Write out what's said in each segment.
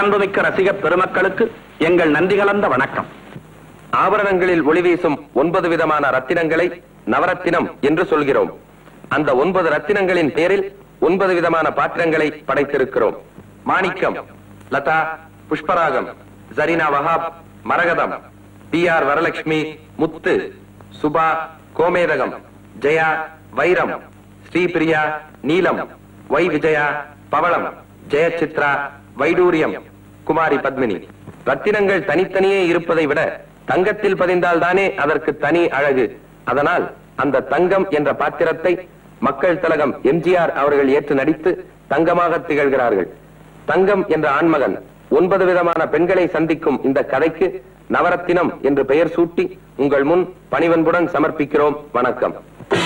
பேரன்புமிக்க ரசிக பெருமக்களுக்கு எங்கள் நன்றி கலந்த வணக்கம் ஆபரணங்களில் ஒளி வீசும் ஒன்பது விதமான ரத்தினங்களை நவரத்தினம் என்று சொல்கிறோம் அந்த ஒன்பது ரத்தினங்களின் பேரில் ஒன்பது விதமான பாத்திரங்களை படைத்திருக்கிறோம் மாணிக்கம் லதா புஷ்பராகம் ஜரீனா வஹாப் மரகதம் பி ஆர் வரலட்சுமி முத்து சுபா கோமேதகம் ஜெயா வைரம் ஸ்ரீபிரியா நீலம் ஒய் விஜயா பவளம் ஜெயசித்ரா வைடூரியம் குமாரி பத்மினி ரத்தினங்கள் தனித்தனியே இருப்பதை விட தங்கத்தில் பதிந்தால் தானே அதற்கு தனி அழகு அதனால் அந்த தங்கம் என்ற பாத்திரத்தை மக்கள் திலகம் எம்ஜிஆர் அவர்கள் ஏற்று நடித்து தங்கமாக திகழ்கிறார்கள் தங்கம் என்ற ஆண்மகன் ஒன்பது விதமான பெண்களை சந்திக்கும் இந்த கதைக்கு நவரத்தினம் என்று பெயர் சூட்டி உங்கள் முன் பணிவன்புடன் சமர்ப்பிக்கிறோம் வணக்கம்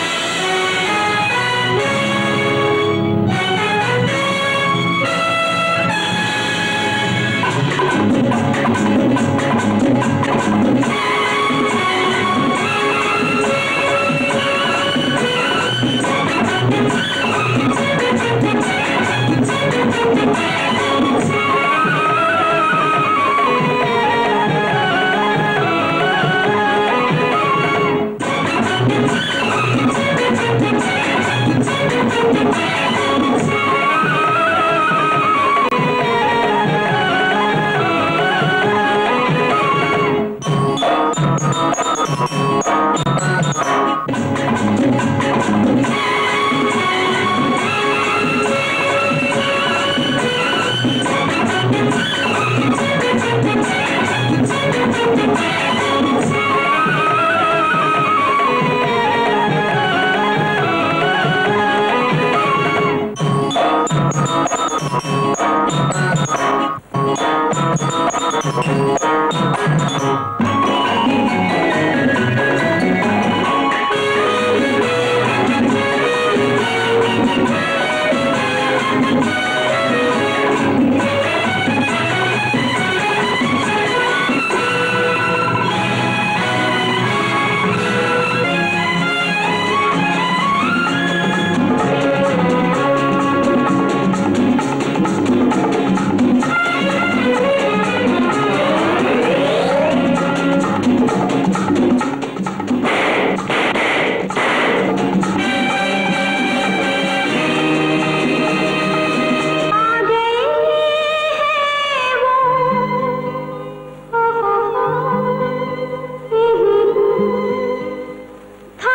था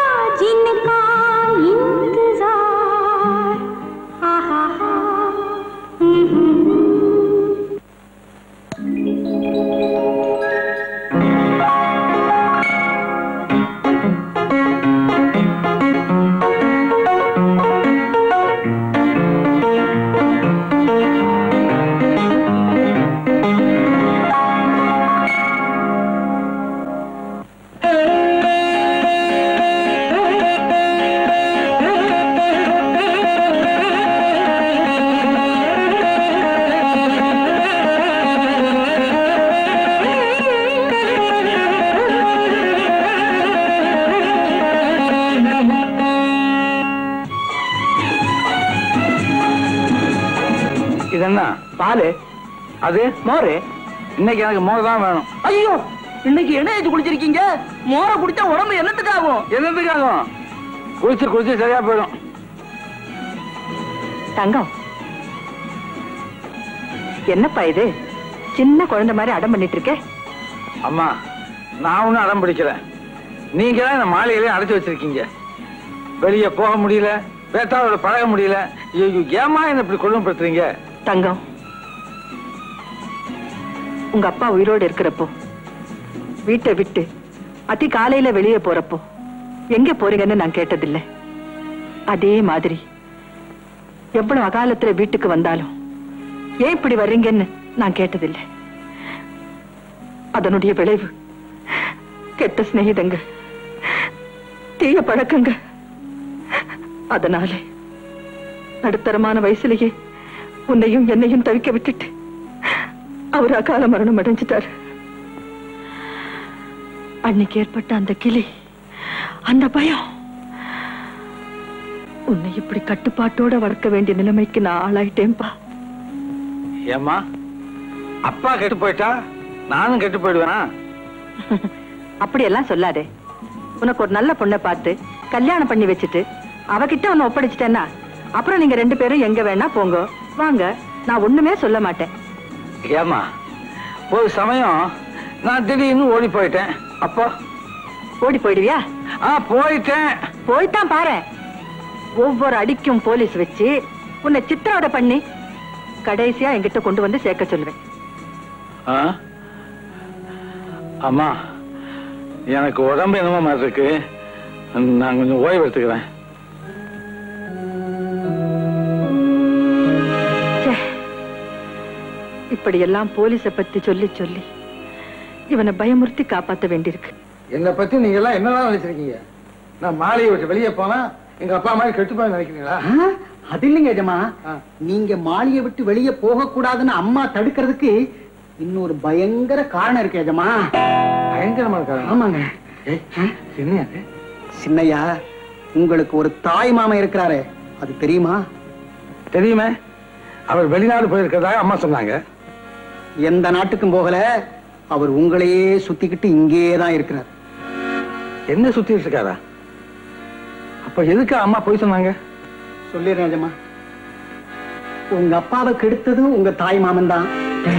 जिनका इंतजार हा हा हा இது என்ன பாலு அது மோரு இன்னைக்கு எனக்கு மோர் தான் வேணும் ஐயோ இன்னைக்கு என்ன ஏச்சு குடிச்சிருக்கீங்க மோரை குடிச்சா உடம்பு என்னத்துக்காகும் என்னத்துக்காகும் குளிச்சு குளிச்சு சரியா போயிடும் தங்கம் என்னப்பா இது சின்ன குழந்தை மாதிரி அடம் பண்ணிட்டு இருக்க அம்மா நான் ஒன்றும் அடம் பிடிக்கல நீங்க தான் இந்த மாளிகையிலே அடைச்சு வச்சிருக்கீங்க வெளியே போக முடியல வேட்டாவோட பழக முடியல ஐயோ, ஏம்மா என்ன இப்படி கொடுமைப்படுத்துறீங்க தங்கம் உங்க அப்பா உயிரோடு இருக்கிறப்போ வீட்டை விட்டு அதி காலையில வெளியே போறப்போ எங்க போறீங்கன்னு நான் கேட்டதில்லை அதே மாதிரி எவ்வளவு அகாலத்துல வீட்டுக்கு வந்தாலும் ஏன் இப்படி வர்றீங்கன்னு நான் கேட்டதில்லை அதனுடைய விளைவு கெட்ட சிநேகிதங்க தீய பழக்கங்க அதனாலே நடுத்தரமான வயசுலயே உன்னையும் என்னையும் தவிக்க விட்டுட்டு அவர் அகால மரணம் அடைஞ்சிட்டாரு அன்னைக்கு ஏற்பட்ட அந்த கிளி அந்த பயம் உன்னை இப்படி கட்டுப்பாட்டோட வளர்க்க வேண்டிய நிலைமைக்கு நான் ஆளாயிட்டேன்பா ஏம்மா அப்பா கெட்டு போயிட்டா நானும் கெட்டு போயிடுவேனா அப்படியெல்லாம் சொல்லாதே உனக்கு ஒரு நல்ல பொண்ணை பார்த்து கல்யாணம் பண்ணி வச்சுட்டு அவகிட்ட உன்னை ஒப்படைச்சிட்டேன்னா அப்புறம் நீங்க ரெண்டு பேரும் எங்க வேணா போங்க வாங்க நான் ஒண்ணுமே சொல்ல மாட்டேன் ஏமா ஒரு சமயம் நான் திடீர்னு ஓடி போயிட்டேன் அப்போ ஓடி போயிடுவியா ஆ போயிட்டேன் போய்தான் பாரு ஒவ்வொரு அடிக்கும் போலீஸ் வச்சு உன்னை சித்திரவதை பண்ணி கடைசியா என்கிட்ட கொண்டு வந்து சேர்க்க சொல்லுவேன் ஆ? அம்மா எனக்கு உடம்பு என்னமோ மாதிரி இருக்கு நான் கொஞ்சம் ஓய்வு எடுத்துக்கிறேன் ச்சே. இப்படியெல்லாம் போலீஸ பத்தி சொல்லி சொல்லி இவனை பயமுறுத்தி காப்பாத்த வேண்டியிருக்கு என்னை பத்தி நீங்க எல்லாம் என்னதான் நினைச்சிருக்கீங்க நான் மாலையை விட்டு வெளியே போனா எங்க அப்பா மாதிரி கெட்டு போய் நினைக்கிறீங்களா ஆ, அது இல்லைங்க எஜமா நீங்க மாளிகை விட்டு வெளியே போக கூடாதுன்னு அம்மா தடுக்கிறதுக்கு இன்னொரு பயங்கர காரணம் இருக்கு எஜமா பயங்கரமா இருக்காங்க ஆமாங்க என்ன சின்னையா உங்களுக்கு ஒரு தாய் மாமன் இருக்கிறாரே அது தெரியுமா தெரியுமே அவர் வெளிநாடு போயிருக்கிறதாக அம்மா சொன்னாங்க எந்த நாட்டுக்கும் போகல அவர் உங்களையே சுத்திக்கிட்டு இங்கேயே தான் இருக்கிறார் என்ன சுத்திட்டு இருக்காரா அப்ப எதுக்கு அம்மா போய் சொன்னாங்க சொல்லிடுறேன் எஜமா உங்க அப்பாவை கெடுத்ததும் உங்க தாய் மாமன் தான்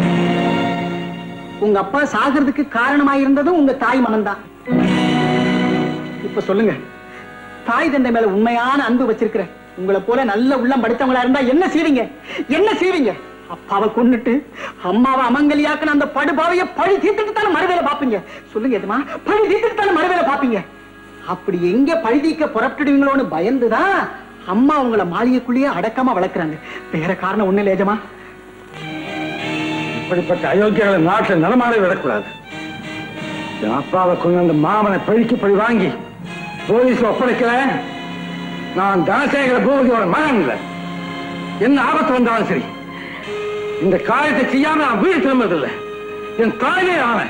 உங்க அப்பா சாகிறதுக்கு காரணமா இருந்ததும் உங்க தாய் மாமன் தான் இப்ப சொல்லுங்க தாய் தந்தை மேல உண்மையான அன்பு வச்சிருக்கிற உங்களை போல நல்ல உள்ளம் படித்தவங்களா இருந்தா என்ன செய்வீங்க என்ன செய்வீங்க அப்பாவை கொன்னுட்டு அம்மாவை அமங்கலியாக்குன அந்த படுபாவைய பழி தீர்த்துட்டு தானே மறுவேலை பாப்பீங்க சொல்லுங்க எதுமா பழி தீர்த்துட்டு தானே மறுவேலை பாப்பீங்க அப்படி எங்க பழி தீர்க்க புறப்பட்டுடுவீங்களோன்னு பயந்துதான் அம்மா உங்களை மாளிகைக்குள்ளேயே அடக்கமா வளர்க்கறாங்க வேற காரணம் ஒண்ணு இல்ல எஜமா இப்படிப்பட்ட அயோக்கியர்களை நாட்டில் நடமாட விடக்கூடாது என் அப்பாவை கொண்டு அந்த மாமனை பழிக்கு பழி வாங்கி போலீஸ்ல ஒப்படைக்கல நான் தனசேகர பூபதியோட மகன் இல்லை என்ன ஆபத்து வந்தாலும் சரி இந்த காரியத்தை செய்யாம நான் வீடு திரும்பதில்லை என் தாயே ஆனேன்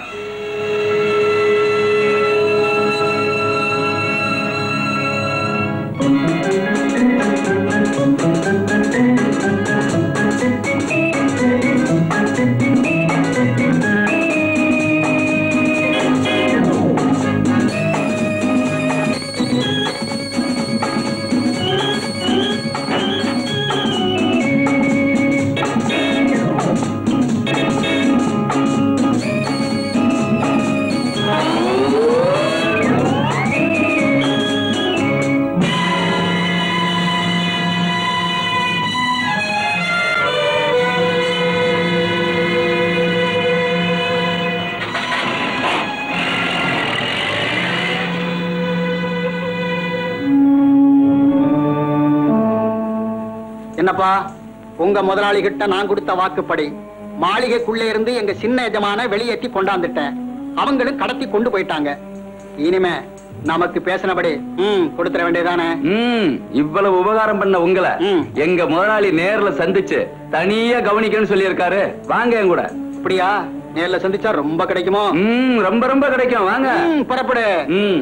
என்னப்பா உங்க முதலாளி கிட்ட நான் கொடுத்த வாக்குப்படி மாளிகைக்குள்ளே இருந்து எங்க சின்ன எஜமான வெளியேற்றி கொண்டாந்துட்டேன் அவங்களும் கடத்தி கொண்டு போயிட்டாங்க இனிமே நமக்கு பேசினபடி ம் கொடுத்துட வேண்டியதானே ம் இவ்வளவு உபகாரம் பண்ண உங்களை ம். எங்க முதலாளி நேர்ல சந்திச்சு தனியா கவனிக்கணும்னு சொல்லியிருக்காரு வாங்க என் கூட அப்படியா நேர்ல சந்திச்சா ரொம்ப கிடைக்குமோ ம் ரொம்ப ரொம்ப கிடைக்கும் வாங்க ம், புறப்படு ம்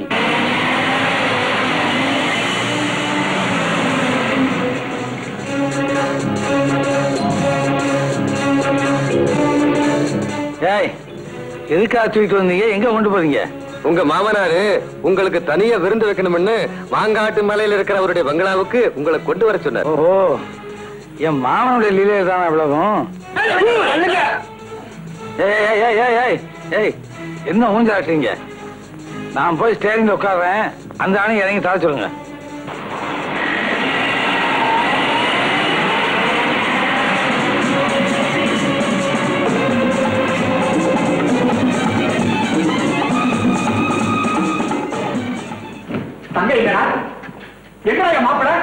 ஏய் எதுக்காக தூக்கிட்டு வந்தீங்க எங்க கொண்டு போறீங்க உங்க மாமனாரு உங்களுக்கு தனியா விருந்து வைக்கணும்னு வாங்காட்டு மலையில இருக்கிற அவருடைய பங்களாவுக்கு உங்களை கொண்டு வர சொன்னார் ஓஹோ என் மாமனுடைய லீலை தான் இவ்வளவும் ஏய் ஏய் ஏய் ஏய் ஏய் ஏய் என்ன ஊஞ்சாட்டுறீங்க நான் போய் ஸ்டேரிங்ல உட்கார்றேன் அந்த ஆணை இறங்கி தர சொல்லுங்க தங்க இல்லடா எங்கடா என் மாப்பிள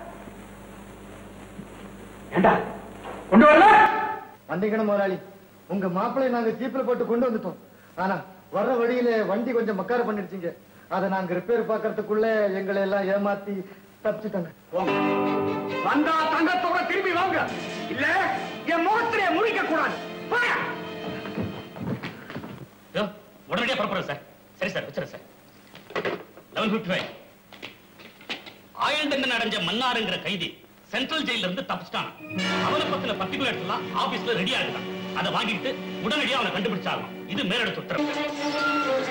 ஏண்டா கொண்டு வரல வந்தீங்கன்னு முதலாளி உங்க மாப்பிள்ளை நாங்க ஜீப்ல போட்டு கொண்டு வந்துட்டோம் ஆனா வர்ற வழியில வண்டி கொஞ்சம் மக்கார பண்ணிடுச்சிங்க அதை நாங்க ரிப்பேர் பாக்குறதுக்குள்ள எங்களை எல்லாம் ஏமாத்தி தப்பிச்சுட்டாங்க வந்தா தங்கத்தோட திரும்பி வாங்க இல்ல என் முகத்திலே முழிக்க கூடாது உடனடியாக புறப்படுறேன் சார் சரி சார் வச்சுறேன் சார் லெவன் ஃபிஃப்டி ஃபைவ் ஆயுள் தண்டனை அடைஞ்ச மன்னாருங்கிற கைதி சென்ட்ரல் ஜெயில இருந்து தப்பிச்சிட்டான் அவனை பத்தின பர்டிகுலர்ஸ் எல்லாம் ஆபீஸ்ல ரெடியா இருக்கான் அதை வாங்கிட்டு உடனடியா அவனை கண்டுபிடிச்சாகணும் இது மேலெடுத்து உத்தரவு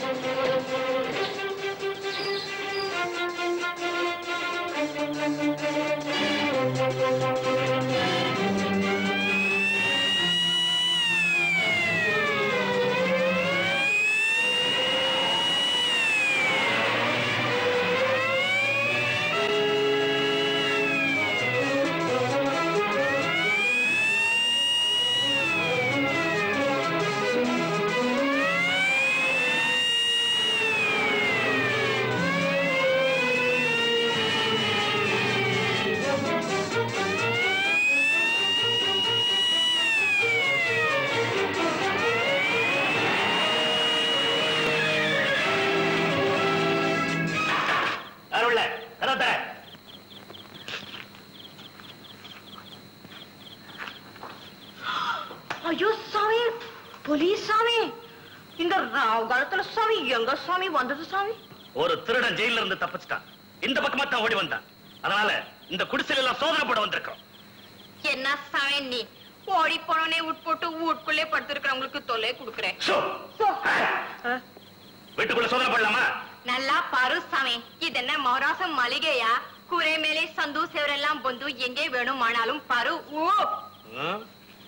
யாருள்ள கதத்தை ஐயோ சாமி போலீஸ் சாமி இந்த ராவ் காலத்துல சாமி எங்க சாமி வந்தது சாமி ஒரு திருடன் ஜெயில இருந்து தப்பிச்சிட்டான் இந்த பக்கமா தான் ஓடி வந்தான் அதனால இந்த குடிசையில எல்லாம் சோதனை போட வந்திருக்கோம் என்ன சாமி நீ ஓடி போனோனே உட்போட்டு வீட்டுக்குள்ளே படுத்திருக்கிறவங்களுக்கு தொல்லை கொடுக்குறேன் சோ. வீட்டுக்குள்ள சோதனை போடலாமா நல்லா பாரு சாமி ಇದೆನ್ನ ಮೌರಾಸ ಮಳಿಗೆಯ ಕುರೆ ಮೇಲೆ ಸಂದು ಸೇವರೆல்லாம் ಬಂದು ಎಂಗೆ ವೇಣುಮಾನಾலும் ಪಾರು ಓ ம்?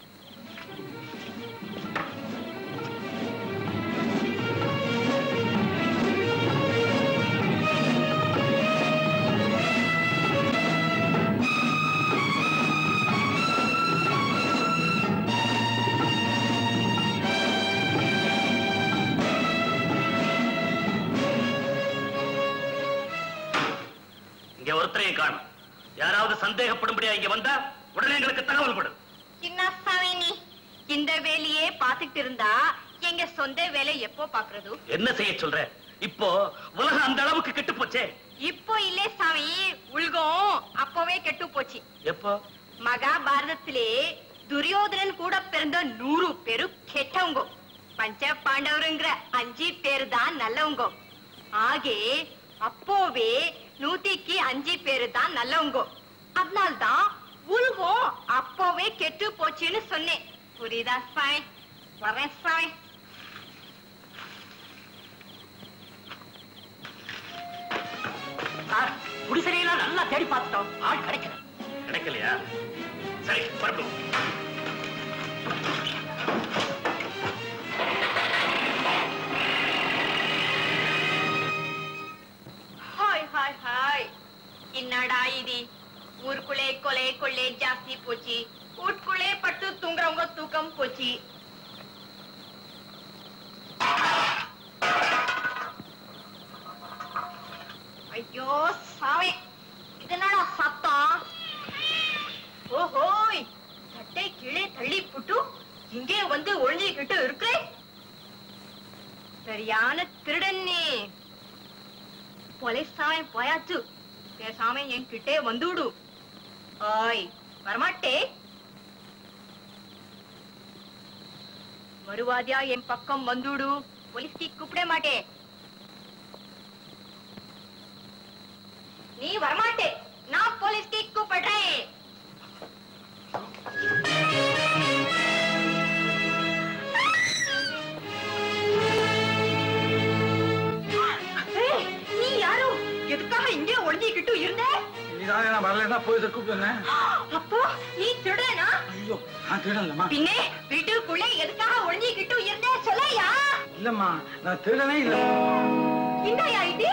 இங்க ஒருத்தரையும் காணும் யாராவது சந்தேகப்படும்படியா இங்க வந்தா உடனே எங்களுக்கு தகவல் கொடு என்ன சாமி நீ இந்த வேலையே பாத்துட்டு இருந்தா எங்க சொந்த வேலை எப்போ பாக்குறது என்ன செய்ய சொல்ற இப்போ உலகம் அந்த அளவுக்கு கெட்டு போச்சே இப்போ இல்லே சாமி உலகம் அப்பவே கெட்டு போச்சு எப்போ மகாபாரதத்திலே துரியோதனன் கூட பிறந்த நூறு பேரு கெட்டவங்க பஞ்ச பாண்டவருங்கிற அஞ்சு பேரு தான் நல்லவங்க ஆகே அப்போவே நூத்திக்கு அஞ்சு பேரு தான் நல்லவங்க அதனால்தான் உலகம் அப்போவே கெட்டு போச்சுன்னு சொன்னேன் புரியுதா சாமி வரேன் சாமி குடிசையெல்லாம் நல்லா தேடி பார்த்துட்டோம் ஆள் கிடைக்கல கிடைக்கலையா சரி புறப்படும் ஹாய் ஹாய் ஹாய் என்னடா இது ஊருக்குள்ளே கொலை கொள்ளை ஜாஸ்தி போச்சு வீட்டுக்குள்ளே பட்டு தூங்குறவங்க தூக்கம் போச்சு ஐயோ சாவே இதனடா சத்தம் ஓஹோய் சட்டை கீழே தள்ளி புட்டு இங்கே வந்து ஒழிஞ்சுக்கிட்டு இருக்கிறேன் சரியான திருடன் நீ போலீஸாவே போயாச்சு பேசாம என் கிட்டே வந்துடு ஓய் வரமாட்டே மறுவாதியா என் பக்கம் வந்துடு போலீஸ்க்கு கூப்பிட மாட்டே நீ வரமாட்டே நான் போலீஸ்க்கு கூப்பிடுறேன் ஏய், நீ யாரு எதுக்காக இங்கே ஒளிஞ்சிக்கிட்டு இருந்த நீதானே நான் வரலன்னா போலீஸை கூப்பிடுனேன் அப்போ நீ திருடனா ஐயோ நான் திருடலம்மா பின்னே வீட்டுக்குள்ளே எதுக்காக ஒளிஞ்சிக்கிட்டு இருந்த சொல்லையா இல்லம்மா நான் திருடனே இல்ல என்னையா இது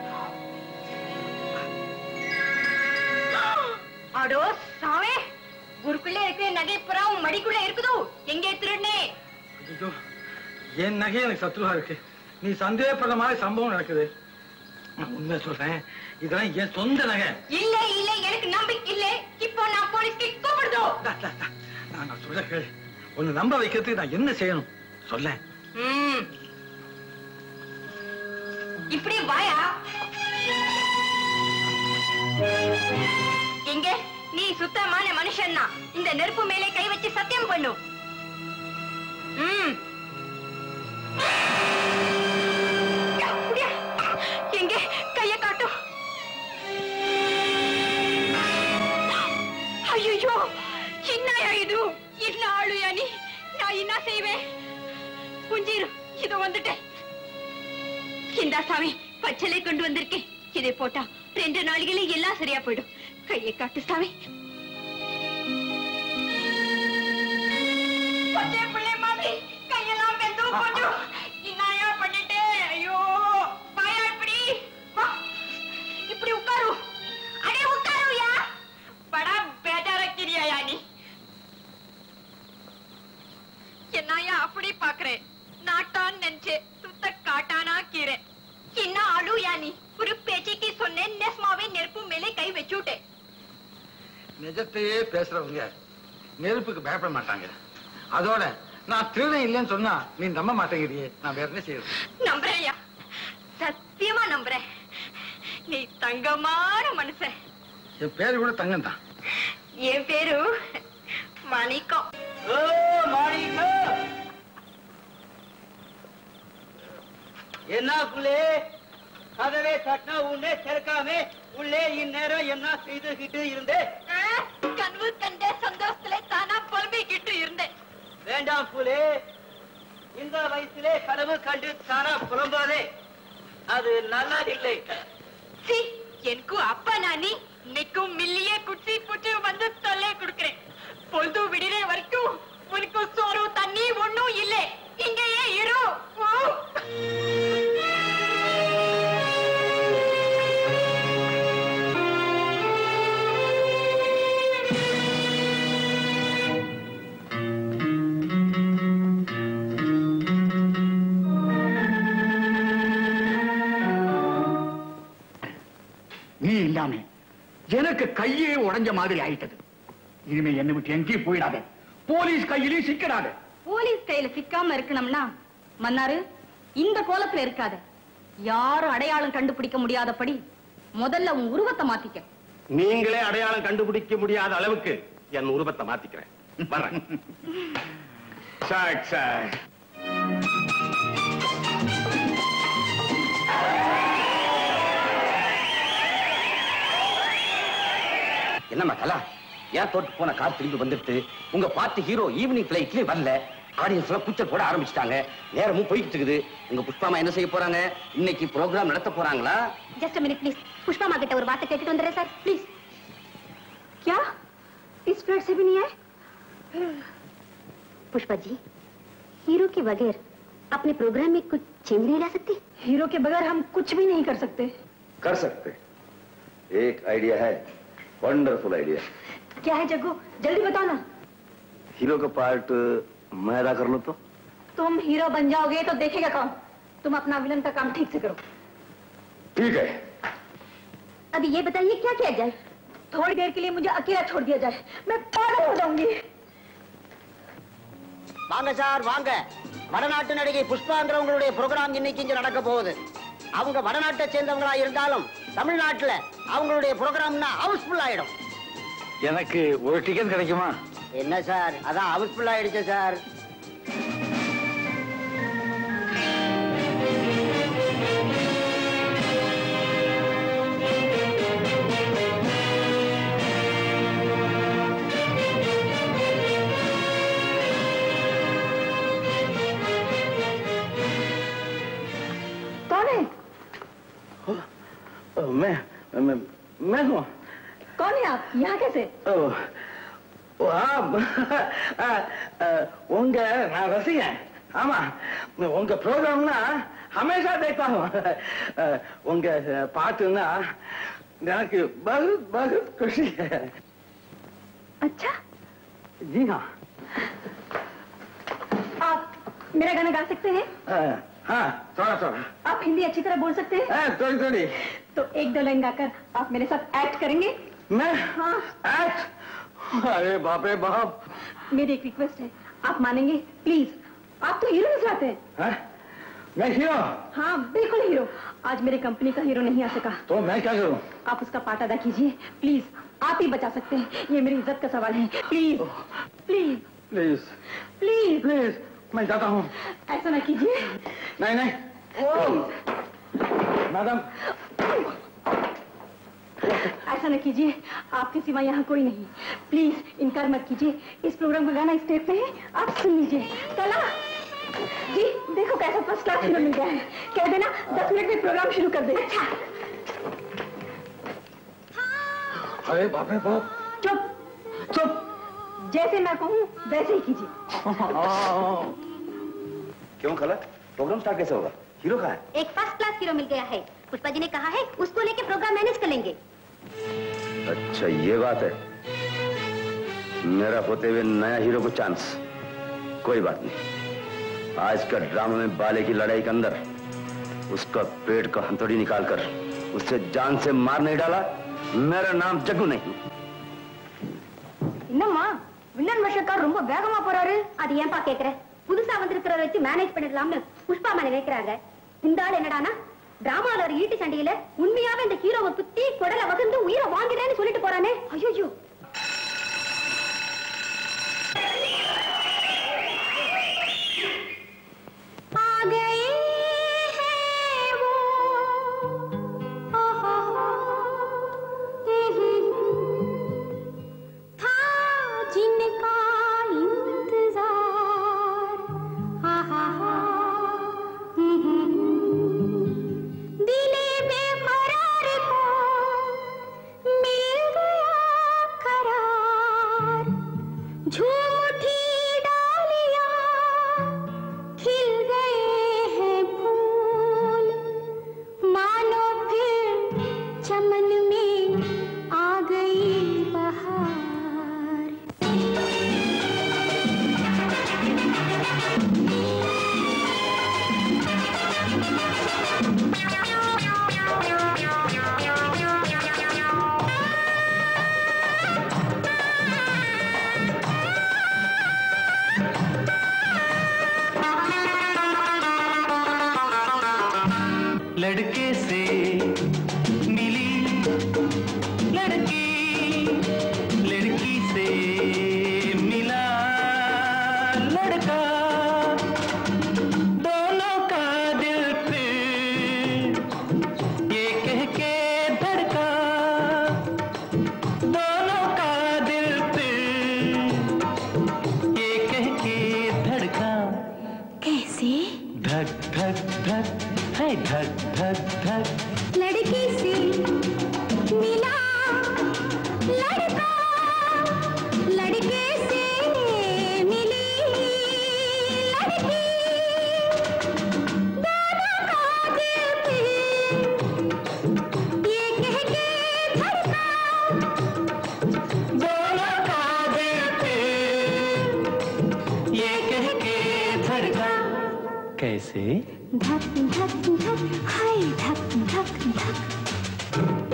அடோ சாவே ஊருக்குள்ள இருக்கிற நகை புறா உன் மடிக்குள்ள இருக்குதோ எங்கே திருடனே ஐயோ என் நகை எனக்கு சத்ருவா இருக்கு நீ சந்தேகப்படுற மாதிரி சம்பவம் நடக்குது நான் உண்மையை சொல்றேன் இதெல்லாம் என் சொந்த நகை இல்ல இல்ல எனக்கு நம்பிக்கை இல்ல இப்போ நான் போலீஸ்க்கு கூப்பிடுதோ டா, டா, டா. நான் நான் சொல்ல கேளு உன்னை நம்ப வைக்கிறதுக்கு நான் என்ன செய்யணும் சொல்ல ம். இப்படி வாயா எங்க நீ சுத்தமான மனுஷன் தான் இந்த நெருப்பு மேலே கை வச்சு சத்தியம் பண்ணு ம். அப்படியா? எங்க கைய காட்டும் ஐயோ என்னயா இது என்ன ஆளுயா நீ நான் என்ன செய்வேன் குஞ்சிரு இதோ வந்துட்டேன் இந்தா சாமி பச்சலை கொண்டு வந்திருக்கேன் இதை போட்டா ரெண்டு நாளிகளே எல்லாம் சரியா போயிடும் கையை காட்டு சாமி பச்சை பிள்ளை மாதிரி கையெல்லாம் வெந்தும் கொஞ்சம் இன்னாயா பண்ணிட்டேன் ஐயோ வாயா இப்படி வா இப்படி உட்காரு அடே உட்காருயா படா பேஜாரக்கிறியா நீ என்னையா அப்படி பாக்குறேன் நாட்டான் நினைச்சு சுத்த காட்டானா கீரை என்ன அழுயா நீ ஒரு பேச்சுக்கு சொன்னேன் நெஸ்மாவே நெருப்பு மேலே கை வச்சுட்டேன் நிஜத்தையே பேசுறவங்க நெருப்புக்கு பயப்பட மாட்டாங்க அதோட நான் திருடன் இல்லைன்னு சொன்னா நீ நம்ப மாட்டேங்கிறியே நான் வேற என்ன செய்யறது நம்புறேயா சத்தியமா நம்புறேன் நீ தங்கமான மனுஷன் என் பேரு கூட தங்கம் தான் என் பேரு மணிக்கம் என்ன புள்ளே கதவே தட்டினா உன்னே திறக்காமே உள்ளே இந்நேரம் என்ன செய்துகிட்டு இருந்தேன் ஆ, கனவு கண்ட சந்தோஷத்துல தானா புலம்பிக்கிட்டு இருந்தேன் வேண்டாம் புலே இந்த வயசுலே கனவு கண்டு தானா புலம்பாதே அது நல்லதில்லை சி எனக்கு அப்பா நானி இன்னைக்கும் மில்லியே குச்சி புட்டு வந்து தொல்லை கொடுக்கிறேன் பொழுது விடுற வரைக்கும் உனக்கு சோறு தண்ணி ஒண்ணும் இல்லை இங்கேயே இரு ஓ. நீ இல்லாம எனக்கு கையே உடைஞ்ச மாதிரி ஆயிட்டது இனிமே என்னை விட்டு எங்கேயும் போயிடாத போலீஸ் கையிலையும் சிக்கிடாத போலீஸ் கையில சிக்காம இருக்கணும்னா மன்னாரு இந்த கோலத்துல இருக்காத யாரும் அடையாளம் கண்டுபிடிக்க முடியாதபடி முதல்ல உன் உருவத்தை மாத்திக்க நீங்களே அடையாளம் கண்டுபிடிக்க முடியாத அளவுக்கு என் உருவத்தை மாத்திக்கிறேன் வர்றேன் சாக் சாக் என்னம்மா கலா ஏன் தோட்டு போன கார் திரும்பி வந்துட்டு உங்க பார்ட்டி ஹீரோ ஈவினிங் பிளைட்லயே வரல ஆடியன்ஸ் எல்லாம் கூச்சல் போட ஆரம்பிச்சிட்டாங்க நேரமும் போய்கிட்டு இருக்குது உங்க புஷ்பாமா என்ன செய்ய போறாங்க இன்னைக்கு ப்ரோக்ராம் நடத்த போறாங்களா जस्ट मिनट प्लीज पुष्पा माँ கிட்ட ஒரு வார்த்தை கேட்டுட்டு வந்துடுறேன் சார் ப்ளீஸ் क्या इस फ्लैट से भी नहीं आए पुष्पा जी हीरो के बगैर अपने प्रोग्राम में कुछ चेंज नहीं ला सकते हीरो के बगैर हम कुछ भी नहीं कर सकते कर सकते एक आइडिया है वंडरफुल आइडिया क्या है जग्गू जल्दी बताओ ना हीरो का पार्ट मैं अदा कर लूं तो तुम हीरो बन जाओगे तो देखेगा कौन तुम अपना विलन का काम ठीक से करो ठीक है अभी ये बताइए क्या किया जाए थोड़ी देर के लिए मुझे अकेला छोड़ दिया जाए मैं पागल हो जाऊंगी வாங்க சார் வாங்க வடநாட்டு நடிகை புஷ்பாங்கிறவங்களுடைய ப்ரோக்ராம் இன்னைக்கு இங்க நடக்க போகுது அவங்க வடநாட்டை சேர்ந்தவங்களா இருந்தாலும் தமிழ்நாட்டுல அவங்களுடைய ப்ரோக்ராம்னா ஹவுஸ்ஃபுல் ஆயிடும் எனக்கு ஒரு டிக்கெட் கிடைக்குமா என்ன சார் அதான் ஹவுஸ்ஃபுல் ஆயிடுச்சு சார் कौन है मैं मैं मैं हूँ कौन है आप यहाँ कैसे ஓ ஓ, ஆம். ஆ, ஆ, உங்க நான் ரசிகன் ஆமா உங்க ப்ரோக்ராம்னா ஹமேஷா देखता हूँ ஆ, உங்க பாட்டுன்னா எனக்கு बहुत बहुत खुशी है अच्छा जी हाँ आप मेरा गाना गा सकते हैं आ, हाँ थोड़ा थोड़ा आप हिंदी अच्छी तरह बोल सकते हैं हाँ, थोड़ी थोड़ी तो एक दो लाइन गाकर आप मेरे साथ एक्ट करेंगे मैं हाँ एक्ट अरे बाप रे बाप मेरी एक रिक्वेस्ट है आप मानेंगे प्लीज आप तो हीरो नजर आते हैं हाँ? मैं हीरो हाँ बिल्कुल हीरो आज मेरी कंपनी का हीरो नहीं आ सका तो मैं क्या करूँ आप उसका पार्ट अदा कीजिए प्लीज आप ही बचा सकते हैं ये मेरी इज्जत का सवाल है please please please please please मैं जाता हूँ ऐसा ना कीजिए नहीं नहीं मैडम ऐसा ऐसा न कीजिए आपके सिवा यहाँ कोई नहीं प्लीज इनकार मत कीजिए इस प्रोग्राम का गाना स्टेज पे है आप सुन लीजिए कला जी देखो कैसा फर्स्ट क्लास हीरो मिल गया है कह देना दस मिनट में प्रोग्राम शुरू कर दे अच्छा अरे बाप रे बाप चुप चुप जैसे मैं कहूँ वैसे ही कीजिए क्यों खला प्रोग्राम स्टार्ट कैसे होगा हीरो कहाँ है एक फर्स्ट क्लास हीरो मिल गया है पुष्पा जी ने कहा है उसको लेके प्रोग्राम मैनेज कर लेंगे अच्छा ये बात है मेरा होते हुए नया हीरो को चांस कोई बात नहीं आज का ड्रामा में बाले की लड़ाई के अंदर उसका पेट का हंथौड़ी निकालकर उससे जान से मार नहीं डाला मेरा नाम जग्गू नहीं என்னம்மா வில்லன் வருஷக்கார் ரொம்ப வேகமா போறாரு அது ஏன்பா கேக்குற புதுசா வந்திருக்கிறவரை வச்சு மேனேஜ் பண்ணிடலாம்னு புஷ்பா அம்மா நினைக்கிறாங்க இந்த ஆள் என்னடானா டிராமால ஒரு ஈட்டு சண்டையில உண்மையாவே இந்த ஹீரோவை குத்தி குடல வகுந்து உயிரை வாங்குறேன்னு சொல்லிட்டு போறானே ஐயோ आ गए हैं वो था जिनका इंतजार हा हा हा दिले बेकरार को मिल गया करार झूम उठी डालियां खिल गए हैं फूल मानो फिर चमन में आ गई बहार लड़के से मिली लड़की लड़की से मिला लड़का दोनों का दिल फिर ये कह के धड़का दोनों का दिल फिर ये कह के धड़का कैसे धक धक धक है धक धक धक लड़की से मिला लड़का लड़के से मिली लड़की दोनों का दिल फिर ये कह के धड़का दोनों का दिल फिर ये कह के धड़का कैसे धक धक धक हाय धक धक धक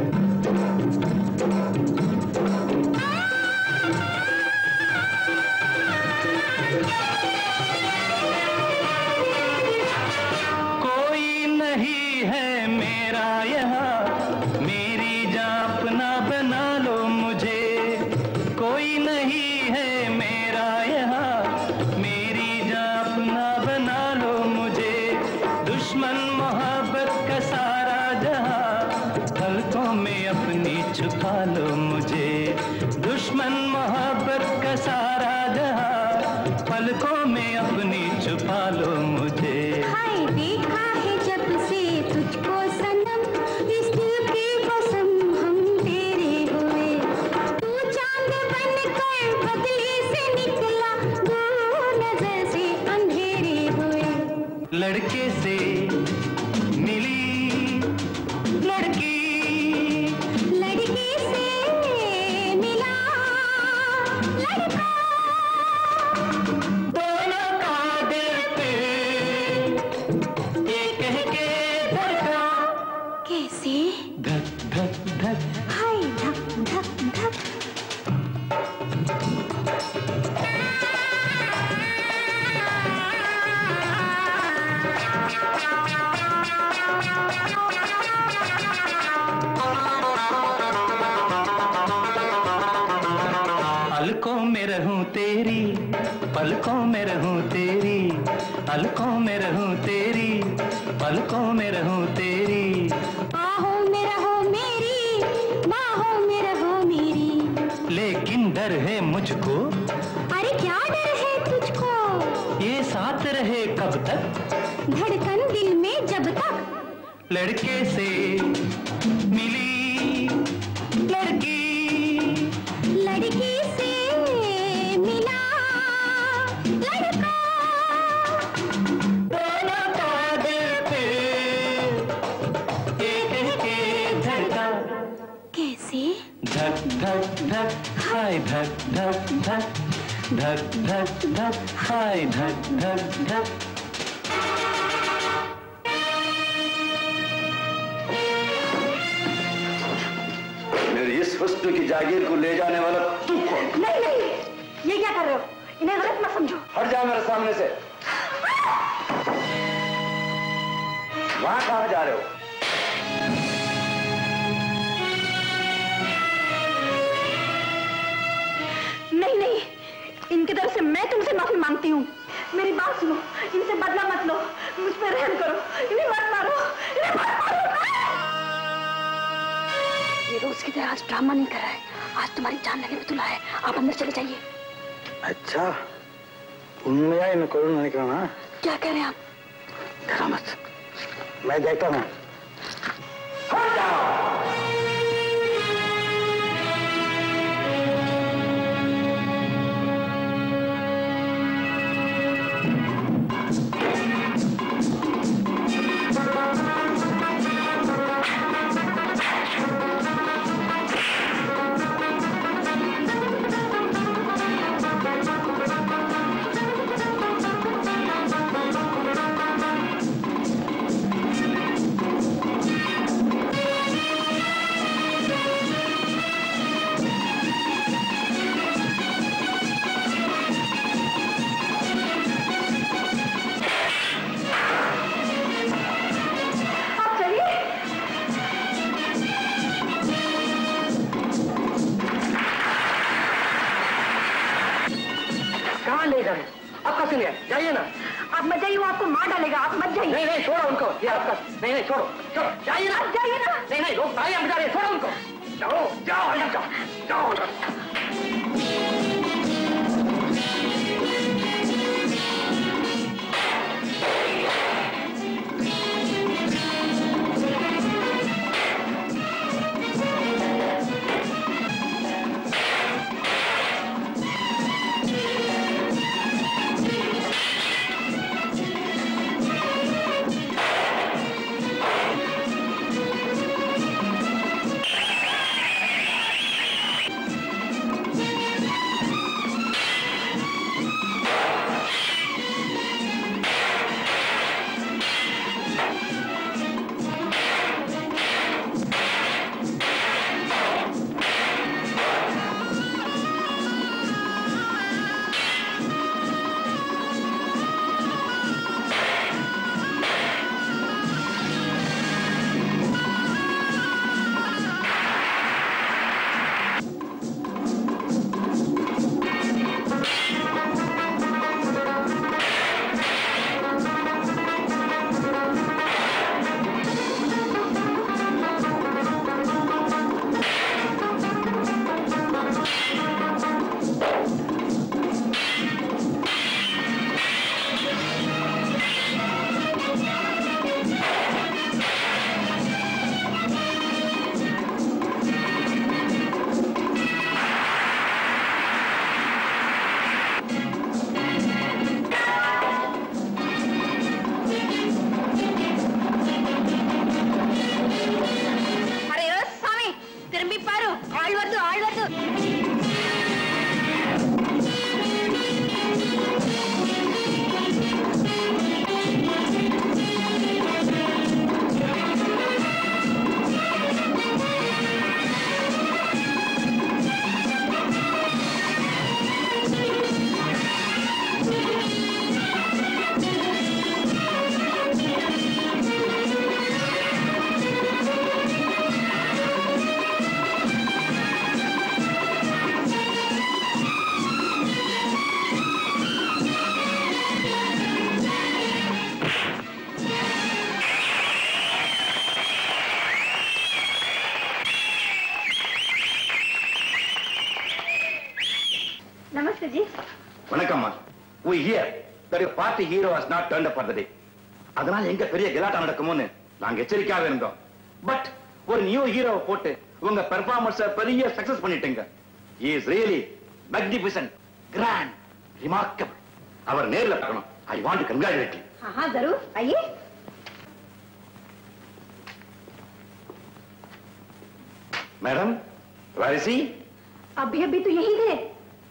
कोई नहीं है मेरा यहाँ मेरी जान अपना बना लो मुझे कोई नहीं है मेरा यहाँ मेरी जान अपना बना लो मुझे दुश्मन मोहब्बत का सारा जहाँ पलकों में अपनी छुपा लो मुझे दुश्मन मोहब्बत का सारा जहाँ पलकों में अपनी छुपा लो मुझे हाय देखा है जब से तुझको सनम इस दिल की कसम हम तेरे हुए तू चांद बनकर बदली से निकला दूर नजर से अंधेरे हुए लड़के से मिली लड़की लड़की से मिला लड़का दोनों का दिल पे ये कह के धड़का कैसे धक धक धक हाय धक धक धक पलकों में रहूं तेरी पलकों में रहूं तेरी पलकों में रहूं तेरी पलकों में रहूं तेरी आहो में रहो मेरी बाहों लेकिन डर है मुझको अरे क्या डर है तुझको ये साथ रहे कब तक धड़कन दिल में जब तक लड़के से मिली लड़की लड़की से मिला लड़का दोनों का दिल पे एक एक धड़का कैसे धक धक धक हाय धक धक धक धक धक धक हाय धक धक धक मेरी इस हुस्न की जागीर को ले जाने वाला तू कौन नहीं नहीं ये क्या कर रहे हो इन्हें गलत मत समझो हट जा मेरे सामने से वहां कहां जा रहे हो नहीं नहीं इनकी तरफ से मैं तुमसे माफी मांगती हूँ मेरी बात सुनो इनसे बदला मत लो मुझ पर रहम करो इन्हें मत मारो इन्हें मत मारो ये रोज की तरह आज ड्रामा नहीं कर रहा है आज तुम्हारी जान लेने में तुला है आप अंदर चले जाइए अच्छा उनमें या इन्हें करूँ नहीं करना क्या कह रहे हैं आप डरा मत मैं देखता हूँ आप चलिए कहाँ ले जा रहे हैं? आपका सुनिए जाइए ना आप मत जाइए वो आपको मार डालेगा आप मत जाइए नहीं नहीं छोड़ो उनको ये आपका नहीं नहीं छोड़ो छोड़ो जाइए ना जाइए ना नहीं नहीं लोग तालियां बजा रहे हैं, छोड़ो उनको जाओ जाओ यहाँ जाओ जाओ नमस्ते जी வணக்கம்மா we hear that your party hero has not turned up for the day அதனால எங்க பெரிய கலாட்டா நடக்குமோன்னு நாங்க எச்சரிக்கையாக இருந்தோம் பட் ஒரு நியூ ஹீரோவை போட்டு உங்க பெர்ஃபார்மன்ஸ பெரிய சக்சஸ் பண்ணிட்டீங்க he is really magnificent grand remarkable அவர் நேர்ல பார்க்கணும் I want to congratulate you हाँ हाँ जरूर आइए मैडम where is he अभी अभी तो यही थे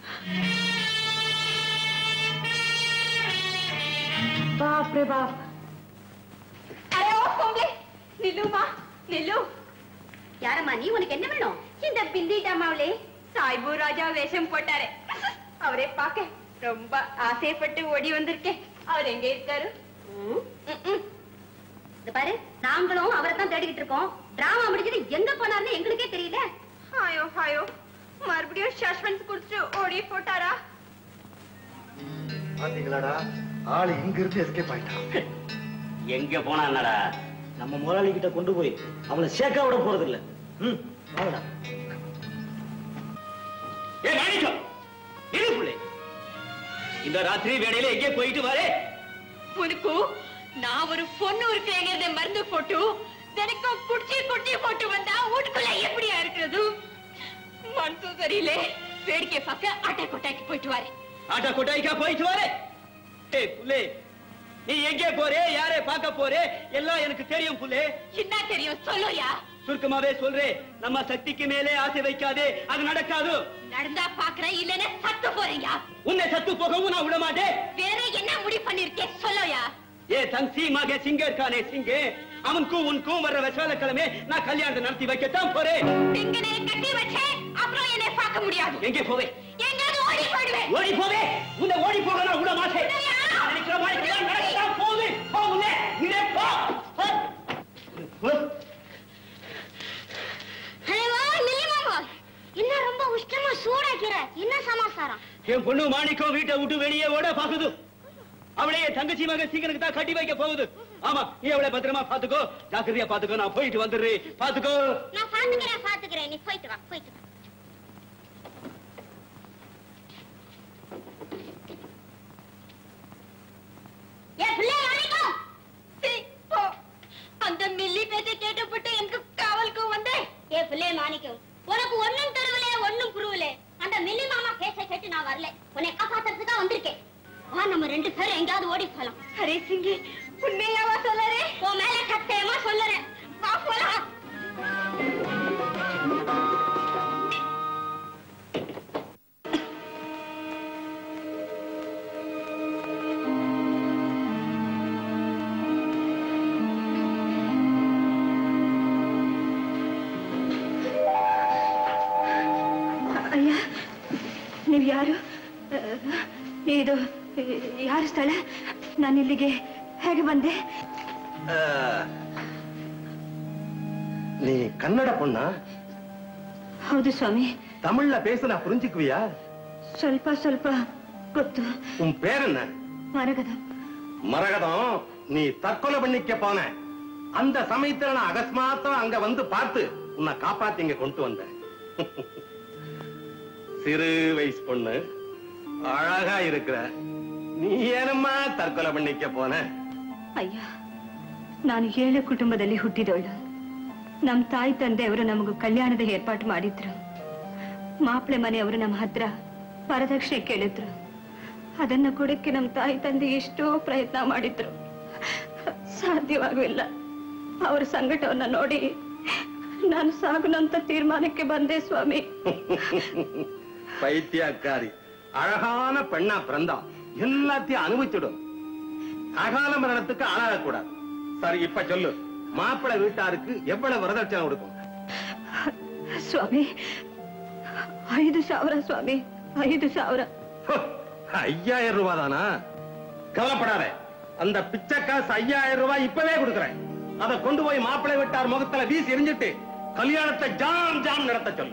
बाप रे बाप அரே ஓ பொம்பளை நில்லுமா நில்லு யாரம்மா நீ உனக்கு என்ன வேணும் இந்த பிந்தி டமாவிலே சாய்பு ராஜா வேஷம் போட்டாரே அவரே பார்க்க ரொம்ப ஆசைப்பட்டு ஓடி வந்திருக்கேன் அவர் எங்க இருக்காரு ம், ம். இது பாரு நாங்களும் அவரை தான் தேடிக்கிட்டு இருக்கோம் டிராமா முடிஞ்சது எங்க போனார்னு எங்களுக்கே தெரியல ஹாயோ ஹாயோ மறுபடியும் சஸ்பென்ஸ் குடிச்சு ஓடி போட்டாரா பாத்தீங்களாடா ஆளு இங்க இருந்து எஸ்கேப் ஆயிட்டான் எங்க போனா என்னடா நம்ம முதலாளி கிட்ட கொண்டு போய் அவளை சேர்க்க விட போறது இல்ல ம் வாங்கடா ஏ மாணிக்கம் இரு புள்ளை இந்த ராத்திரி வேளையில எங்கே போயிட்டு வரே உனக்கு நான் ஒரு பொண்ணு இருக்கிறேங்கிறத மறந்து போட்டு தினைக்கும் குடிச்சு குடிச்சு போட்டு வந்தா வீட்டுக்குள்ள எப்படியா இருக்கிறது மனசு சரியில்லை வேடிக்கை பார்க்க ஆட்டை கொட்டாய்க்கு போயிட்டு வரேன் ஆட்டா கொட்டாய்க்கா போயிட்டு வரே ஏ புள்ளே நீ எங்கே போறே யாரை பார்க்க போறே எல்லாம் எனக்கு தெரியும் புள்ளே என்ன தெரியும் சொல்லுயா சுருக்கமாவே சொல்றேன் நம்ம சக்திக்கு மேலே ஆசை வைக்காதே அது நடக்காது நடந்தா பாக்குறேன் இல்லைன்னா சத்து போறீங்க உன்னை சத்து போகவும் நான் விட மாட்டேன் வேற என்ன முடிவு பண்ணிருக்கேன் சொல்லுயா ஏ தன் சீமாக சிங்கர் கானே சிங்கே அவனுக்கும் உனக்கும் வர்ற விசாலக்கிழமை நான் கல்யாணத்தை நடத்தி வைக்கத்தான் போறேன் எங்கனே கட்டி வச்சேன் அப்புறம் என்னை பார்க்க முடியாது எங்கே போவே எங்காவது ஓடி போயிடுவேன் ஓடி போவே உன்னை ஓடி போக நான் விட மாட்டேன் நினைக்கிற மாதிரி கல்யாணம் நடக்கத்தான் போகுது போ உன்னை இங்கே போ போ. போ. ஹலோ நில்லுமாமா என்ன ரொம்ப உஷ்டமா சூடாக்கிற என்ன சமாசாரம் என் பொண்ணு மாணிக்கம் வீட்டை விட்டு வெளியே ஓட பாக்குது அவளையே தங்கச்சி மக சீக்கிரனுக்கு தான் கட்டி வைக்க போகுது ஆமா நீ அவளை பத்திரமா பாத்துக்கோ ஜாக்கிரதையா பாத்துக்கோ நான் போயிட்டு வந்துடுறேன் பாத்துக்கோ நான் பாத்துக்கிறேன் பாத்துக்கிறேன் நீ போயிட்டு வா போயிட்டு வா ஏ பிள்ளை மாணிக்கம் சீ, போ. அந்த மில்லி பேச்சை கேட்டுப்பட்டு எனக்கு காவலுக்கு வந்தேன் ஏ பிள்ளை மாணிக்கம் உனக்கு ஒண்ணும் தருவலே ஒண்ணும் புருவலே அந்த மில்லி மாமா பேச கேட்டு நான் வரல உன்னை காப்பாத்துறதுக்கு தான் வந்திருக்கேன் வா நம்ம ரெண்டு பேரும் எங்கேயாவது ஓடி போலாம் அரே சிங்கி உண்மையாவா சொல்லறே உன் மேல சத்தியமா சொல்லுறேன் வா போலாம் ಅಯ್ಯ ನೀವು ಯಾರು ಆ, ಇದು ಯಾರು ಸ್ಥಳ ನಾನು ಇಲ್ಲಿಗೆ ಹೇಗೆ ಬಂದೆ நீ கன்னட பொண்ணா ಹೌದು ಸ್ವಾಮಿ தமிழ்ல பேசுனா புரிஞ்சுக்குவியா ಸ್ವಲ್ಪ ಸ್ವಲ್ಪ ಗೊತ್ತು உன் பேர் என்ன ಮರಗದ மரகதம் நீ தற்கொலை பண்ணிக்க போன அந்த சமயத்துல நான் அகஸ்மாத்தம் அங்க வந்து பார்த்து உன்னை காப்பாத்தி இங்க கொண்டு வந்தேன் சிறு வயசு பொண்ணு அழகா இருக்கிற நீ ಏನಮ್ಮ தற்கொலை பண்ணிக்க போன ಅಯ್ಯ ನಾನು ಏಳು ಕುಟುಂಬದಲ್ಲಿ ಹುಟ್ಟಿದವಳು ನಮ್ಮ ತಾಯಿ ತಂದೆಯವರು ನಮಗೂ ಕಲ್ಯಾಣದ ಏರ್ಪಾಟು ಮಾಡಿದ್ರು ಮಾಪ್ಳೆ ಮನೆಯವರು ನಮ್ಮ ಹತ್ರ ವರದಕ್ಷಿಣೆ ಕೇಳಿದ್ರು ಅದನ್ನು ಕೊಡಕ್ಕೆ ನಮ್ಮ ತಾಯಿ ತಂದೆ ಎಷ್ಟೋ ಪ್ರಯತ್ನ ಮಾಡಿದ್ರು ಸಾಧ್ಯವಾಗಲಿಲ್ಲ ಅವರ ಸಂಕಟವನ್ನ ನೋಡಿ ನಾನು ಸಾಗುನಂತ ತೀರ್ಮಾನಕ್ಕೆ ಬಂದೆ ಸ್ವಾಮಿ பைத்தியக்காரி அழகான பெண்ணா பிறந்தா எல்லாத்தையும் அனுபவிச்சுடும் அகால மரணத்துக்கு ஆளாகக்கூடாது சரி இப்ப சொல்லு மாப்பிள்ளை வீட்டாருக்கு எவ்வளவு வரதட்சணை கொடுக்கும் ಸ್ವಾಮಿ ಐದು ಸಾವಿರ ಸ್ವಾಮಿ ಐದು ಸಾವಿರ ஐயாயிரம் ரூபாய் தானா கவலைப்படாத அந்த பிச்சை காசு ஐயாயிரம் ரூபாய் இப்பவே கொடுக்குறேன் அதை கொண்டு போய் மாப்பிள்ளை வீட்டார் முகத்துல வீசி எரிஞ்சிட்டு கல்யாணத்தை ஜாம் ஜாம் நடத்த சொல்லு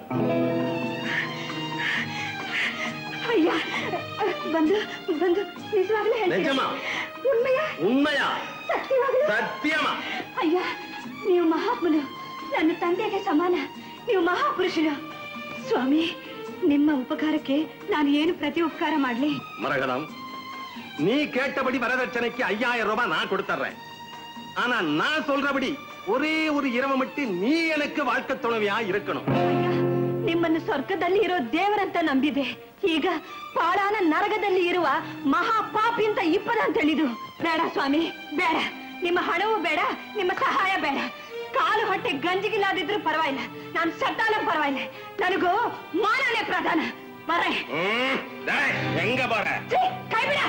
ಅಯ್ಯ ಬಂದು ಬಂದು ನಿಜವಾಗ್ಲೂ ಹೇಳ್ತೀರಾ? நிஜமா ಉண்ಮೆಯಾ உண்மையா ಸತ್ಯವಾಗ್ಲೂ சத்தியமா ಅಯ್ಯ ನೀವು ಮಹಾತ್ಮನು ನನ್ನ ತಂದೆಗೆ ಸಮಾನ ನೀವು ಮಹಾಪುರುಷರು ಸ್ವಾಮಿ ನಿಮ್ಮ ಉಪಕಾರಕ್ಕೆ ನಾನು ಏನು ಪ್ರತಿ ಉಪಕಾರ ಮಾಡ್ಲಿ மரகதம் நீ கேட்டபடி வரதட்சணைக்கு ஐயாயிரம் ரூபாய் நான் கொடுத்துறேன் ஆனா நான் சொல்றபடி ஒரே ஒரு இரவு மட்டும் நீ எனக்கு வாழ்க்கை துணைவியா இருக்கணும் ನಿಮ್ಮನ್ನು ಸ್ವರ್ಗದಲ್ಲಿ ಇರೋ ದೇವರಂತ ನಂಬಿದೆ ಈಗ ಪಾಳಾನ ನರಕದಲ್ಲಿ ಇರುವ ಮಹಾ ಪಾಪಿ ಅಂತ ಇಪ್ಪದ ಅಂತ ಹೇಳಿದು ಬೇಡ ಸ್ವಾಮಿ ಬೇಡ ನಿಮ್ಮ ಹಣವೂ ಬೇಡ ನಿಮ್ಮ ಸಹಾಯ ಬೇಡ ಕಾಲು ಹೊಟ್ಟೆ ಗಂಜಿಗಿಲ್ಲಾದಿದ್ರು ಪರವಾಗಿಲ್ಲ ನಾನು ಸತ್ತಾலும் ಪರವಾಗಿಲ್ಲ ನನಗೂ ಮಾನವನೇ ಪ್ರಧಾನ ಬರೇ ம், டேய், எங்க போற ಕೈ ಬಿಡ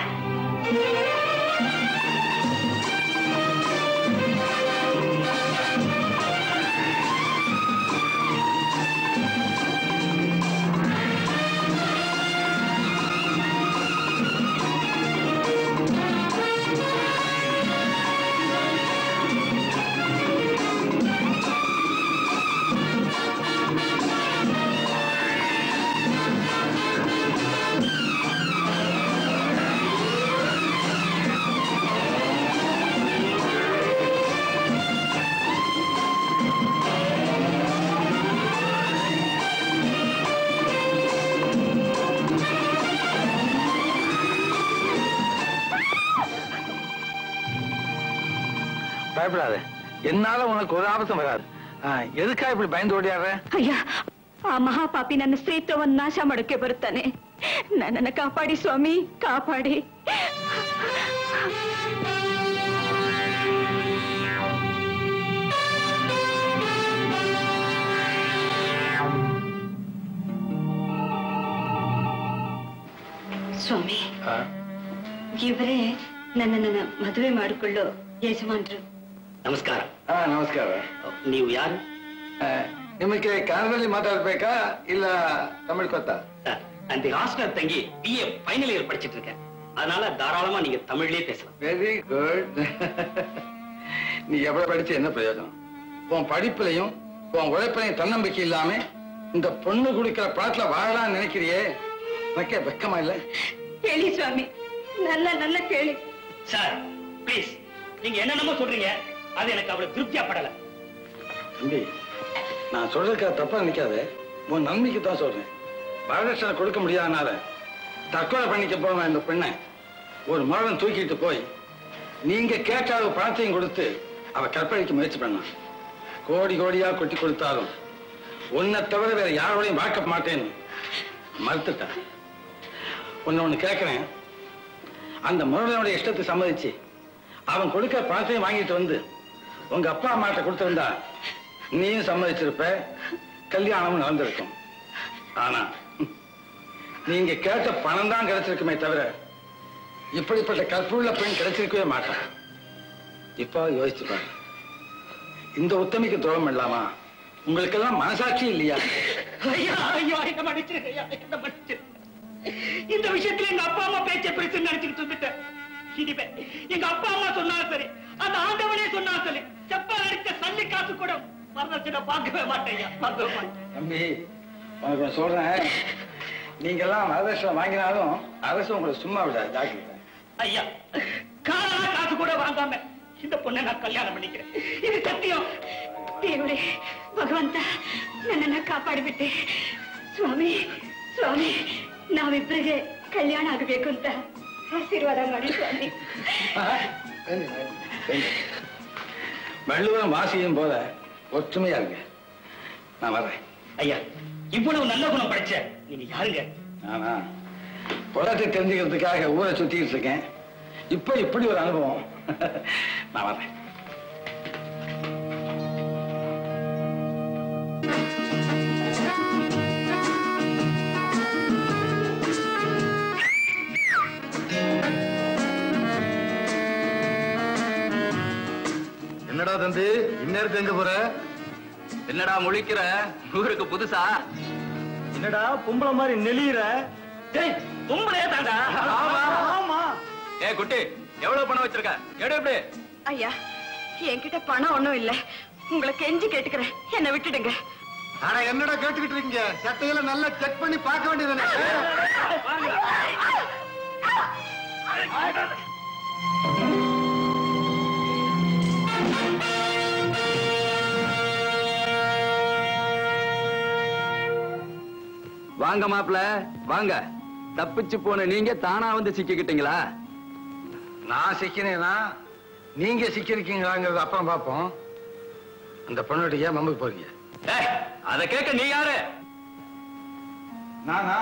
பயப்படாத என்னால உனக்கு ஒரு ஆபத்தும் வராது ஆ, எதுக்கா இப்படி பயந்து ஓடியாடுற ಅಯ್ಯ ಆ ಮಹಾಪಾಪಿ ನನ್ನ ಸ್ತ್ರೀತ್ವವನ್ನು ನಾಶ ಮಾಡೋಕೆ ಬರುತ್ತಾನೆ ನನ್ನನ್ನು ಕಾಪಾಡಿ ಸ್ವಾಮಿ ಕಾಪಾಡಿ ಸ್ವಾಮಿ ಇವರೇ ನನ್ನನ್ನು ಮದುವೆ ಮಾಡಿಕೊಳ್ಳೋ ಯಜಮಾನ್ರು ನಮಸ್ಕಾರ ಹಾ ನಮಸ್ಕಾರ ನೀವು ಯಾರು ನಿಮಗೆ ಕನ್ನಡದಲ್ಲಿ ಮಾತಾಡ್ಬೇಕಾ ಇಲ್ಲ ತಮಿಳ್ ಗೊತ್ತಾ அந்த ஹாஸ்டல் தங்கி பிஏ ஃபைனல் இயர் படிச்சிட்டு இருக்கேன் அதனால தாராளமா நீங்க தமிழ்லயே பேசலாம் வெரி குட் நீ எவ்வளவு படிச்சு என்ன பிரயோஜனம் உன் படிப்புலையும் உன் உழைப்பிலையும் தன்னம்பிக்கை இல்லாம இந்த பொண்ணு குடிக்கிற பழத்துல வாழலாம்னு நினைக்கிறியே உனக்கே வெக்கமா இல்ல ಕೇಳಿ ಸ್ವಾಮಿ ನನ್ನ ನನ್ನ ಕೇಳಿ சார் ப்ளீஸ் நீங்க என்னென்னமோ சொல்றீங்க அது எனக்கு அவ்வளவு திருப்தியா படல தம்பி நான் சொல்றதுக்கு தப்பா நிக்காத உன் நன்மைக்கு தான் சொல்றேன் வரதட்சணை கொடுக்க முடியாதனால தற்கொலை பண்ணிக்க போன இந்த பெண்ணை ஒரு முழம் தூக்கிட்டு போய் நீங்க கேட்ட அளவு பணத்தையும் கொடுத்து அவ கற்பழிக்க முயற்சி பண்ணான் கோடி கோடியா கொட்டி கொடுத்தாலும் உன்னை தவிர வேற யாரோடையும் பார்க்க மாட்டேன்னு மறுத்துட்டான் உன்னை ஒண்ணு கேட்கிறேன் அந்த முருகனுடைய இஷ்டத்தை சம்மதிச்சு அவன் கொடுக்கிற பணத்தையும் வாங்கிட்டு வந்து உங்க அப்பா அம்மாட்ட கொடுத்திருந்தா நீயும் சம்மதிச்சிருப்ப கல்யாணமும் நடந்திருக்கும் ஆனா நீங்க கேட்ட பணம் தான் கிடைச்சிருக்குமே தவிர இப்படிப்பட்ட கற்புள்ள பெண் கிடைச்சிருக்கவே மாட்டான் இப்ப யோசிச்சு பாரு இந்த உத்தமிக்கு துரோகம் இல்லாமா உங்களுக்கெல்லாம் மனசாட்சி இல்லையா ஐயா ஐயா என்ன மன்னிச்சிருங்க ஐயா என்ன மன்னிச்சிருங்க இந்த விஷயத்துல எங்க அப்பா அம்மா பேச்ச பெருசு நினைச்சுக்கிட்டு இருந்துட்டேன் இனிமே எங்க அப்பா அம்மா சொன்னாலும் சரி அந்த ஆண்டவனே சொன்னாலும் சரி செப்பல் அடிச்ச சல்லி காசு கூட வரதட்சணை பார்க்கவே மாட்டேன் ஐயா பார்க்கவே மாட்டேன் தம்பி உனக்கு ஒண்ணு சொல்றேன் நீங்க எல்லாம் வரதட்சணை வாங்கினாலும் அரசு உங்களை சும்மா விடாது ஜாக்கிரதை ஐயா காரணமா காசு கூட வாங்காம இந்த பொண்ணை நான் கல்யாணம் பண்ணிக்கிறேன் இது சத்தியம் ದೇವರೇ ಭಗವಂತ ನನ್ನನ್ನ ಕಾಪಾಡಿಬಿಟ್ಟೆ ಸ್ವಾಮಿ ಸ್ವಾಮಿ ನಾವಿಬ್ಬರಿಗೆ ಕಲ್ಯಾಣ ಆಗಬೇಕು ಅಂತ ಆಶೀರ್ವಾದ ಮಾಡಿ ಸ್ವಾಮಿ வள்ளுவரும் வாசியும் போல ஒற்றுமையா இருங்க நான் வர்றேன் ஐயா இவ்வளவு நல்ல குணம் படிச்ச நீங்க யாருங்க ஆனா புலத்தை தெரிஞ்சுக்கிறதுக்காக ஊரை சுத்திட்டு இருக்கேன் இப்ப இப்படி ஒரு அனுபவம் நான் வர்றேன் என்னடா தம்பி இந்நேரத்துக்கு எங்க போற என்னடா முழிக்கிற ஊருக்கு புதுசா என்னடா பொம்பளை மாதிரி நெளியிற டேய் பொம்பளையே தாண்டா ஆமா ஏ குட்டி எவ்வளவு பணம் வச்சிருக்க எடு எப்படி ஐயா என்கிட்ட பணம் ஒண்ணும் இல்ல உங்களை கெஞ்சி கேட்டுக்கிறேன் என்ன விட்டுடுங்க ஆனா என்னடா கேட்டுக்கிட்டு இருக்கீங்க சட்டையில நல்லா செக் பண்ணி பார்க்க வேண்டியது வாங்க வாங்க மாப்பிள வாங்க தப்பிச்சு போன நீங்க தானா வந்து சிக்கிக்கிட்டீங்களா நான் சிக்கினேனா நீங்க சிக்கிருக்கீங்களாங்கிறது அப்புறம் பார்ப்போம் அந்த பொண்ணுகிட்ட ஏன் மம்புக்கு போறீங்க அத கேட்க நீ யாரு நானா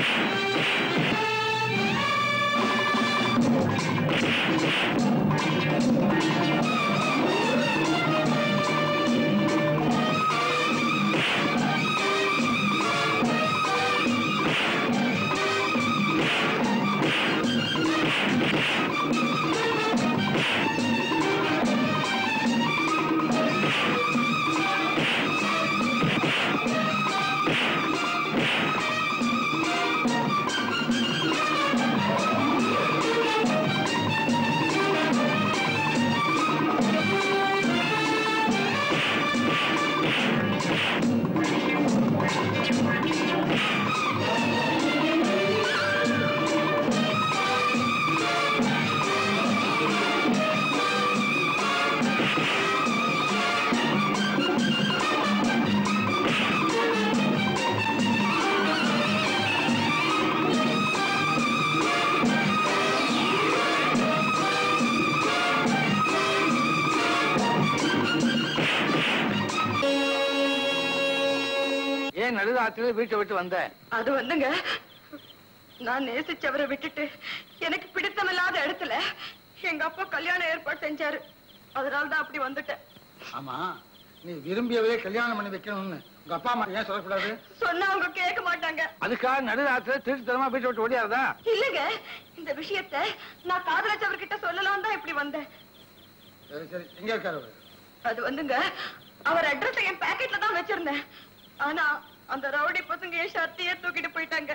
ஏன் நடுராத்திரி வீட்டை விட்டு வந்த அது வந்துங்க நான் நேசிச்சவரை விட்டுட்டு எனக்கு பிடித்தமில்லாத இடத்துல எங்க அப்பா கல்யாணம் ஏற்பாடு செஞ்சாரு அதனால தான் அப்படி வந்துட்டேன் ஆமா நீ விரும்பியவே கல்யாணம் பண்ணி வைக்கணும்னு உங்க அப்பா அம்மா ஏன் சொல்லக்கூடாது சொன்னா அவங்க கேட்க மாட்டாங்க அதுக்காக நடுராத்திரி திருட்டுத்தனமா வீட்டை விட்டு ஓடியாருதா இல்லங்க இந்த விஷயத்த நான் காதலிச்சவர்கிட்ட சொல்லலாம் தான் இப்படி வந்தேன் சரி சரி எங்க இருக்காரு அவரு? அது வந்துங்க அவர் அட்ரஸ் என் பாக்கெட்ல தான் வச்சிருந்தேன் ஆனா அந்த ரவுடி பசங்க என் ஷர்ட்டையே தூக்கிட்டு போயிட்டாங்க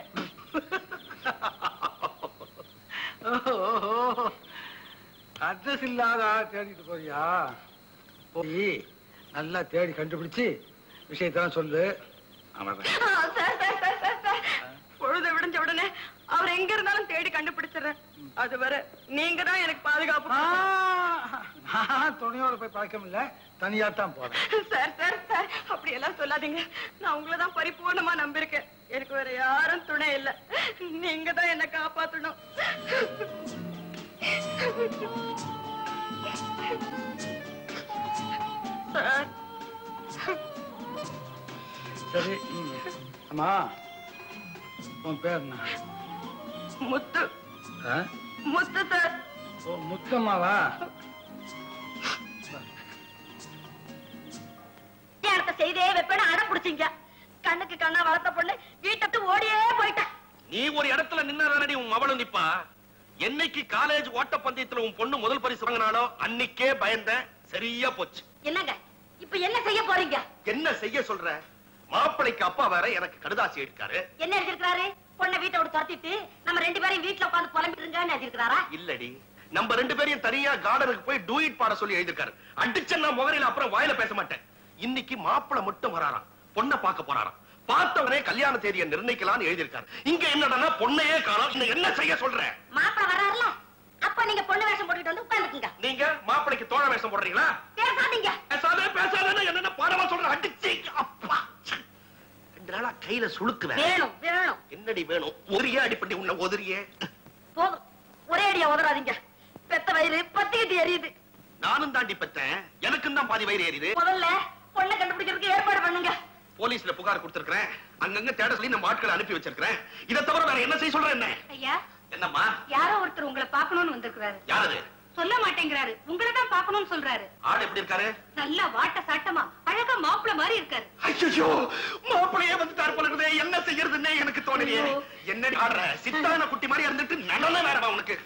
அட்ரஸ் இல்லாத ஆளை தேடிட்டு போறியா போய் நல்லா தேடி கண்டுபிடிச்சு விஷயத்தெல்லாம் சொல்லு ஆமாம் ஆ, sir sir sir sir sir பொழுது விடிஞ்ச உடனே அவர் எங்க இருந்தாலும் தேடி கண்டுபிடிச்சிடுறேன் அது வரை நீங்க தான் எனக்கு பாதுகாப்பு நான் துணையோட போய் பழக்கம் இல்ல தனியா தான் போறேன் சார் சார் சார் அப்படி எல்லாம் சொல்லாதீங்க நான் உங்களை தான் பரிபூர்ணமா நம்பியிருக்கேன் எனக்கு வேற யாரும் துணை இல்ல நீங்க தான் என்ன காப்பாத்தணும் சார் சரி ம். அம்மா உன் பேர் என்ன முத்து ஆ? முத்து சார் ஓ முத்தம்மாவா கல்யாணத்தை செய்தே வைப்பேன்னு அடம் பிடிச்சீங்க கண்ணுக்கு கண்ணா வளர்த்த பொண்ணு வீட்டை விட்டு ஓடியே போயிட்டா நீ ஒரு இடத்துல நின்னடி உன் அவளும் நிப்பா என்னைக்கு காலேஜ் ஓட்ட பந்தயத்துல உன் பொண்ணு முதல் பரிசு வாங்கினாலோ அன்னைக்கே பயந்தேன் சரியா போச்சு என்னங்க இப்ப என்ன செய்ய போறீங்க என்ன செய்ய சொல்ற மாப்பிளைக்கு அப்பா வேற எனக்கு கடுதாசி எடுக்காரு என்ன எழுதிருக்காரு பொண்ணை வீட்டை விட்டு துரத்திட்டு நம்ம ரெண்டு பேரையும் வீட்டுல உட்காந்து புலம்பிட்டு இருங்கன்னு எழுதிருக்காரா இல்லடி நம்ம ரெண்டு பேரையும் தனியா கார்டனுக்கு போய் டூயிட் பாட சொல்லி எழுதிருக்காரு அடிச்ச நான் முகரையில அப்புறம் வாயில பேச மாட்டேன் இன்னைக்கு மாப்பிளை மட்டும் வராராம் பொண்ணை பார்க்க போறாராம் பார்த்தவனே கல்யாண தேதியை நிர்ணயிக்கலாம்னு எழுதியிருக்காரு இங்க என்னடா பொண்ணையே காணோம் இன்னும் என்ன செய்ய சொல்ற மாப்பிள வர்றாருல அப்ப நீங்க பொண்ணு வேஷம் போட்டுட்டு வந்து உட்காந்துக்குங்க நீங்க மாப்பிளைக்கு தோழ வேஷம் போடுறீங்களா பேசாதீங்க பேசாதே பேசாதே என்னென்ன பாடமா சொல்ற அடிச்சு அப்பா ரெண்டு நாளா கையில சுளுக்குவேன் வேணும் வேணும் என்னடி வேணும் ஒரியே அடிப்பட்டி உன்னை ஒதுரியே போதும் ஒரே அடியா உதறாதீங்க பெத்த வயிறு பத்திக்கிட்டு எரியுது நானும் தாண்டி பெத்தேன் எனக்கும் தான் பாதி வயிறு ஏறிது முதல்ல பொண்ணை கண்டுபிடிக்கிறதுக்கு ஏற்பாடு பண்ணுங்க போலீஸ்ல புகார் கொடுத்திருக்கிறேன் அங்கங்க தேட சொல்லி நம்ம ஆட்களை அனுப்பி வச்சிருக்கிறேன் இதை தவிர வேற என்ன செய்ய சொல்ற என்ன ஐயா என்னம்மா யாரோ ஒருத்தர் உங்களை பார்க்கணும்னு வந்திருக்கிறாரு யாரது சொல்ல மாட்டேங்கிறாரு உங்களை தான் பார்க்கணும்னு சொல்றாரு ஆடு எப்படி இருக்காரு நல்லா வாட்ட சாட்டமா அழகா மாப்பிள மாதிரி இருக்காரு ஐயோ மாப்பிளையே வந்துட்டார் போல இருக்குதே என்ன செய்யறதுன்னே எனக்கு தோணலையே என்னடி ஆடுற சித்தான குட்டி மாதிரி இருந்துட்டு நடன வேறவா உனக்கு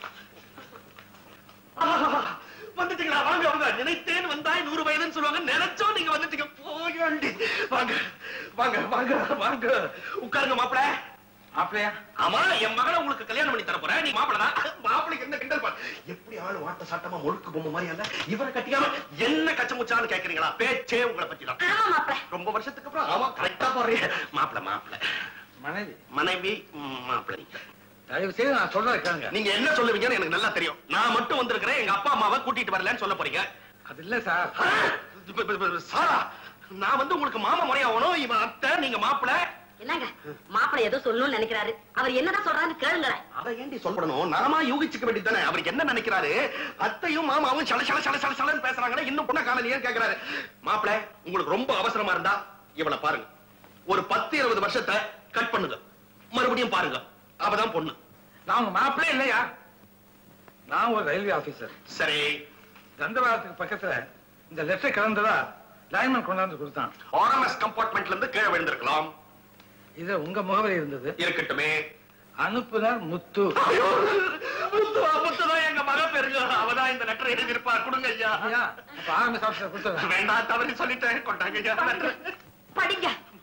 ஆஹா, வந்துட்டீங்களா வாங்க வாங்க நினைத்தேன் வந்தாய் நூறு வயதுன்னு சொல்லுவாங்க நினைச்சோம் நீங்க வந்துட்டீங்க போயாண்டி வாங்க வாங்க வாங்க வாங்க உட்காருங்க மாப்பிள மாப்பிளையா ஆமா என் மகளை உங்களுக்கு கல்யாணம் பண்ணி தர போறேன் நீ மாப்பிள தான் மாப்பிளைக்கு என்ன கிண்டல் பாரு எப்படி ஆளு வாட்ட சாட்டமா முழுக்கு பொம்மை மாதிரி அல்ல இவரை கட்டிக்காம என்ன கச்சமுச்சான்னு கேக்குறீங்களா பேச்சே உங்களை பத்தி தான் ஆமா மாப்பிள ரொம்ப வருஷத்துக்கு அப்புறம் ஆமா கரெக்டா போறீங்க மாப்பிள மாப்பிள மனைவி மனைவி ம், மாப்பிளை தயவு செய்து நான் சொல்றதை கேளுங்க நீங்க என்ன சொல்லுவீங்கன்னு எனக்கு நல்லா தெரியும் நான் மட்டும் வந்திருக்கிறேன் எங்க அப்பா அம்மாவை கூட்டிட்டு வரலன்னு சொல்ல போறீங்க அது இல்ல சார் ஆ, ப- ப- ப- சாரா நான் வந்து உங்களுக்கு மாமா முறையாகணும் இவன் அத்தை நீங்க மாப்பிள என்னங்க மாப்பிள்ளை ஏதோ சொல்லணும்னு நினைக்கிறாரு அவர் என்னதான் சொல்றாருன்னு கேளுங்களேன் அதை ஏண்டி சொல்லணும் நலமா யூகிச்சுக்க வேண்டியதானே அவருக்கு என்ன நினைக்கிறாரு அத்தையும் மாமாவும் சல சல சல சல சலன்னு பேசுறாங்கன்னா இன்னும் பொண்ண காணலையே கேக்குறாரு மாப்பிள உங்களுக்கு ரொம்ப அவசரமா இருந்தா இவளை பாருங்க ஒரு பத்து இருபது வருஷத்தை கட் பண்ணுங்க மறுபடியும் பாருங்க அவதான் பொண்ணு நான் உங்க மாப்பிள்ளே இல்லையா நான் ஒரு ரயில்வே ஆபீசர் சரி தண்டவாளத்துக்கு பக்கத்துல இந்த லெட்டர் கலந்ததா லைன்மேன் கொண்டாந்து கொடுத்தான் ஆர்எம்எஸ் கம்பார்ட்மெண்ட்ல இருந்து கீழே விழுந்திருக்கலாம் இது உங்க முகவரி இருந்தது இருக்கட்டுமே அனுப்புனர் முத்து முத்துவா முத்துதான் எங்க மக பெருங்க அவதான் இந்த லெட்டர் எழுதியிருப்பா கொடுங்க ஐயா அப்ப ஆர்எம்எஸ் ஆபீசர் கொடுத்துறேன் வேண்டாம் தவறி சொல்லிட்டேன் கொண்டாங்க ஐயா letter. படிங்க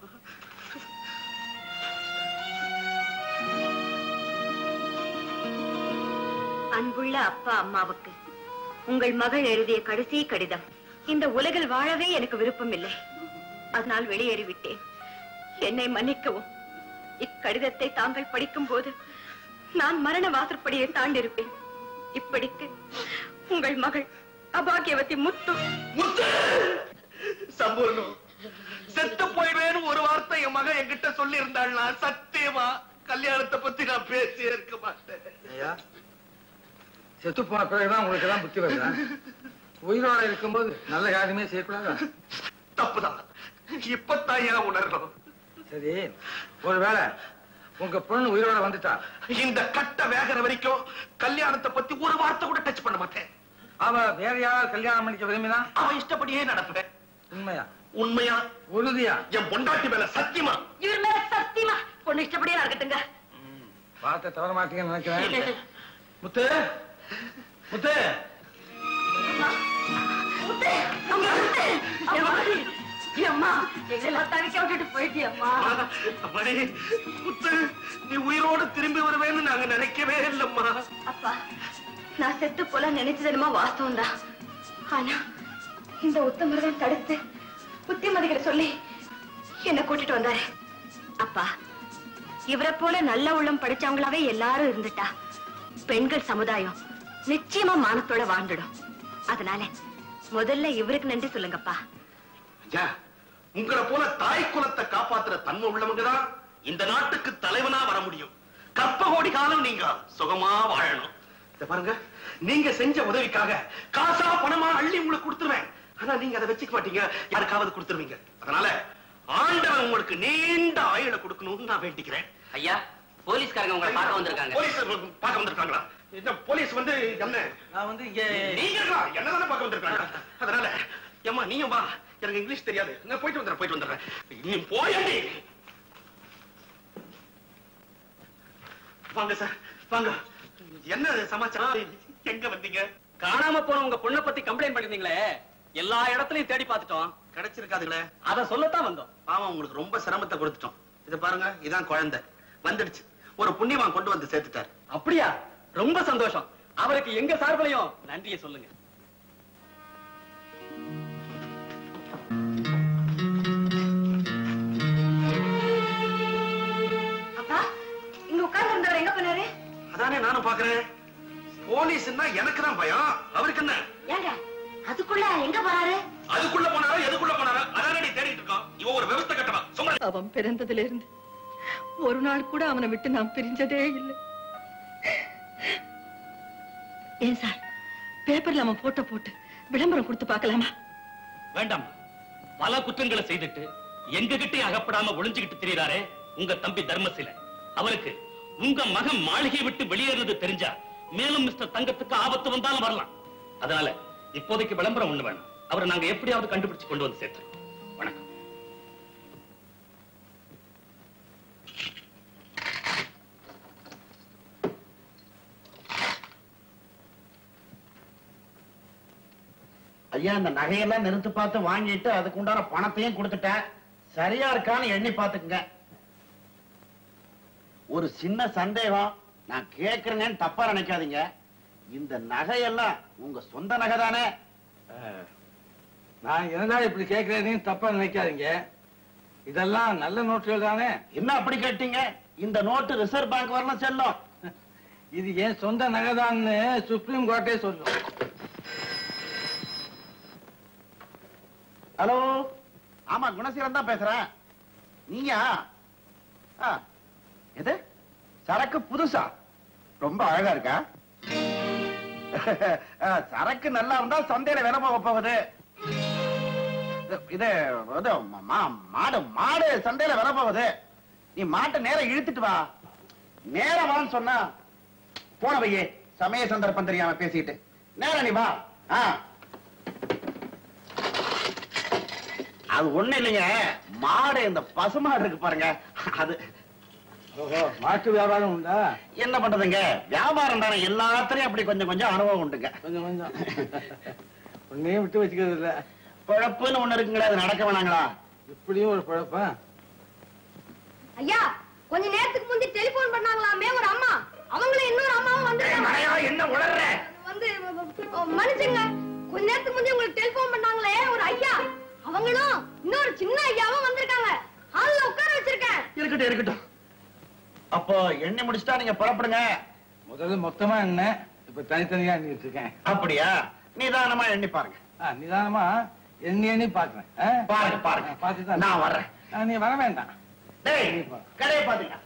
அன்புள்ள அப்பா அம்மாவுக்கு உங்கள் மகள் எழுதிய கடைசி கடிதம் இந்த உலகில் வாழவே எனக்கு விருப்பம் இல்லை அதனால் வெளியேறிவிட்டேன் என்னை மன்னிக்கவும் இக்கடிதத்தை தாங்கள் படிக்கும் போது நான் மரண வாசற்படியை தாண்டிருப்பேன் இப்படிக்கு உங்கள் மகள் அபாகியவதி முத்து முத்து சம்பூர்ணம் செத்து போயிடுவேன்னு ஒரு வார்த்தை என் மகன் என்கிட்ட சொல்லி இருந்தாள்னா சத்தியமா கல்யாணத்தை பத்தி நான் பேசியே இருக்க மாட்டேன் ஐயா செத்து போன பிறகுதான் உங்களுக்கு எல்லாம் புத்தி வருதா உயிரோட இருக்கும்போது நல்ல காரியமே செய்யக்கூடாதா தப்புதான் இப்பத்தான் ஏன் உணர்றோம் சரி ஒருவேளை உங்க பொண்ணு உயிரோட வந்துட்டா இந்த கட்ட வேகிற வரைக்கும் கல்யாணத்தை பத்தி ஒரு வார்த்தை கூட டச் பண்ண மாட்டேன் அவ வேற யாராவது கல்யாணம் பண்ணிக்க விரும்பினா அவன் இஷ்டப்படியே நடப்பேன் உண்மையா உண்மையா உறுதியா என் பொண்டாட்டி மேல சத்தியமா இவர் மேல சத்தியமா பொண்ணு இஷ்டப்படியே நடக்கட்டுங்க வார்த்தை தவற மாட்டீங்கன்னு நினைக்கிறேன் முத்து முத்து முத்து, அம்மா, முத்து, அம்மா, அம்மா, எங்களெல்லாம் தவிக்க விட்டுட்டு போயிட்டியம்மா அம்மாடி, முத்து நீ உயிரோடு திரும்பி வருவேன்னு நாங்க நினைக்கவே இல்லம்மா அப்பா நான் செத்து போல நினைச்சதுமா வாஸ்தவம் தான் ஆனா இந்த உத்தமர்கள் தடுத்து புத்திமதிகளை சொல்லி என்ன கூட்டிட்டு வந்தாரு அப்பா இவரை போல நல்ல உள்ளம் படிச்சவங்களாவே எல்லாரும் இருந்துட்டா பெண்கள் சமுதாயம் நிச்சயமா மானத்தோட வாழ்ந்துடும் அதனால முதல்ல இவருக்கு நன்றி சொல்லுங்கப்பா ஐயா, உங்களை போல தாய் குலத்தை காப்பாத்துற தன்மை உள்ளவங்க தான் இந்த நாட்டுக்கு தலைவனா வர முடியும் கற்ப கோடி காலம் நீங்க சுகமா வாழணும் இத பாருங்க நீங்க செஞ்ச உதவிக்காக காசா பணமா அள்ளி உங்களுக்கு கொடுத்துருவேன் ஆனா நீங்க அதை வச்சுக்க மாட்டீங்க யாருக்காவது கொடுத்துருவீங்க அதனால ஆண்டவன் உங்களுக்கு நீண்ட ஆயுளை கொடுக்கணும்னு நான் வேண்டிக்கிறேன் ஐயா போலீஸ்காரங்க உங்களை பார்க்க வந்திருக்காங்க போலீஸ் பார்க்க வந்திருக்காங்களா இந்த போலீஸ் வந்து என்ன நான் வந்து இங்க நீங்க என்னதானே பார்க்க வந்திருக்காங்க அதனால ஏம்மா நீயும் வா எனக்கு இங்கிலீஷ் தெரியாது நான் போயிட்டு வந்துடுறேன் போயிட்டு வந்துடுறேன் நீ போயண்டி வாங்க சார் வாங்க என்ன சமாச்சாரம் எங்க வந்தீங்க காணாம போன உங்க பொண்ணை பத்தி கம்ப்ளைண்ட் பண்ணிருந்தீங்களே எல்லா இடத்துலயும் தேடி பார்த்துட்டோம் கிடைச்சிருக்காதுங்களே அத சொல்லத்தான் வந்தோம் பாவம் உங்களுக்கு ரொம்ப சிரமத்தை கொடுத்துட்டோம் இது பாருங்க இதான் குழந்தை வந்துடுச்சு ஒரு புண்ணியவான் கொண்டு வந்து சேர்த்துட்டார் அப்படியா ரொம்ப சந்தோஷம் அவருக்கு எங்க சார்பிலையும் நன்றியை சொல்லுங்க அப்பா இங்க உட்கார்ந்து இருந்தவர் எங்க போனாரு அதானே நானும் பாக்குறேன் போலீஸ்னா எனக்கு தான் பயம் அவருக்கு என்ன ஏங்க அதுக்குள்ள எங்க போறாரு அதுக்குள்ள போனாரா எதுக்குள்ள போனாரா அதானே தேடிட்டு இருக்கான் இவன் ஒரு விவசாய கட்டவன் சும்மா அவன் பிறந்ததுல இருந்து ஒரு நாள் கூட அவனை விட்டு நான் பிரிஞ்சதே இல்லை ஏன் சார் பேப்பர்ல அவன் போட்டோ போட்டு விளம்பரம் கொடுத்து பார்க்கலாமா வேண்டாம் பல குற்றங்களை செய்துட்டு எங்க கிட்டே அகப்படாம ஒளிஞ்சுகிட்டு திரியறாரே உங்க தம்பி தர்மசில அவருக்கு உங்க மகன் மாளிகை விட்டு வெளியேறது தெரிஞ்சா மேலும் மிஸ்டர் தங்கத்துக்கு ஆபத்து வந்தாலும் வரலாம் அதனால இப்போதைக்கு விளம்பரம் ஒண்ணு வேணும் அவரை நாங்க எப்படியாவது கண்டுபிடிச்சு கொண்டு வந்து சேர்த்துறோம் வணக்கம் ஐயா இந்த நகையெல்லாம் நிறுத்து பார்த்து வாங்கிட்டு அதுக்கு உண்டான பணத்தையும் கொடுத்துட்டேன் சரியா இருக்கான்னு எண்ணி பாத்துக்குங்க ஒரு சின்ன சந்தேகம் நான் கேக்குறேன்னு தப்பா நினைக்காதீங்க இந்த நகையெல்லாம் உங்க சொந்த நகை தானே நான் என்னடா இப்படி கேட்கிறேன்னு தப்பா நினைக்காதீங்க இதெல்லாம் நல்ல நோட்டுகள் தானே என்ன அப்படி கேட்டீங்க இந்த நோட்டு ரிசர்வ் பேங்க் வரணும் செல்லும் இது என் சொந்த நகைதான்னு சுப்ரீம் கோர்ட்டே சொல்லும் ஹலோ ஆமா குணசீலன் தான் பேசுறேன் நீயா ஆ, எது சரக்கு புதுசா ரொம்ப அழகா இருக்கா ஆ, சரக்கு நல்லா இருந்தா சந்தையில விலை போக போகுது இது- இது இது மா- மாடு மாடு சந்தையில விலை போகுது நீ மாட்டை நேரம் இழுத்துட்டு வா நேரம் வான்னு சொன்னா போன பையே சமய சந்தர்ப்பம் தெரியாம பேசிட்டு நேரம் நீ வா ஆ. அது ஒண்ணு இல்லைங்க மாடு இந்த பசுமாடு இருக்கு பாருங்க அது ஓஹோ மாட்டு வியாபாரம் உண்டா என்ன பண்றதுங்க வியாபாரம் தானே எல்லாத்துலயும் அப்படி கொஞ்சம் கொஞ்சம் அனுபவம் உண்டுங்க கொஞ்சம் கொஞ்சம் ஒன்னையும் விட்டு வச்சுக்கிறது இல்ல குழப்புன்னு ஒண்ணு இருக்குங்களே அது நடக்க வேணாங்களா இப்படியும் ஒரு குழப்பா ஐயா கொஞ்ச நேரத்துக்கு முந்தி டெலிபோன் பண்ணாங்களாமே ஒரு அம்மா அவங்களும் இன்னொரு அம்மாவும் வந்து என்ன உளர்ற வந்து மனுஷங்க கொஞ்ச நேரத்துக்கு முந்தி உங்களுக்கு டெலிபோன் பண்ணாங்களே ஒரு ஐயா அவங்களும் இன்னொரு சின்ன ஐயாவும் வந்திருக்காங்க ஹால்ல உட்கார வச்சிருக்கேன் இருக்கட்டும் இருக்கட்டும் அப்போ எண்ணெய் முடிச்சிட்டா நீங்க புறப்படுங்க முதல்ல மொத்தமா என்ன இப்ப தனித்தனியா எண்ணி வச்சிருக்கேன் அப்படியா நிதானமா எண்ணி பாருங்க ஆ, நிதானமா எண்ணி எண்ணி பாக்குறேன் ஆ? பாருங்க பாருங்க பார்த்துதான் நான் வர்றேன் ஆ, நீ வர வேண்டாம் டேய் கடையை பாத்துங்க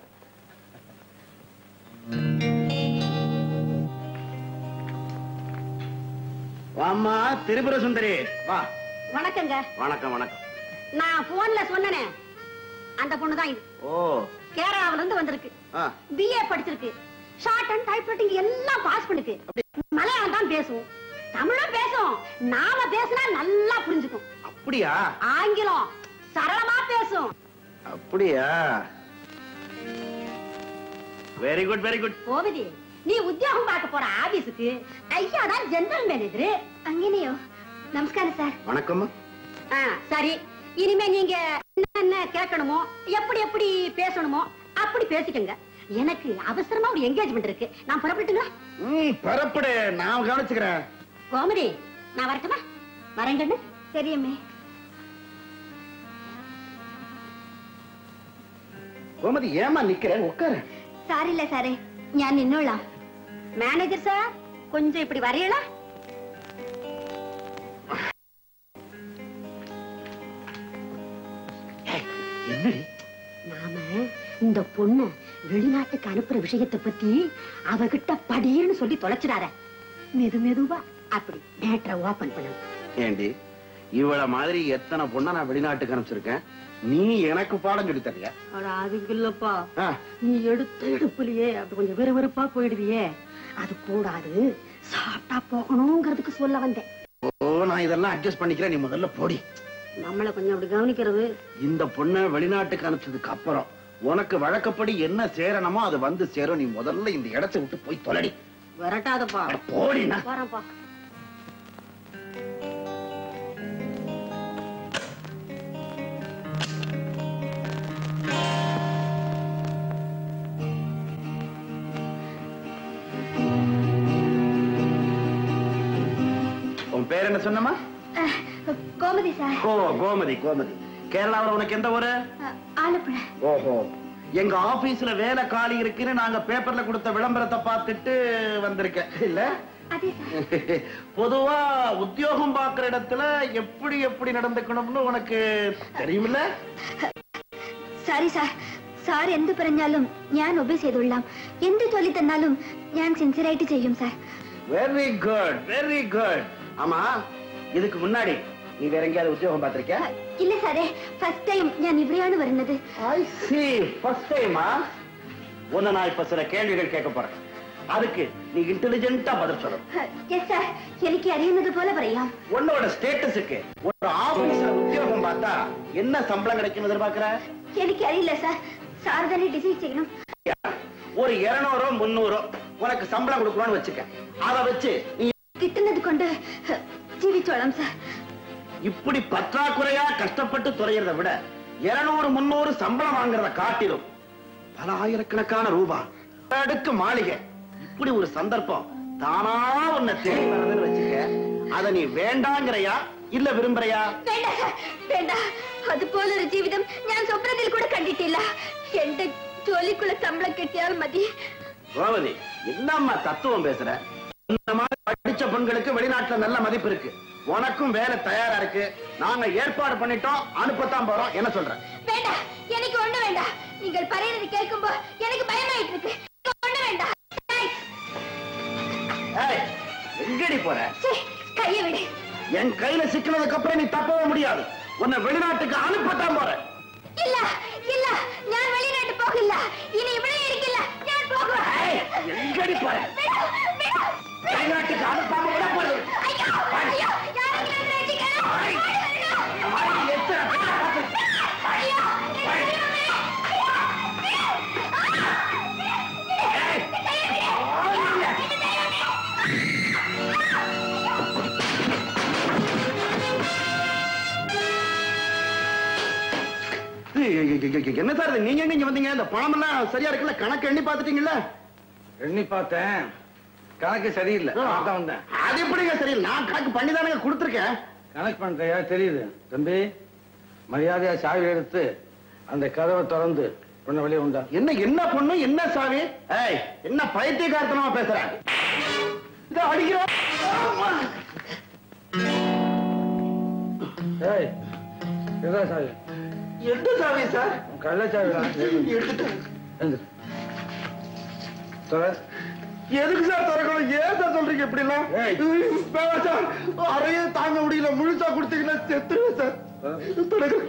வாம்மா திரிபுர சுந்தரி வா வணக்கங்க வணக்கம் வணக்கம் நான் போன்ல சொன்னனே அந்த பொண்ணு தான் இது ஓ கேரளாவுல இருந்து வந்திருக்கு ஆ, பிஏ படிச்சிருக்கு ஷார்ட் அண்ட் டைப்ரைட்டிங் எல்லாம் பாஸ் பண்ணிருக்கு மலையாளம் தான் பேசும் தமிழும் பேசும் நாம பேசினா நல்லா புரிஞ்சுக்கும் அப்படியா ஆங்கிலம் சரளமா பேசும் அப்படியா வெரி குட் வெரி குட் கோவிதி நீ உத்தியோகம் பார்க்க போற ஆபீஸுக்கு ஐயா தான் ஜெனரல் மேனேஜர் அங்கேனையோ நமஸ்காரம் சார் வணக்கம் ஆ, சரி இனிமே நீங்க என்ன கேட்கணுமோ எப்படி எப்படி பேசணுமோ அப்படி பேசிக்கங்க எனக்கு அவசரமா ஒரு என்கேஜ்மெண்ட் இருக்கு நான் புறப்பட்டுங்களா ம் பரப்படு நான் கவனிச்சுக்கிறேன் கோமதி நான் வரட்டுமா வரேங்கண்ணு சரியம்மே கோமதி ஏமா நிக்கிற உட்கார സാരില്ല സാറേ ഞാൻ നിന്നോളാം മാനേജർ സാർ கொஞ்சம் இப்படி வரையலாம் என்னடி நாம இந்த பொண்ண வெளிநாட்டுக்கு அனுப்புற விஷயத்தை பத்தி அவகிட்ட படின்னு சொல்லி தொலைச்சிடாத மெது மெதுவா அப்படி மேட்ரை ஓபன் பண்ணணும் ஏண்டி இவள மாதிரி எத்தனை பொண்ணை நான் வெளிநாட்டுக்கு அனுப்பிச்சிருக்கேன் நீ எனக்கு பாடம் சொல்லி தரியா அட அதுக்கு இல்லப்பா ஆ. நீ எடுத்த எடுப்புலயே அப்படி கொஞ்சம் விறுவிறுப்பா போயிடுவியே அது கூடாது சாப்பிட்டா போகணுங்கிறதுக்கு சொல்ல வந்தேன் ஓ நான் இதெல்லாம் அட்ஜஸ்ட் பண்ணிக்கிறேன் நீ முதல்ல போடி நம்மள கொஞ்சம் அப்படி கவனிக்கிறது இந்த பொண்ணை வெளிநாட்டுக்கு அனுப்பிச்சதுக்கு அப்புறம் உனக்கு வழக்கப்படி என்ன சேரணுமோ அது வந்து சேரும் நீ முதல்ல இந்த இடத்தை விட்டு போய் தொலைடி விரட்டாதப்பா போடினா வரேன்ப்பா உன் பேர் என்ன சொன்னமா கோமதி சார் ஓ கோமதி கோமதி கேரளாவுல உனக்கு எந்த ஊரு ஆலப்புழை ஓஹோ எங்க ஆபீஸ்ல வேலை காலி இருக்குன்னு நாங்க பேப்பர்ல கொடுத்த விளம்பரத்தை பார்த்துட்டு வந்திருக்கேன் இல்ல அதே சார் பொதுவா உத்தியோகம் பார்க்கிற இடத்துல எப்படி எப்படி நடந்துக்கணும்னு உனக்கு தெரியுமில்ல സാരി സാർ സാർ എന്ത് പറഞ്ഞാലും ഞാൻ ഒബേ ചെയ്തോളാം എന്ത് ജോലി തന്നാലും ഞാൻ സിൻസിയറായിട്ട് ചെയ്യും sir very good very good ஆமா இதுக்கு முன்னாடி நீ வேற எங்கேயாவது உத்தியோகம் பார்த்திருக்கியா ഇല്ല സാറേ ഫസ്റ്റ് ടൈം ഞാൻ ഇവിടെയാണ് വരുന്നത് ஐ சி ஃபர்ஸ்ட் டைமா உன்னை நான் இப்ப சில கேள்விகள் கேட்க போறேன் அதுக்கு நீ இன்டெலிஜென்ட்டா பதில் சொல்லணும் യെസ് സാർ എനിക്ക് അറിയുന്നത് പോലെ പറയാം உன்னோட ஸ்டேட்டஸுக்கு ஒரு ஆபீஸ்ல உத்தியோகம் பார்த்தா என்ன சம்பளம் கிடைக்கும் எதிர்பார்க்கிற എനിക്ക് അറിയില്ല സാർ സാർ തന്നെ ഡിസൈഡ് ചെയ്യണം ஒரு இருநூறோ முன்னூறோ உனக்கு சம்பளம் கொடுக்கணும்னு வச்சுக்க அதை வச்சு நீ കിട്ടുന്നത് കൊണ്ട് ജീവിച്ചോളാം സാർ இப்படி பற்றாக்குறையா கஷ்டப்பட்டு துறையிறத விட இருநூறு முன்னூறு சம்பளம் வாங்குறத காட்டிலும் பல ஆயிரக்கணக்கான ரூபாய் அடுக்கு மாளிகை இப்படி ஒரு சந்தர்ப்பம் தானா உன்னை தேடி வருதுன்னு வச்சுக்க அத நீ வேண்டாங்கிறையா இல்ல விரும்புறையா വേണ്ട സാർ വേണ്ട അതുപോലൊരു ജീവിതം ഞാൻ സ്വപ്നത്തിൽ കൂടെ കണ്ടിട്ടില്ല എന്റെ ജോലിക്കുള്ള ശമ്പളം കിട്ടിയാൽ മതി கோமதி என்னம்மா தத்துவம் பேசுற இந்த மாதிரி படிச்ச பெண்களுக்கு வெளிநாட்டுல நல்ல மதிப்பு இருக்கு உனக்கும் வேலை தயாரா இருக்கு நாங்க ஏற்பாடு பண்ணிட்டோம் அனுப்பத்தான் போறோம் என்ன சொல்ற വേണ്ട എനിക്ക് ഒന്നും വേണ്ട நீங்கள் பறையிறது கேட்கும்போது எனக்கு பயமாயிட்டு இருக்கு ஒண்ணு வேண்டாம் ஏய், எங்கடி போற சீ, கையை விடு என் கையில சிக்கினதுக்கு அப்புறம் நீ தப்பவே முடியாது உன்னை வெளிநாட்டுக்கு அனுப்பத்தான் போற இல்ல இல்ல நான் வெளிநாட்டு போகல இனி ഇവിടെ ഇരിക്കില്ല ഞാൻ പോകും எங்கடி போற வெளிநாட்டுக்கு அனுப்பாம விட போறது അയ്യോ അയ്യോ யாரெങ്കിലും എന്നെ രക്ഷിക്കണം അയ്യോ என்ன சார் இது? நீங்க எங்க இங்க வந்தீங்க இந்த பணம் எல்லாம் சரியா இருக்குல்ல கணக்கு எண்ணி பாத்துட்டீங்கல்ல எண்ணி பார்த்தேன் கணக்கு சரியில்லை அதான் வந்தேன் அது எப்படிங்க சரியில்லை நான் கணக்கு பண்ணி தானே கொடுத்துருக்கேன் கணக்கு பண்றியா தெரியுது தம்பி மரியாதையா சாவி எடுத்து அந்த கதவை திறந்து பொண்ணு வெளியே உண்டா என்ன என்ன பொண்ணு என்ன சாவி ஏய் என்ன பைத்தியக்காரத்தனமா பேசுற இதோ அடிக்கிறோம் ஏய் எதா சாவி எந்த சாவி சார் கள்ளச்சாவிடா எடுத்துட்டேன் தொலை எதுக்கு சார் திறக்கணும் ஏன் சார் சொல்றீங்க இப்படி எல்லாம் வேணாம் சார் அறையே தாங்க முடியல முழுசா கொடுத்தீங்கன்னா செத்துருவேன் சார் திறக்கிறேன்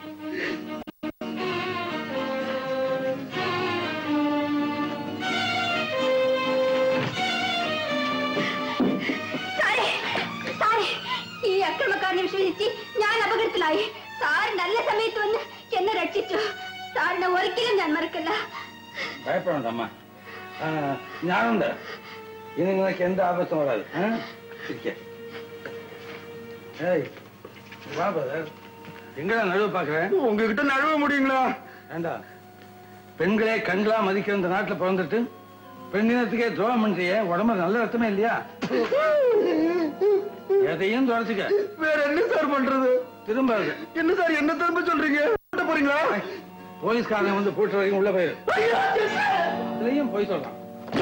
സാറേ സാറേ ഈ അക്രമക്കാരനെ വിശ്വസിച്ച് ഞാൻ അപകടത്തിലായി സാറ് നല്ല സമയത്ത് വന്ന് എന്നെ രക്ഷിച്ചു സാറിനെ ഒരിക്കലും ഞാൻ മറക്കില്ല பயப்பட வேண்டாம்மா ஆ, ஞானந்த இனி உனக்கு எந்த ஆபத்தும் வராது ஆ? இருக்க. ஏய் வா பிரதர் எங்கடா நழுவ பாக்குறேன் உங்ககிட்ட நழுவ முடியுங்களா ஏண்டா பெண்களே கண்களா மதிக்கிற இந்த நாட்டுல பிறந்துட்டு பெண்ணினத்துக்கே துரோகம் பண்றியே உடம்புல நல்ல ரத்தமே இல்லையா எதையும் தொடச்சுக்க வேற என்ன சார் பண்றது திரும்ப என்ன சார் என்ன திரும்ப சொல்றீங்க கூட்ட போறீங்களா போலீஸ்காரன் வந்து கூட்டுற வரைக்கும் உள்ள போயிரு அதுலயும் போய் சொல்லலாம்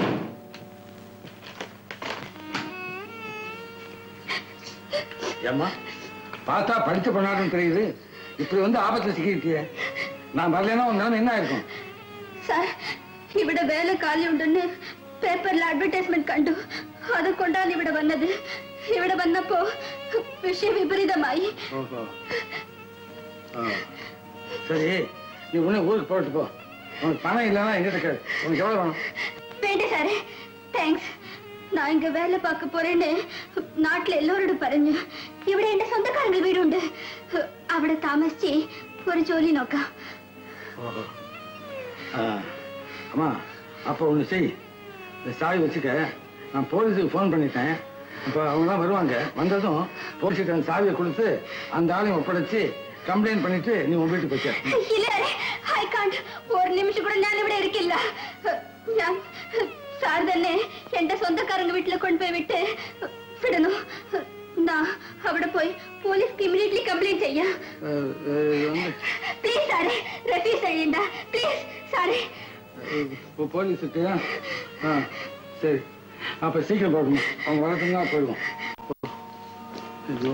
ஏம்மா பார்த்தா படிச்ச பண்ணாருன்னு தெரியுது இப்படி வந்து ஆபத்துல சிக்கிட்டியே நான் வரலைன்னா உன் நிலைமை என்ன இருக்கும் സാർ ഇവിടെ വേല കാലിയുണ്ടെന്ന് പേപ്പറിൽ അഡ്വർടൈസ്മെന്റ് കണ്ടു അതുകൊണ്ടാണ് ഇവിടെ വന്നത് ഇവിടെ വന്നപ്പോ വിഷയം വിപരീതമായി ஓஹோ ஆ. சரி நீ உடனே ஊருக்கு போட்டு போ உனக்கு பணம் இல்லைன்னா எங்கிட்ட கேளு உனக்கு எவ்வளவு வேணும் വേണ്ട സാറേ താങ്ക്സ് நான் இங்க வேலை பார்க்க போறேன்னு നാട്ടിൽ എല്ലാവരോടും പറഞ്ഞു ഇവിടെ എന്റെ സ്വന്തക്കാരങ്ങൾ വീടുണ്ട് അവിടെ താമസിച്ച് ഒരു ജോലി നോക്കാം ஓஹோ ஆ. அம்மா அப்போ ஒன்று செய் இந்த சாவி வச்சுக்க நான் போலீஸுக்கு ஃபோன் பண்ணிட்டேன் இப்போ அவங்களாம் வருவாங்க வந்ததும் போலீஸ்கிட்ட அந்த சாவியை கொடுத்து அந்த ஆளையும் ஒப்படைச்சு கம்ப்ளைண்ட் பண்ணிட்டு நீ உன் வீட்டுக்கு போச்ச ഇല്ല ഐ കാണ്ട് ഒരു നിമിഷം കൂടെ ഞാൻ ഇവിടെ ഇരിക്കില്ല ഞാൻ സാർ തന്നെ എന്റെ സ്വന്തക്കാരന്റെ വീട്ടിൽ കൊണ്ടുപോയി വിട്ട് വിടണു നാ അവിടെ പോയി പോലീസ് ഇമ്മീഡിയറ്റ്ലി കംപ്ലൈന്റ് ചെയ്യാം പ്ലീസ് സാറേ റെഫ്യൂസ് ചെയ്യണ്ട പ്ലീസ് സാറേ இப்போ போலீஸுக்கு ஆ சரி அப்போ சீக்கிரம் போகணும் அவங்க வரட்டுன்னா போயிடுவோம் ஐயோ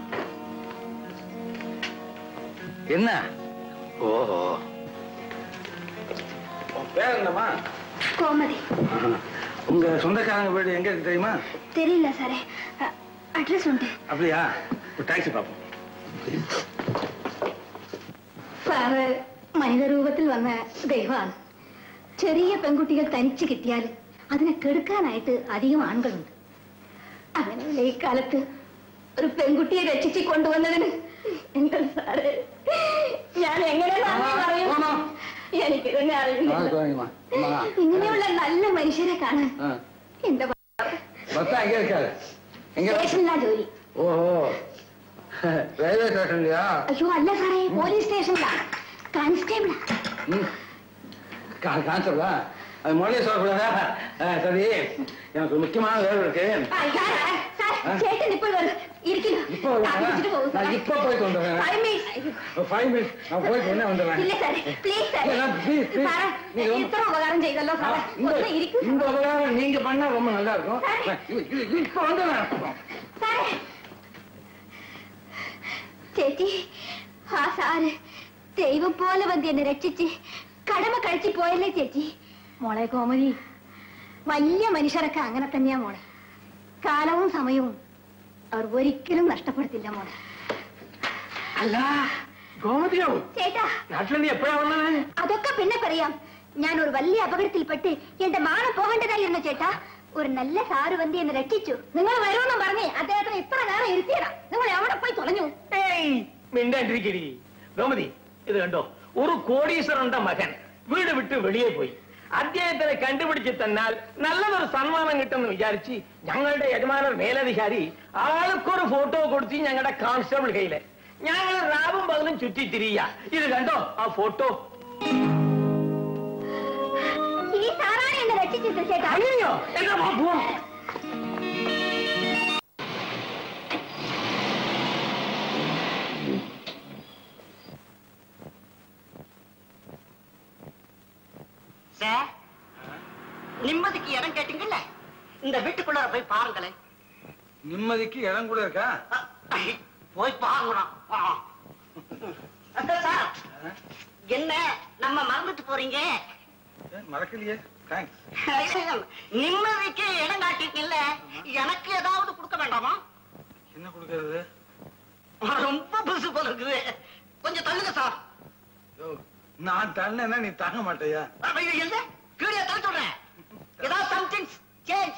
என்ன ஓஹோ உன் பேர் என்னம்மா கோமதி ஆஹா. உங்க சொந்தக்காரங்க வீடு எங்க இருக்கு தெரியுமா தெரியல சாரே அட்ரஸ் உண்டு அப்படியா ஒரு டாக்ஸி பார்ப்போம் സാറ് മനിതരൂപത്തിൽ വന്ന ദൈവമാണ് ചെറിയ പെൺകുട്ടികൾ തനിച്ച് കിട്ടിയാൽ അതിനെ കെടുക്കാനായിട്ട് അധികം ആണുങ്ങളുണ്ട് അങ്ങനെയുള്ള ഈ കാലത്ത് ഒരു പെൺകുട്ടിയെ രക്ഷിച്ച് കൊണ്ടുവന്നതിന് എന്റെ സാറ് ഞാൻ എങ്ങനെ നന്ദി പറയും എനിക്കിതൊന്നും അറിയുന്നില്ല நாளைக்கு வாங்கம்மா அம்மா ഇങ്ങനെയുള്ള നല്ല മനുഷ്യരെ കാണാൻ ஆ. എന്റെ பத்தா எங்க இருக்காரு எங்க സ്റ്റേഷനിലാ ജോലി ஓஹோ ரயில்வே ஸ்டேஷன்லயா അയ്യോ അല്ല സാറേ പോലീസ് സ്റ്റേഷനിലാ കോൺസ്റ്റേബിളാ ம். கா- கான்ஸ்டபிளா அது முதலே சொல்லக்கூடாதா ஆ, சரி எனக்கு ஒரு முக்கியமான வேலை இருக்கு ചേട്ടൻ ഇപ്പോൾ വരും ഇരിക്കുന്നു இப்போ வருவாங்களா? താമസിച്ചിട്ട് പോകും நான் இப்ப போயிட்டு வந்துடுறேன் Five minutes. ஃபைவ் மினிட்ஸ் நான் போயிட்டு உடனே வந்துடுறேன் ഇല്ല സാറേ പ്ലീസ് സാറേ இல்ல, please, please. സാറേ நீங்க ரொம்ப- ഇത്ര ഉപകാരം ചെയ്തല്ലോ സാറേ இந்த ഒന്ന് ഇരിക്കും இந்த உபகாரம் நீங்க பண்ணா ரொம்ப நல்லா இருக்கும் இது- இது- இது இப்ப வந்துடுறேன் സാറേ ചേച്ചി ആ സാറ് ദൈവം പോലെ വന്ന് എന്നെ രക്ഷിച്ച് കടമ കഴിച്ചു പോയല്ലേ ചേച്ചി മോളെ കോമതി വലിയ മനുഷ്യരൊക്കെ അങ്ങനെ തന്നെയാ മോളെ കാലവും സമയവും അവർ ഒരിക്കലും നഷ്ടപ്പെടുത്തില്ല മോളെ അല്ല ഗോമതിയോ ചേട്ടാ നാട്ടിൽ നീ എപ്പോഴാ വന്നത് അതൊക്കെ പിന്നെ പറയാം ഞാൻ ഒരു വലിയ അപകടത്തിൽപ്പെട്ട് എന്റെ മാനം പോകേണ്ടതായിരുന്നു ചേട്ടാ ഒരു നല്ല സാറ് വന്തി എന്നെ രക്ഷിച്ചു നിങ്ങൾ വരുമെന്ന് പറഞ്ഞേ അദ്ദേഹത്തിന് ഇത്ര നേരം ഇരുത്തിയതാ നിങ്ങൾ എവിടെ പോയി തുളഞ്ഞു ഏയ് മിണ്ടാണ്ടിരിക്കരി ഗോമതി ഇത് കണ്ടോ ഒരു കോടീശ്വരന്റെ മകൻ വീട് വിട്ട് വെളിയെ പോയി അദ്ദേഹത്തിനെ കണ്ടുപിടിച്ച് തന്നാൽ നല്ലതൊരു സന്മാനം കിട്ടുമെന്ന് വിചാരിച്ച് ഞങ്ങളുടെ യജമാനർ മേലധികാരി ആൾക്കൊരു ഫോട്ടോ കൊടുത്ത് ഞങ്ങളുടെ കോൺസ്റ്റബിൾ കയ്യില് ഞങ്ങൾ റാവും പകലും ചുറ്റിത്തിരിയ ഇത് കണ്ടോ ആ ഫോട്ടോ ഈ സാറാണ് എന്നെ രക്ഷിച്ചത് ചേട്ടാ അയ്യോ എന്നാ വാ, പോവാം. சார் நிம்மதிக்கு இடம் கேட்டீங்கல்ல இந்த வீட்டுக்குள்ள போய் பாருங்களேன் நிம்மதிக்கு இடம் கூட இருக்கா போய் பாருங்கணும் ஆ. அக்கா சார் என்ன நம்ம மறந்துட்டு போறீங்க மறக்கலையே தேங்க்ஸ் நிம்மதிக்கு இடம் காட்டிட்டீங்கல்ல எனக்கு ஏதாவது கொடுக்க வேண்டாமா என்ன கொடுக்கறது ரொம்ப புதுசு போல இருக்குது கொஞ்சம் தள்ளுங்க சார் நான் தண்ணா நீ தாங்க மாட்டேயா ஐயோ, இல்ல கீழே தள்ளி சொல்றேன் ஏதாவது சம்திங்ஸ் சேஞ்ச்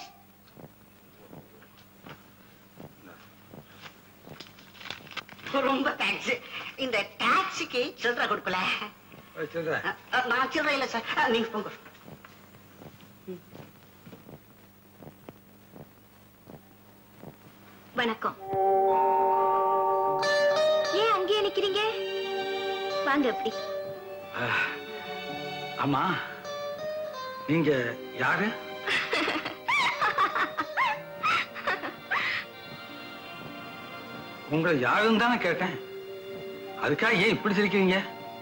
ரொம்ப தேங்க்ஸ் இந்த டாக்ஸிக்கு சில்லறை கொடுக்கல சொல்றேன் அஹ், நான் சில்லறை இல்ல சார் அஹ், நீங்க போங்க வணக்கம் ஏன் அங்கேயே நிக்கிறீங்க வாங்க எப்படி ஆமா நீங்க யாரு உங்களை யாருன்னு தானே கேட்டேன் அதுக்காக ஏன் இப்படி சிரிக்கிறீங்க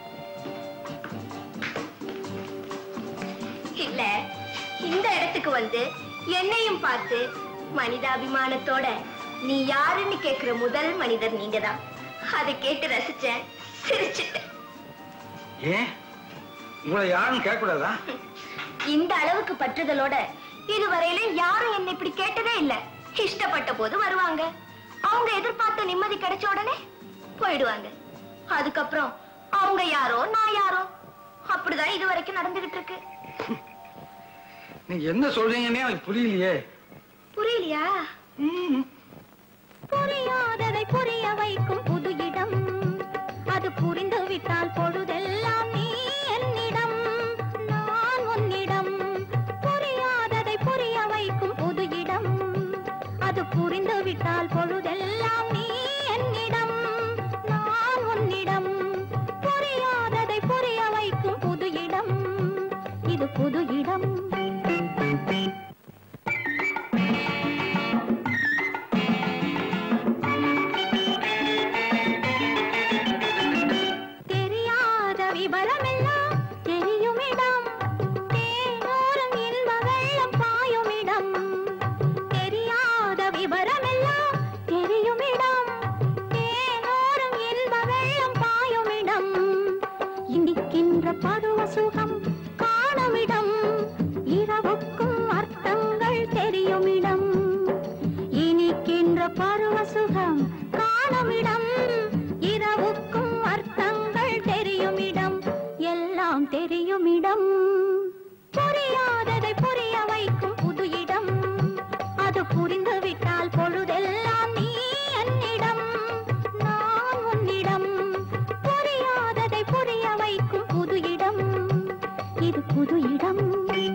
இல்ல இந்த இடத்துக்கு வந்து என்னையும் பார்த்து மனிதாபிமானத்தோட நீ யாருன்னு கேக்குற முதல் மனிதர் நீங்கதான் அதை கேட்டு ரசிச்சேன் சிரிச்சிட்டேன் ஏன் உங்களை யாருன்னு கேட்கக்கூடாதா இந்த அளவுக்கு பற்றுதலோட இதுவரையில யாரும் என்னை இப்படி கேட்டதே இல்ல இஷ்டப்பட்ட போது வருவாங்க அவங்க எதிர்பார்த்த நிம்மதி கிடைச்ச உடனே போயிடுவாங்க அதுக்கப்புறம் அவங்க யாரோ நான் யாரோ அப்படிதான் இது வரைக்கும் நடந்துகிட்டு இருக்கு நீங்க என்ன சொல்றீங்கன்னே எனக்கு புரியலையே புரியலையா புரியாததை புரிய வைக்கும் புது இடம் அது புரிந்து விட்டால் பொழுதெல்லாம் நீ என்னிடம் நான் உன்னிடம் புரியாததை புரிய வைக்கும் புது இடம் அது புரிந்து விட்டால் பொழுதெல்லாம் நீ என்னிடம் நான் உன்னிடம் புரியாததை புரிய வைக்கும் புது இடம் இது புது இடம் தெரியாத விவரமெல்லாம் தெரியுமிடம் தேனோரும் இன்ப வெள்ளம் பாயுமிடம் தெரியாத விவரமெல்லாம் தெரியுமிடம் தேனோரும் இன்ப வெள்ளம் பாயுமிடம் இனிக்கின்ற பருவ சுகம் காணுமிடம் இரவுக்கும் அர்த்தங்கள் தெரியுமிடம் இனிக்கின்ற பருவ சுகம் காணுமிடம் இரவுக்கும் அர்த்தங்கள் தெரியுமிடம் எல்லாம் தெரியுமிடம் புரியாததை புரிய வைக்கும் புது இடம் அது புரிந்து விட்டால் பொழுதெல்லாம் நீ என்னிடம் நான் உன்னிடம் புரியாததை புரிய வைக்கும் புது இடம் இது புது இடம்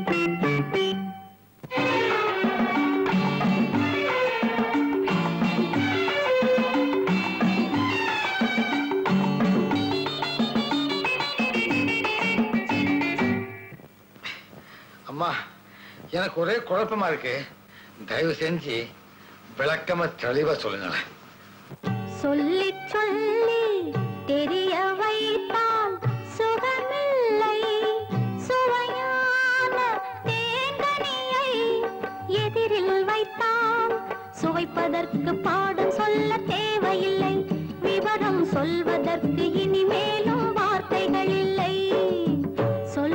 அம்மா எனக்கு ஒரே குழப்பமா இருக்கு தயவு செஞ்சு விளக்கமா தெளிவா சொல்லுங்களேன் சொல்லி சொல்லி தெரிய வைத்தால் சுகமில்லை சுவையான தேங்கனியை எதிரில் வைத்தால் சுவைப்பதற்கு பாடம் சொல்ல தேவையில்லை விவரம் சொல்வதற்கு இனிமேலும் வார்த்தைகள் இல்லை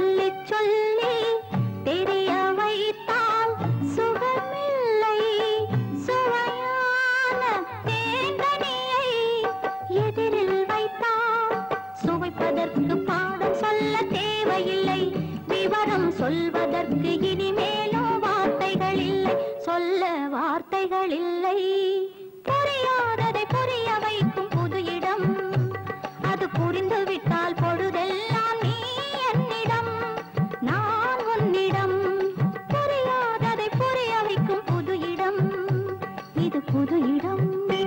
வார்த்தைகள் இல்லை புரியாததை புரிய வைக்கும் புது இடம் அது புரிந்துவிட்டால் பொழுதெல்லாம் நீ என்னிடம் நான் உன்னிடம் புரியாததை புரிய வைக்கும் புது இடம் இது புது இடம்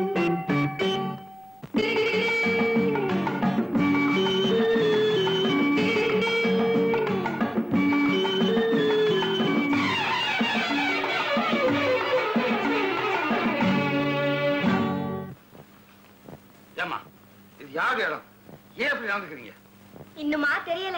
ஏமா இது யாரு இடம் ஏன் இப்படி நடந்துக்கிறீங்க இன்னுமா தெரியல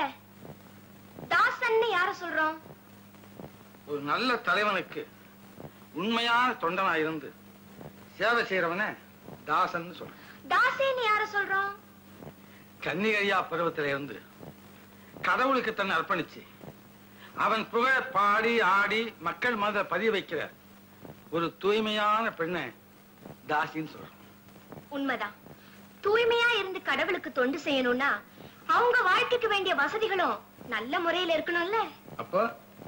தாசன்னு யார சொல்றோம் ஒரு நல்ல தலைவனுக்கு உண்மையான தொண்டனா இருந்து சேவை செய்யறவன தாசன் சொல்றேன் தாசேன்னு யார சொல்றோம் கன்னிகையா பருவத்தில இருந்து கடவுளுக்கு தன்னை அர்ப்பணிச்சு அவன் புகழ பாடி ஆடி மக்கள் மனதை பதிய வைக்கிற ஒரு தூய்மையான பெண்ணை தாசின்னு சொல்றோம் உண்மைதான் தூய்மையா இருந்து கடவுளுக்கு தொண்டு செய்யணும்னா அவங்க வாழ்க்கைக்கு வேண்டிய வசதிகளும் நல்ல முறையில இருக்கணும்ல அப்போ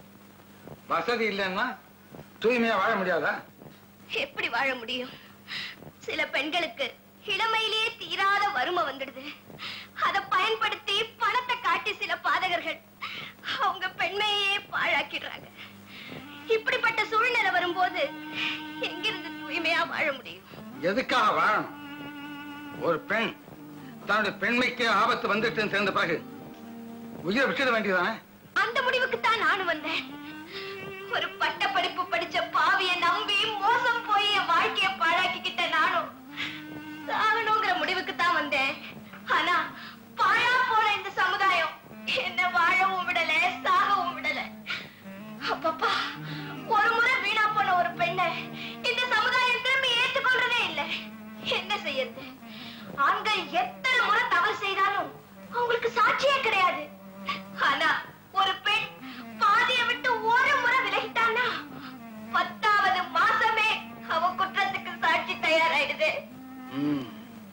வசதி இல்லைன்னா தூய்மையா வாழ முடியாதா எப்படி வாழ முடியும் சில பெண்களுக்கு இளமையிலேயே தீராத வறுமை வந்துடுது அத பயன்படுத்தி பணத்தை காட்டி சில பாதகர்கள் அவங்க பெண்மையே பாழாக்கிடுறாங்க இப்படிப்பட்ட சூழ்நிலை வரும்போது எங்கிருந்து தூய்மையா வாழ முடியும் எதுக்காக வாழணும் ஒரு பெண் தன்னுடைய பெண்மைக்கு ஆபத்து வந்துட்டுன்னு தெரிந்த பிறகு உயிரை விட்டுட வேண்டியதானே அந்த முடிவுக்கு தான் நானும் வந்தேன் ஒரு பட்ட படிப்பு படிச்ச பாவிய நம்பி மோசம் போய் என் வாழ்க்கைய பாழாக்கிக்கிட்ட நானும் சாகணுங்கிற முடிவுக்கு தான் வந்தேன் ஆனா பாழா போன இந்த சமுதாயம் என்ன வாழவும் விடல சாகவும் விடல அப்பப்பா ஒரு முறை வீணா போன ஒரு பெண்ணை இந்த சமுதாயம் திரும்பி ஏற்றுக்கொள்றதே இல்லை என்ன செய்யறது ஆண்கள் எத்தனை முறை தவறு செய்தாலும் அவங்களுக்கு சாட்சியே கிடையாது ஆனா ஒரு பெண் பாதியை விட்டு ஒரு முறை விலகிட்டான்னா பத்தாவது மாசமே அவ குற்றத்துக்கு சாட்சி தயாராயிடுது ம்.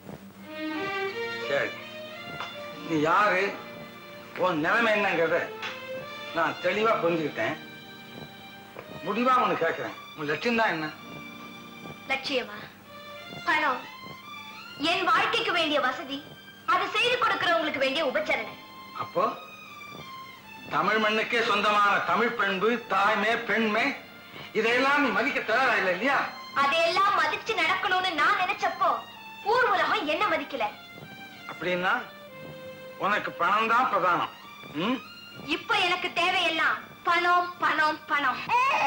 சரி நீ யாரு உன் நிலைமை என்னங்கிறத நான் தெளிவா புரிஞ்சுக்கிட்டேன் முடிவா உன்னை கேட்கிறேன் உன் லட்சியம் தான் என்ன லட்சியமா பணம் என் வாழ்க்கைக்கு வேண்டிய வசதி அதை செய்து கொடுக்கிறவங்களுக்கு வேண்டிய உபச்சரணை அப்போ தமிழ் மண்ணுக்கே சொந்தமான தமிழ் பண்பு தாய்மை பெண்மை இதையெல்லாம் நீ மதிக்க தயாரா இல்லை இல்லையா அதையெல்லாம் மதிச்சு நடக்கணும்னு நான் நினைச்சப்போ ஊர் உலகம் என்ன மதிக்கல அப்படின்னா உனக்கு பணம் தான் பிரதானம் ம்? இப்ப எனக்கு தேவையெல்லாம் பணம் பணம் பணம்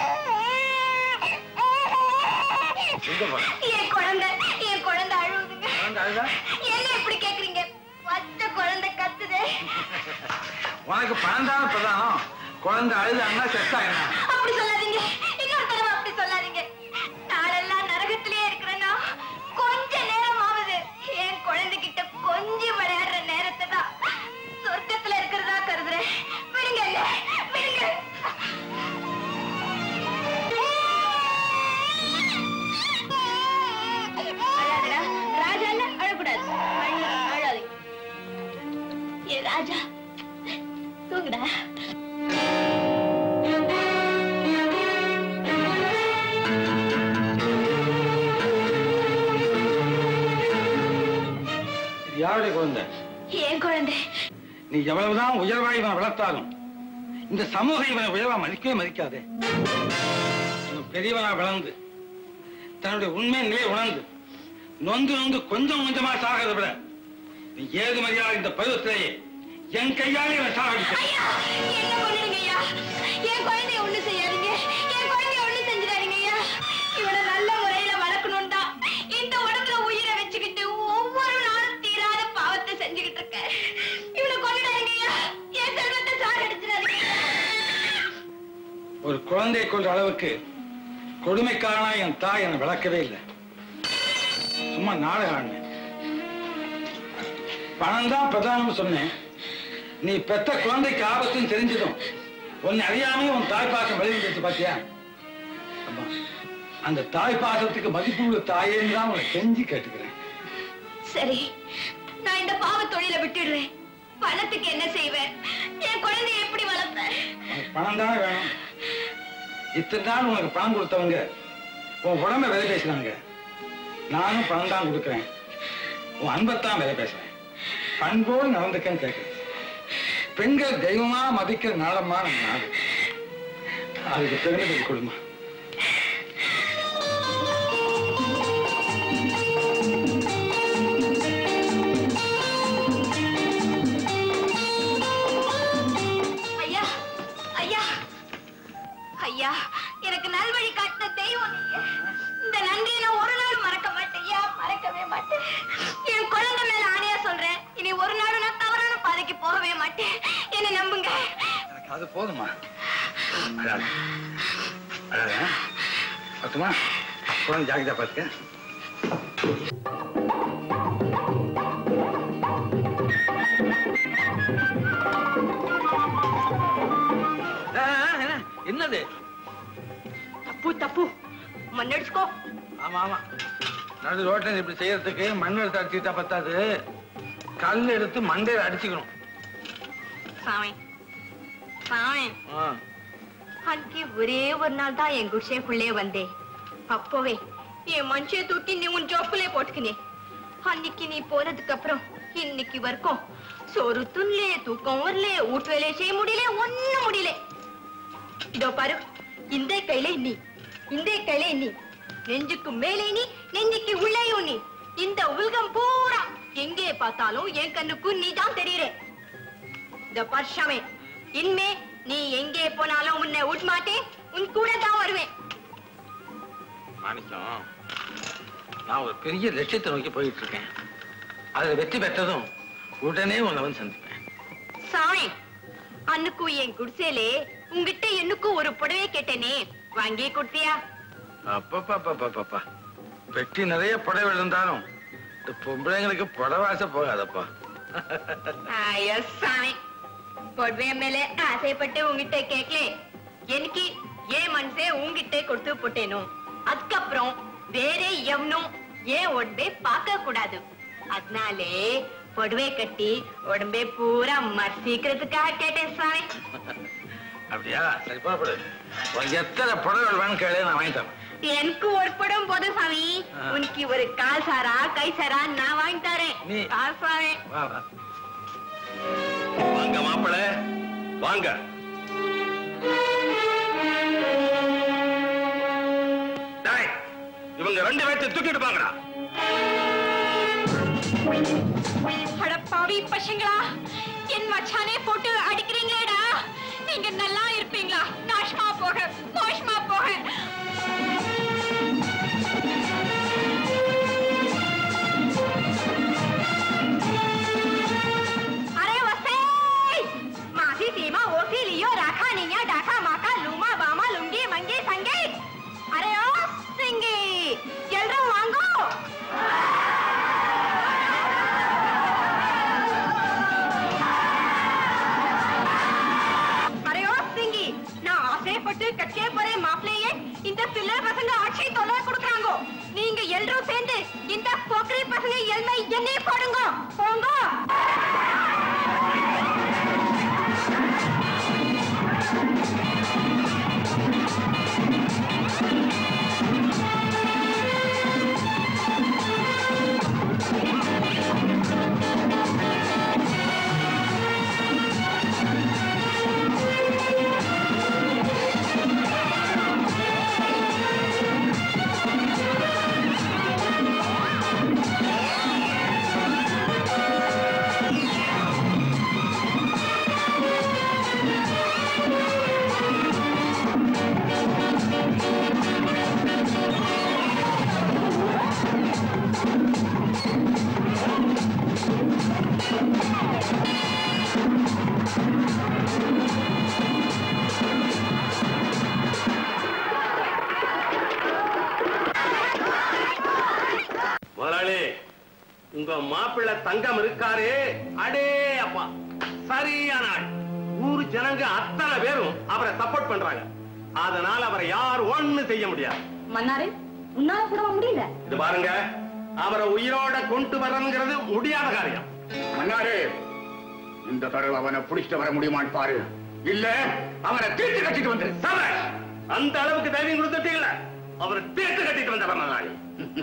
எங்க போற? என் குழந்தை என் குழந்தை அழுகுதுங்க குழந்தை அழுதா? என்ன இப்படி கேக்குறீங்க பச்சை குழந்தை கத்துதே உனக்கு பணம் தானே பிரதானம் குழந்தை அழுதான்னா செத்தா என்ன அப்படி சொல்லாதீங்க இன்னொரு தடவை அப்படி சொல்லாதீங்க நாளெல்லாம் நரகத்திலே இருக்கிறேன்னா கொஞ்ச நேரம் ஆகுது என் குழந்தைகிட்ட கொஞ்சம் விளையாடுற நேரத்தை தான் சொர்க்கத்துல இருக்கிறதா கருதுறேன் விடுங்க என்ன, விடுங்க அழாதடா ராஜா இல்ல அழக்கூடாது அழ அழாது ஏ ராஜா தூங்குடா இது யாருடைய குழந்தை என் குழந்தை நீ எவ்வளவுதான் உயர்வா இவனை வளர்த்தாலும் இந்த சமூகம் இவனை உயர்வா மதிக்கவே மதிக்காதே இவன் பெரியவனா வளர்ந்து தன்னுடைய உண்மை நிலையை உணர்ந்து நொந்து நொந்து கொஞ்சம் கொஞ்சமா சாகிறத விட நீ ஏது மரியாதை இந்த பருவத்திலேயே என் கையாலே இவன் சாகடிக்க என்ன பண்ணுங்க ஐயா என் குழந்தைய ஒண்ணு செய்யாதீங்க என் குழந்தைய ஒண்ணு செஞ்சிடாதீங்க ஐயா இவனை நல்ல முறையில வளர்க்கணும் தான் இந்த உடம்புல உயிரை வச்சுக்கிட்டு ஒவ்வொரு நாளும் தீராத பாவத்தை செஞ்சுக்கிட்டு இருக்கேன் இவனை கொண்டுடாதீங்க ஐயா என் செல்வத்தை சாகடிச்சிடாதீங்க ஒரு குழந்தையை கொன்ற அளவுக்கு கொடுமைக்காரனா என் தாய் என்னை விளக்கவே இல்லை சும்மா நாடகம் ஆடினேன் பணம் தான் பிரதானம் சொன்னேன் நீ பெத்த குழந்தைக்கு ஆபத்துன்னு தெரிஞ்சதும் உன்னை அறியாமே உன் தாய் பாசம் வெளியிட்டு பாத்தியா அம்மா அந்த தாய் பாசத்துக்கு மதிப்பு உள்ள தாயேன்னு தான் உன்னை கெஞ்சி கேட்டுக்கிறேன் சரி நான் இந்த பாவ தொழிலை விட்டுடுறேன் பணத்துக்கு என்ன செய்வேன் என் குழந்தைய எப்படி வளர்ப்பேன் உனக்கு பணம் தானே வேணும் இத்தனை நாள் உனக்கு பணம் கொடுத்தவங்க உன் உடம்ப விலை பேசுறாங்க நானும் பணம் தான் கொடுக்குறேன் உன் அன்பத்தான் விலை பேசுறேன் பண்போடு நடந்துக்கன்னு கேட்கிறேன் பெண்கள் தெய்வமா மதிக்கிற நாளம்மா நம்ம நாடு அதுக்கு பெருமை கொடுமா ஐயா ஐயா ஐயா எனக்கு நல்வழி காட்டின தெய்வம் நீங்க இந்த நன்றியை நான் ஒரு நாள் மறக்க மாட்டேன் ஐயா மறக்கவே மாட்டேன் என் குழந்தை மேல ஆணையா சொல்றேன் இனி ஒரு நாள் நான் தவறான பாதைக்கு போகவே மாட்டேன் என்ன நம்புங்க எனக்கு அது போதுமா அழாத. அழாத, ஆ? பத்துமா குழந்தை ஜாக்கிரதா பார்த்துக்க என்னது தப்பு தப்பு மண்ணடிச்சுக்கோ ஆமா ஆமா நடு ரோட்ல இப்படி செய்யறதுக்கு மண் எடுத்து அடிச்சுட்டா பத்தாது கல் எடுத்து மண்டையில அடிச்சுக்கணும் சாமி சாமி ஆ. அன்னைக்கு ஒரே ஒரு நாள் தான் என் குடிசைக்குள்ளே வந்தேன் அப்போவே என் மனுஷன் தூக்கி நீ உன் ஜோப்புலே போட்டுக்கினே அன்னைக்கு நீ போனதுக்கு அப்புறம் இன்னைக்கு வரைக்கும் சோறு துண்லே தூக்கம் வரல வீட்டு வேலையை செய்ய முடியல ஒண்ணும் முடியல இதோ பாரு இந்த கையில நீ இந்த கையில நீ நெஞ்சுக்கு மேலே நீ நெஞ்சுக்கு உள்ளேயும் நீ இந்த உலகம் பூரா எங்கே பார்த்தாலும் என் கண்ணுக்கு நீ தான் தெரியுற இந்த பர்ஷமே இனிமே நீ எங்கே போனாலும் உன்னை விட மாட்டேன் உன் கூட தான் வருவேன் மாணிக்கம் நான் ஒரு பெரிய லட்சியத்தை நோக்கி போயிட்டு இருக்கேன் அதுல வெற்றி பெற்றதும் உடனே உன்னை வந்து சந்திப்பேன் சாமி அன்னுக்கு என் குடிசையிலே உங்ககிட்ட என்னக்கும் ஒரு புடவை கேட்டேனே வாங்கி கொடுத்தியா அப்பப்பா பெட்டி நிறைய புடவை இருந்தாலும் இந்த பொம்பளைங்களுக்கு புடவாசை போகாதப்பா ஐயோ சாமி புடவை மேல ஆசைப்பட்டு உங்ககிட்ட கேட்கல எனக்கு ஏன் மனசே உங்ககிட்ட கொடுத்து போட்டேனோ அதுக்கப்புறம் வேற எவனும் ஏன் உடம்பே பார்க்க கூடாது அதனாலே புடவை கட்டி உடம்பே பூரா மர்சிக்கிறதுக்காக கேட்டேன் சாமி அப்படியா சரி பாப்படு உனக்கு எத்தனை புடவை வேணும் கேளு நான் வாங்கி தரேன் எனக்கு ஒரு படம் போதும் சாமி ஆ. உனக்கு ஒரு கால் சாரா கை சாரா நான் வாங்கி தரேன் நீ- கால் சாரே வா வா வாங்க மாப்பிள வாங்க டேய், இவங்க ரெண்டு பேர்த்தை தூக்கிட்டு வாங்கடா அடப்பாவி பசங்களா என் மச்சானே போட்டு அடிக்கிறீங்களேடா நீங்க நல்லா இருப்பீங்களா நாசமா போக மோசமா போக अरे वसे मासी सीमा ओसी लियो राखा निया डाका माका लूमा बामा लुंगी मंगी संगी अरे ओ सिंगी ಎಲ್ರೂ ವಾಂಗೋ அரே ஓ சிங்கி நான் ஆசைப்பட்டு கட்டே போறே மாப்பிளையே இந்த பிள்ளை பசங்க ஆட்சி தொல்லை கொடுக்குறாங்க நீங்க எல்லாரும் சேர்ந்து இந்த போக்கரி பசங்க எல்மை என்னை போடுங்க போங்க முதலாளி உங்க மாப்பிள்ளை தங்கம் இருக்காரே அடே அப்பா சரியான ஆள் ஊரு ஜனங்க அத்தனை பேரும் அவரை சப்போர்ட் பண்றாங்க அதனால அவரை யார் ஒண்ணு செய்ய முடியாது மன்னாரே உன்னால கூட முடியல இது பாருங்க அவரை உயிரோட கொண்டு வரணுங்கிறது முடியாத காரியம் மன்னாரு இந்த தடவை அவனை புடிச்சிட்டு வர முடியுமான்னு பாரு இல்ல அவனை தீர்த்து கட்டிட்டு வந்து சபை, அந்த அளவுக்கு தைரியம் கொடுத்துட்டீங்களா அவர் பேட்டு கட்டிட்டு வந்த நாளை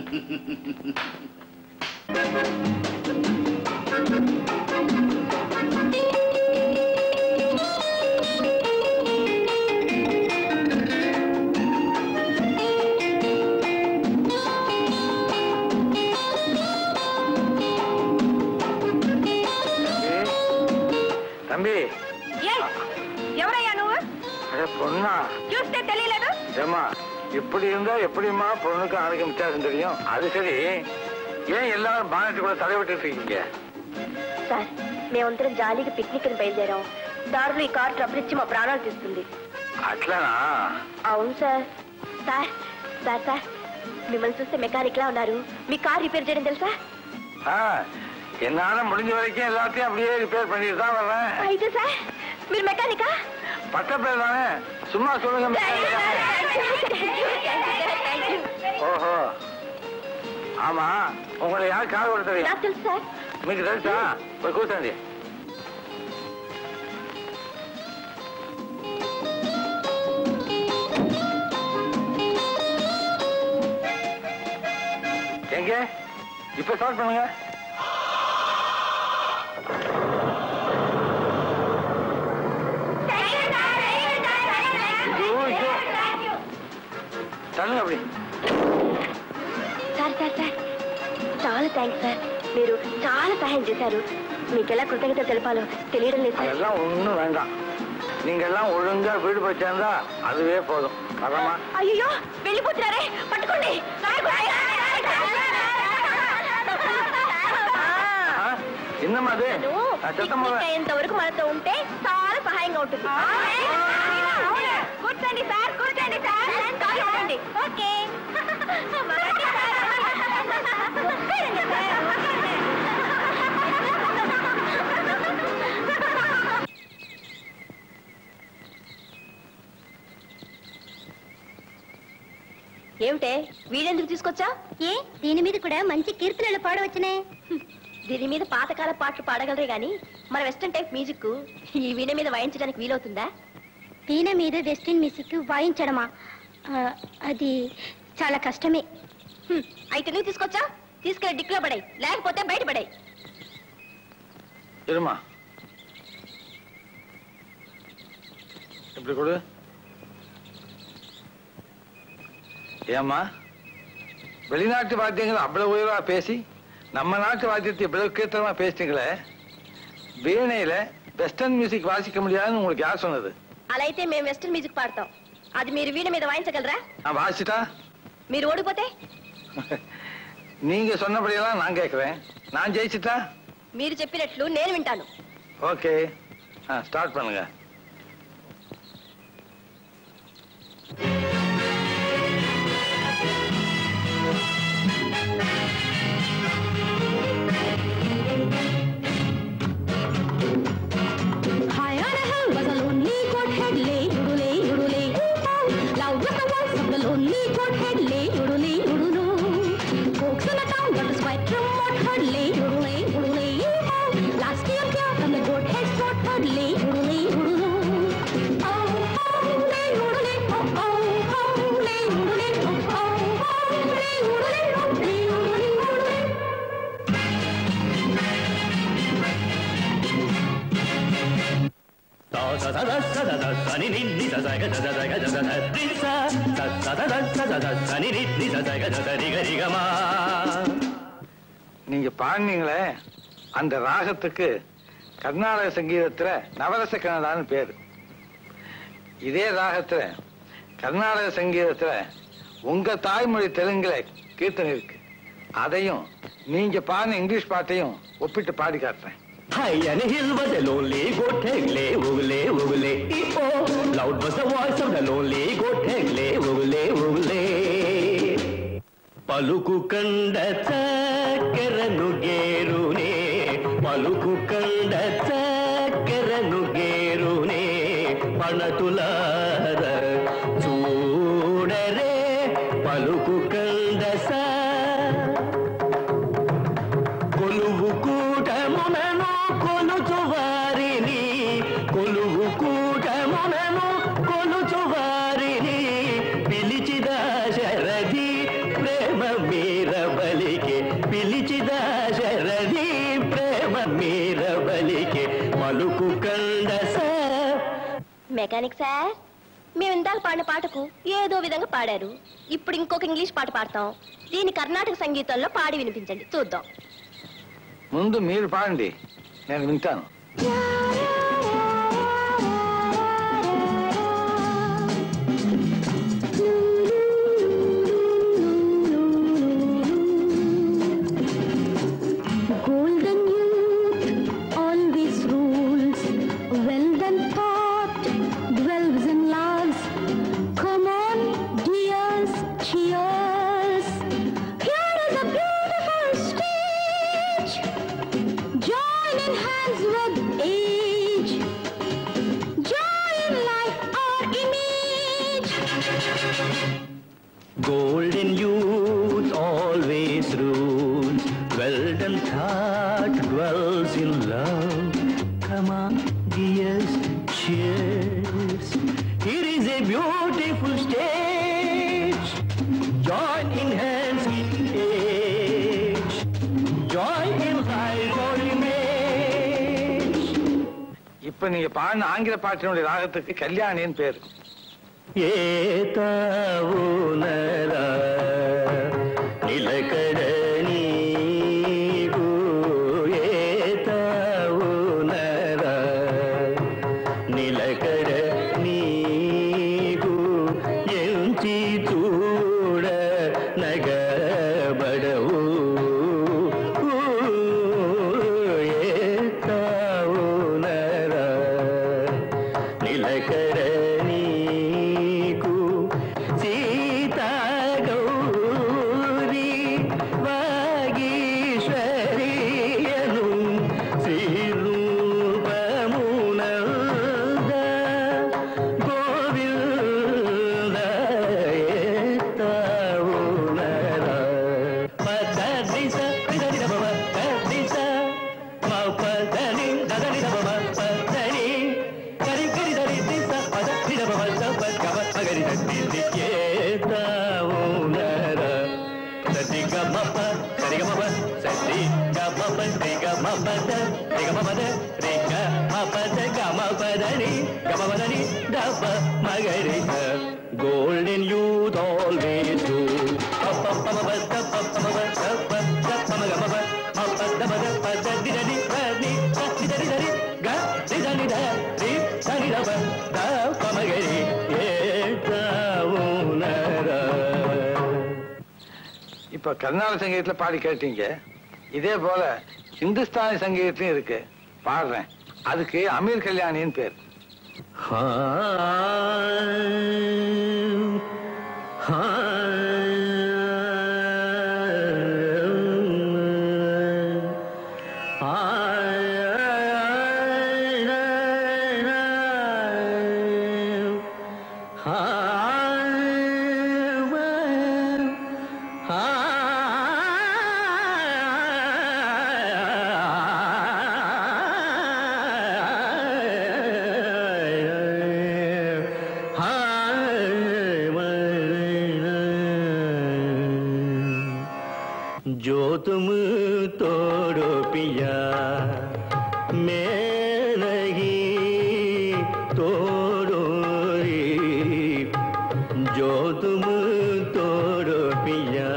తம்பి ఎవరయ్యా నువ్వు అరే పొన్నా చూస్తే తెలియలేదు ஏம்மா இப்படி இருந்தா எப்படிம்மா பொண்ணுக்கு ஆணைக்கு வித்தியாசம் தெரியும் அது சரி ஏன் எல்லாரும் பானட்டு கூட தலைவிட்டு இருக்கீங்க సార్ మేమందరం జాలీగా పిక్నిక్ అని బయలుదేరాం దారిలో ఈ కార్ ట్రబుల్ ఇచ్చి మా ప్రాణాలు తీస్తుంది అట్లనా అవును సార్ సార్ సార్ సార్ మిమ్మల్ని చూస్తే మెకానిక్ లా ఉన్నారు మీ కార్ రిపేర్ చేయడం తెలుసా ஆ, என்னால முடிஞ்ச வரைக்கும் எல்லாத்தையும் அப்படியே ரிப்பேர் பண்ணிட்டு தான் வர்றேன் అయితే సార్ మీరు మెకానికా பட்ட பேர் தானே சும்மா சொல்லுங்க ஓஹோ ஆமா உங்களை யார் கார் ஓட தெரியும் నాకు తెలుసు సార్ మీకు తెలుసా పోయి కూర్చోండి எங்க இப்ப ஸ்டார்ட் பண்ணுங்க ஐயோ, ஐயோ. தள்ளுங்க அப்படி సార్ సార్ సార్ చాలా థ్యాంక్స్ సార్ మీరు చాలా సహాయం చేశారు మీకు ఎలా కృతజ్ఞత తెలపాలో తెలియడం లేదు సార్ அதெல்லாம் ஒண்ணும் வேண்டாம் நீங்க எல்லாம் ஒழுங்கா வீடு போய் சேர்ந்தா அதுவே போதும் வரமா అయ్యో వెళ్ళిపోతున్నారే పట్టుకోండి என்னம்மா அது நான் சத்தம் போடுறேன். అయ్యేంత వరకు మనతో ఉంటే చాలా సహాయంగా ఉంటుంది కూర్చోండి సార్ కూర్చోండి సార్ కూర్చోండి ఓకే ఏమిటే వీడెందుకు తీసుకొచ్చా ఏ దీని మీద కూడా మంచి కీర్తనలు పాడవచ్చునే దీని మీద పాతకాల పాటలు పాడగలరే గాని మన వెస్టర్న్ టైప్ మ్యూజిక్ ఈ వీణ మీద వాయించడానికి వీలవుతుందా వీణ మీద వెస్టర్న్ మ్యూజిక్ వాయించడమా ఆ, అది చాలా కష్టమే హ్మ్, అయితే నువ్వు తీసుకొచ్చా తీసుకెళ్ళి డిక్లో పడాయి లేకపోతే బయట పడాయి இருமா இப்படி கொடு ஏம்மா வெளிநாட்டு வாத்தியங்கள் அவ்வளவு உயர்வா பேசி நம்ம நாட்டு வாத்தியத்தை இவ்வளவு கீர்த்தனமா பேசிட்டீங்களே வீணையில வெஸ்டர்ன் மியூசிக் வாசிக்க முடியாதுன்னு உங்களுக்கு யார் சொன்னது అలా అయితే మేము వెస్టర్న్ మ్యూజిక్ పాడతాం అది మీరు వీణ మీద వాయించగలరా நான் வாசிட்டா మీరు ఓడిపోతే நீங்க சொன்னபடியெல்லாம் நான் கேட்கிறேன் நான் ஜெயிச்சிட்டா మీరు చెప్పినట్లు నేను వింటాను ஓகே ஸ்டார்ட் பண்ணுங்க High on a hill was a lonely goathead lay, yoodle, yoodle. Loud was the voice of the lonely goathead lay, yoodle, yoodle. Folks in the town got a quite remote herd lay, yoodle, yoodle. Last year came from the goathead's throat herd lay, yoodle, yoodle. Oh, oh, lay, yoodle, oh, oh, oh, lay, yoodle, oh, oh, oh, lay, yoodle, oh, lay, yoodle, yoodle. நீங்க பாடினீங்களே அந்த ராகத்துக்கு கர்நாடக சங்கீதத்துல நவரச கன்னடான்னு பேரு இதே ராகத்துல கர்நாடக சங்கீதத்துல உங்க தாய்மொழி தெலுங்குல கீர்த்தனை இருக்கு அதையும் நீங்க பாடின இங்கிலீஷ் பாட்டையும் ஒப்பிட்டு பாடி காட்டுறேன் High and hill was a lonely goat lay, ogle, ogle, oh. Loud was the voice of the lonely goat lay, ogle, ogle. పలుకు కండ చక్కెరను గేరునే పలుకు కండ చక్కెరను గేరునే పణతులార చూడరే పలుకు కండ స కొలువు కూటమునను కొలుచు వారిని కొలువు కూటమునను కొలుచు వారిని పిలిచిద శర పలుకు కందస మెకానిక్ సార్ మేము ఇందాక పాడిన పాటకు ఏదో విధంగా పాడారు ఇప్పుడు ఇంకొక ఇంగ్లీష్ పాట పాడతాం దీని కర్ణాటక సంగీతంలో పాడి వినిపించండి చూద్దాం ముందు మీరు పాడండి నేను వింటాను Golden youth always rules. Well done thought dwells in loves. Come on, dears, cheers. Here is a beautiful stage. Join in hands with age. Joy in life or image. Golden youth always rules. Well done thought dwells in love. Come on, dears, cheers. Here is a beautiful stage. Join in hands with age. Join in life or image. இப்ப நீங்க பாடின ஆங்கில பாட்டினுடைய ராகத்துக்கு கல்யாணின்னு பேரு ఏతావునరా నిలకడ నీకు ఏతావునరా నిలకడ నీకు ఎంచి చూడ నగబడవు ఏతావునరా నిలకడ నీకు సీతా గౌరీ వాగీశ్వరియను శ్రీరూపమునంద గోవింద ఏతావునరా పదనిస నిదనిద భవ పదనిస మా పదని దదని భవ పదని కరి కరి దరి దిస పద నిద భవ సప గమ మగరి దరి ఏతావునరా సతి గమ ప సరి గమ ప సతి గమ ప రి గమ పద రి గమ పద రి గమ పద గమ పదని గమ పదని దప మగరి గోల్డెన్ యూత్ ఆల్వేస్ డూ పప్ప పమ పద పప్ప పమ పద పప్ప పమ గమ పద పప్ప దమ ద పద ది ది ది ది ది ది ది గ ది ది ది ది ది ద ప ద పమ గరి ఏతావునరా இப்ப கர்நாடக சங்கீதத்துல பாடி கேட்டீங்க இதே போல இந்துஸ்தானி சங்கீதத்திலும் இருக்கு பாடுறேன் அதுக்கு அமீர் கல்யாணின்னு பேர் जो तुम तोड़ो पिया मैं नहीं तोड़ो रे जो तुम तोड़ो पिया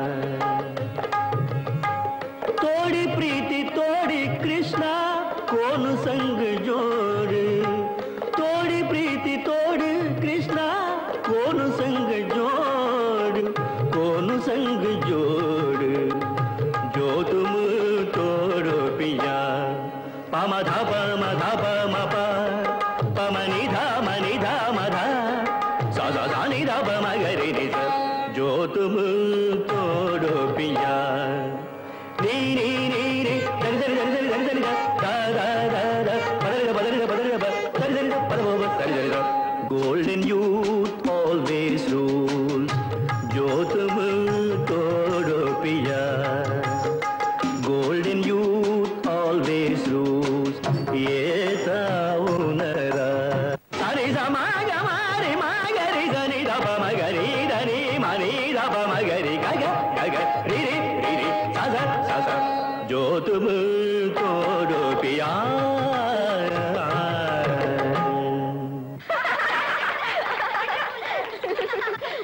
तोड़ी प्रीति तोड़ी कृष्णा कौन संग जोड़ तोड़ी प्रीति तोड़ कृष्णा कौन संग जोड़ कौन संग जोड़ जो तुम तोड़ो पिया पम ध पम ध पम प पम नि ध म नि ध म ध सा सा सा नि ध प म ग रि नि ध जो तुम तोड़ो पिया नी नी नी नी दरि दरि दरि दरि दरि दरि दा दा दा दा पदरि दा पदरि दा पदरि दा प दरि दरि दा पद प प दरि दरि दा गोल्डन यूथ ऑलवेज रूल्स जो तुम तोड़ो पिया गोल्डन यूथ ऑलवेज रूल्स ये ताउनरा सनि द मा ग मा रे मा ग रि ध नि ध प म ग रि ध नि म नि ध प म ग रि ग ग ग ग रि रि रि रि सा सा सा सा जो तुम तोड़ो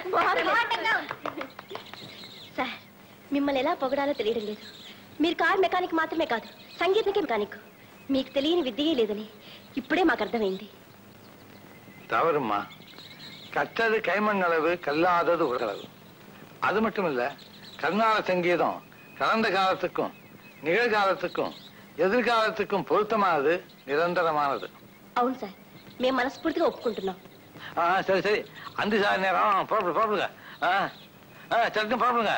సార్ మిమ్మల్ని ఎలా పొగడాలో తెలియడం లేదు మీరు కార్ మెకానిక్ మాత్రమే కాదు సంగీతకే మెకానిక్ మీకు తెలియని విద్యే లేదని ఇప్పుడే మాకు అర్థమైంది தவறுமா கற்றது கைமண் அளவு கல்லாதது உடலவு அது மட்டும் இல்ல கர்நாட சங்கீதம் கடந்த காலத்துக்கும் நிகழ்காலத்துக்கும் எதிர்காலத்துக்கும் பொருத்தமானது நிரந்தரமானது అవును సార్ మేము మనస్ఫూర్తిగా ఒప్పుకుంటున్నాం ஆ சரி சரி அஞ்சு சார் நேரம் புறப்படு புறப்படுங்க ஆ ஆ சட்டுன்னு புறப்படுங்க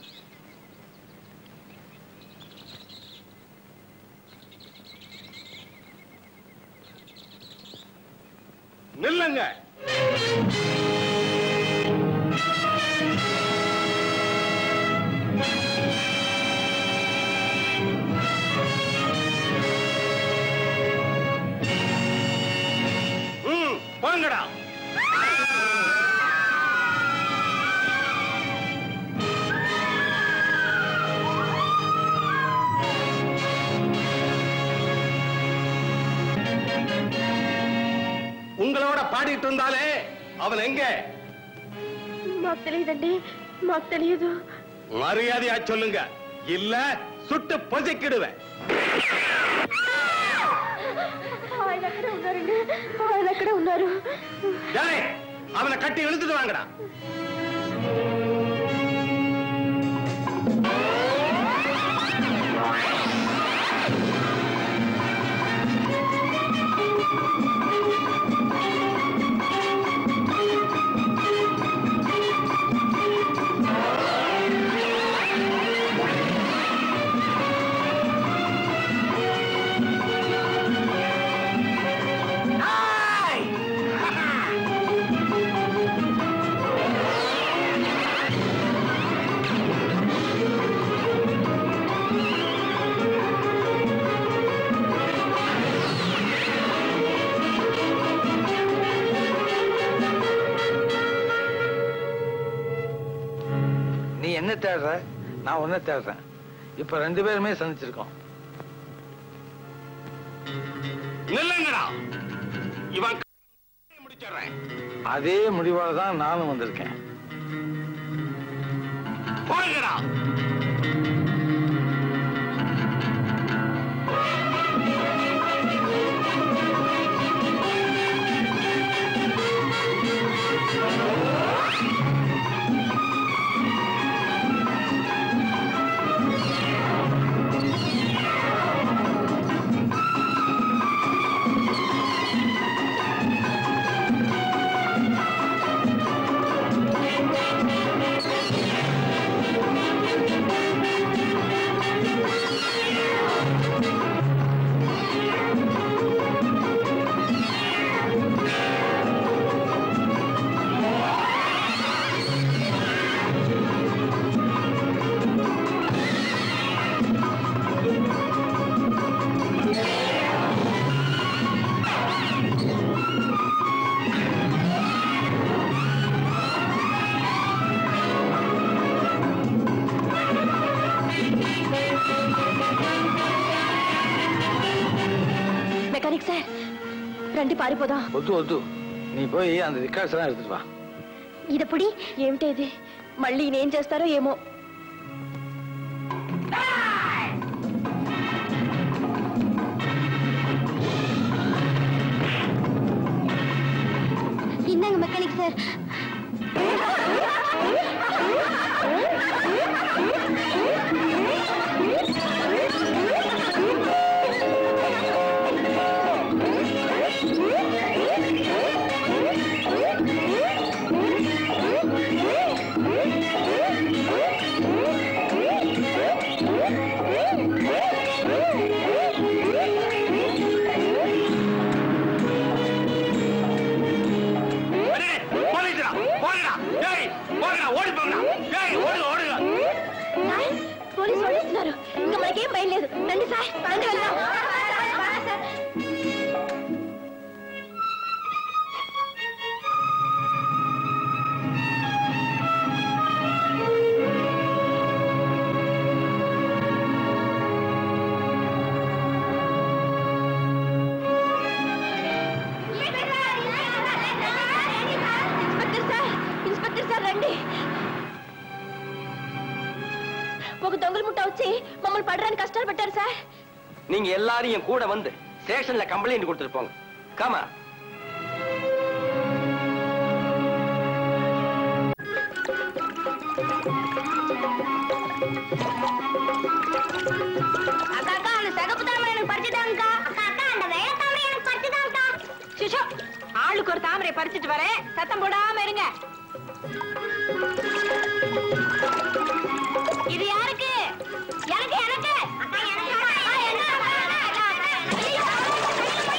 நில்லுங்க ம், போங்கடா உங்களோட பாடிட்டு இருந்தாலே அவன் எங்க మాకు తెలియదండి మాకు తెలియదు மரியாதையா சொல்லுங்க இல்ல சுட்டு பொசிக்கிடுவேன் ఆయన అక్కడే ఉన్నారండి ఆయన అక్కడే ఉన్నారు டேய், அவனை கட்டி இழுத்துட்டு வாங்கடா நீ என்ன தேடுற நான் உன்னை தேடுறேன் இப்ப ரெண்டு பேருமே சந்திச்சிருக்கோம் நில்லுங்கடா இவன் முடிச்சிடுறேன் அதே முடிவோட தான் நானும் வந்திருக்கேன் போங்கடா మెకానిక్ సార్ రండి పారిపోదాం వద్దు వద్దు నీ పోయి అంత రికార్డ్స్ ఎல்லாம் எடுத்துட்டு வா ఇదప్పుడు ఏమిటి ఇది మళ్ళీ నేం చేస్తారో ఏమో இந்தாங்க மெக்கானிக் சார் போலீஸ்டா போங்கடா டேய் போங்கடா ஓடி போங்கடா டேய் ஓடுங்க ஓடுங்க సార్ పోలీసు వాళ్ళు వస్తున్నారు ఇంకా మనకేం భయం లేదు రండి సార్ రండి వెళ్దాం ఇన్స్పెక్టర్ సార్ ఇన్స్పెక్టర్ సార్ రండి ఒక దొంగలు ముట్ట వచ్చి మమ్మల్ని పడడానికి కష్టాలు పెట్టారు సార్ நீங்க எல்லாரும் என் கூட வந்து ஸ்டேஷன்ல கம்ப்ளைண்ட் கொடுத்துட்டு போங்க காமா அக்கா அக்கா அந்த சிகப்பு தாமரை எனக்கு பறிச்சுதாங்கக்கா அக்கா அக்கா அந்த வெள்ளை தாமரை எனக்கு பறிச்சுதாங்கக்கா சுஷோ ஆளுக்கு ஒரு தாமரை பறிச்சிட்டு வரேன் சத்தம் போடாம இருங்க இது யாருக்கு எனக்கு எனக்கு அக்கா எனக்கு அக்கா, என்ன அக்கா, அக்கா, அக்கா, அக்கா.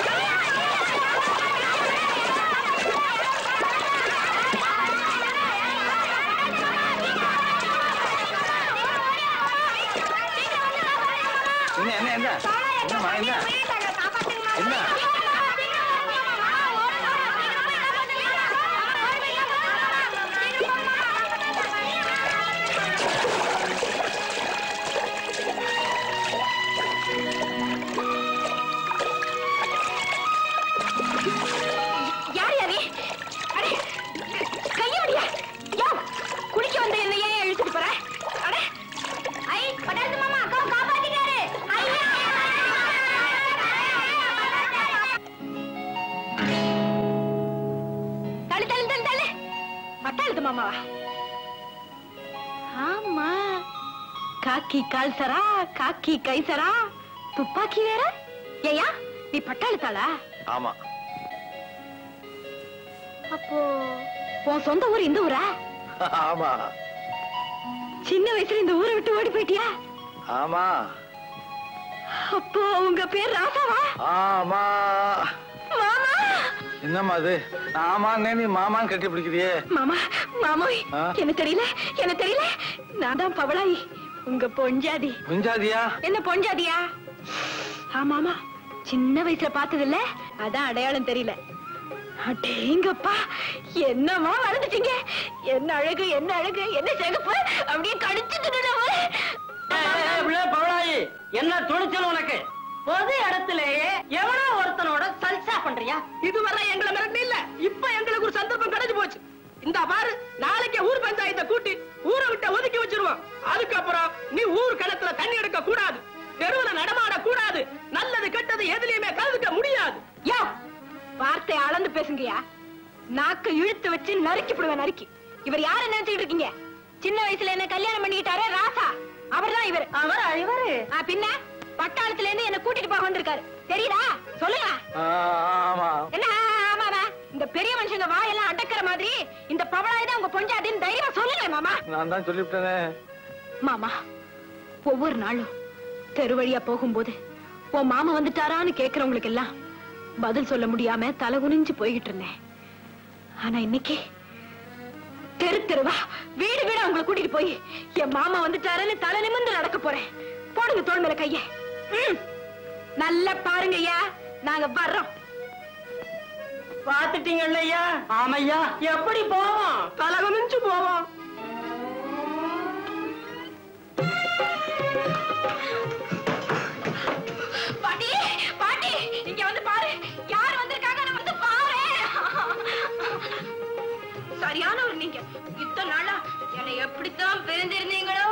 என்ன என்ன என்ன என்னம்மா என்ன என்ன யார் யாரு அடே கையோடியா யோ குடிக்க வந்த என்ன ஏன் இழுத்துட்டு போற அடே ஐ பட்டாசு மாமா அக்கா காப்பாத்திட்டாரு ஐயா தள்ளு தள்ளு தள்ளு தள்ளு பட்டாளுது மாமாவா ஆமா காக்கி கால் சரா காக்கி கை சரா துப்பாக்கி வேற ஏயா நீ பட்டாளுத்தாளா ஆமா அப்போ உன் சொந்த ஊர் இந்த ஊரா ஆமா சின்ன வயசுல இந்த ஊரை விட்டு ஓடி போயிட்டியா ஆமா அப்போ உங்க பேர் ராசாவா ஆமா மாமா என்னம்மா அது ஆமான்னு நீ மாமான்னு கட்டி பிடிக்கிறியே மாமா மாமோய் ஆ? என்ன தெரியல என்ன தெரியல நான் தான் பவளாய் உங்க பொஞ்சாதி புஞ்சாதியா என்ன பொஞ்சாதியா ஆமாமா சின்ன வயசுல பார்த்தது இல்ல அதான் அடையாளம் தெரியல அடேங்கப்பா என்னமா வளர்ந்துட்டீங்க என்ன அழகு என்ன அழகு என்ன சிகப்பு அப்படியே கடிச்சிட்டு பவளாயி என்ன துணிச்சல் உனக்கு பொது இடத்திலேயே எவனோ ஒருத்தனோட சல்சா பண்றியா இதுவரை எங்களை மிரட்டி இல்ல இப்ப எங்களுக்கு ஒரு சந்தர்ப்பம் கிடைச்சு போச்சு இந்த பாரு நாளைக்கு ஊர் பஞ்சாயத்தை கூட்டி ஊரை விட்டு ஒதுக்கி வச்சிருவோம் அதுக்கப்புறம் நீ ஊர் கிணத்துல தண்ணி எடுக்க கூடாது தெருவுல நடமாட கூடாது நல்லது கெட்டது எதுலயுமே கலந்துக்க முடியாது யோ வார்த்தை அளந்து பேசுங்கயா நாக்க இழுத்து வச்சு நறுக்கி விடுவேன் நறுக்கி இவர் யார நினைச்சிட்டு இருக்கீங்க சின்ன வயசுல என்ன கல்யாணம் பண்ணிக்கிட்டாரே ராசா அவர்தான் இவர் அவர் இவரு பின்ன பட்டாளத்துல இருந்து என்ன கூட்டிட்டு போக வந்திருக்காரு தெரியுதா சொல்லுங்க ஆமா என்ன ஆமாவா இந்த பெரிய மனுஷங்க வாயெல்லாம் அடக்குற மாதிரி இந்த பவளாய் தான் உங்க பொஞ்சாதின்னு தைரியமா சொல்லுங்க மாமா நான் தான் சொல்லிவிட்டேனே மாமா ஒவ்வொரு நாளும் தெரு வழியா போகும்போது உன் மாமா வந்துட்டாரான்னு கேக்குறவங்களுக்கு எல்லாம் பதில் சொல்ல முடியாம தலை குனிஞ்சு போய்கிட்டு இருந்தேன் ஆனா இன்னைக்கு தெரு தெருவா வீடு வீடா உங்களை கூட்டிட்டு போய் என் மாமா வந்துட்டாருன்னு தலை நிமிர்ந்து நடக்க போறேன் போடுங்க தோள் மேல கைய ம். நல்லா பாருங்க ஐயா நாங்க வர்றோம் பாத்துட்டீங்கல்ல ஐயா ஆமையா எப்படி போவோம் தலகுனிஞ்சு போவோம் பாட்டி பாட்டி இங்க வந்து பாரு யார் வந்திருக்காங்கன்னு வந்து பாரு சரியானவர் நீங்க இத்தனை நாளா என்னை எப்படித்தான் பிரிஞ்சிருந்தீங்களோ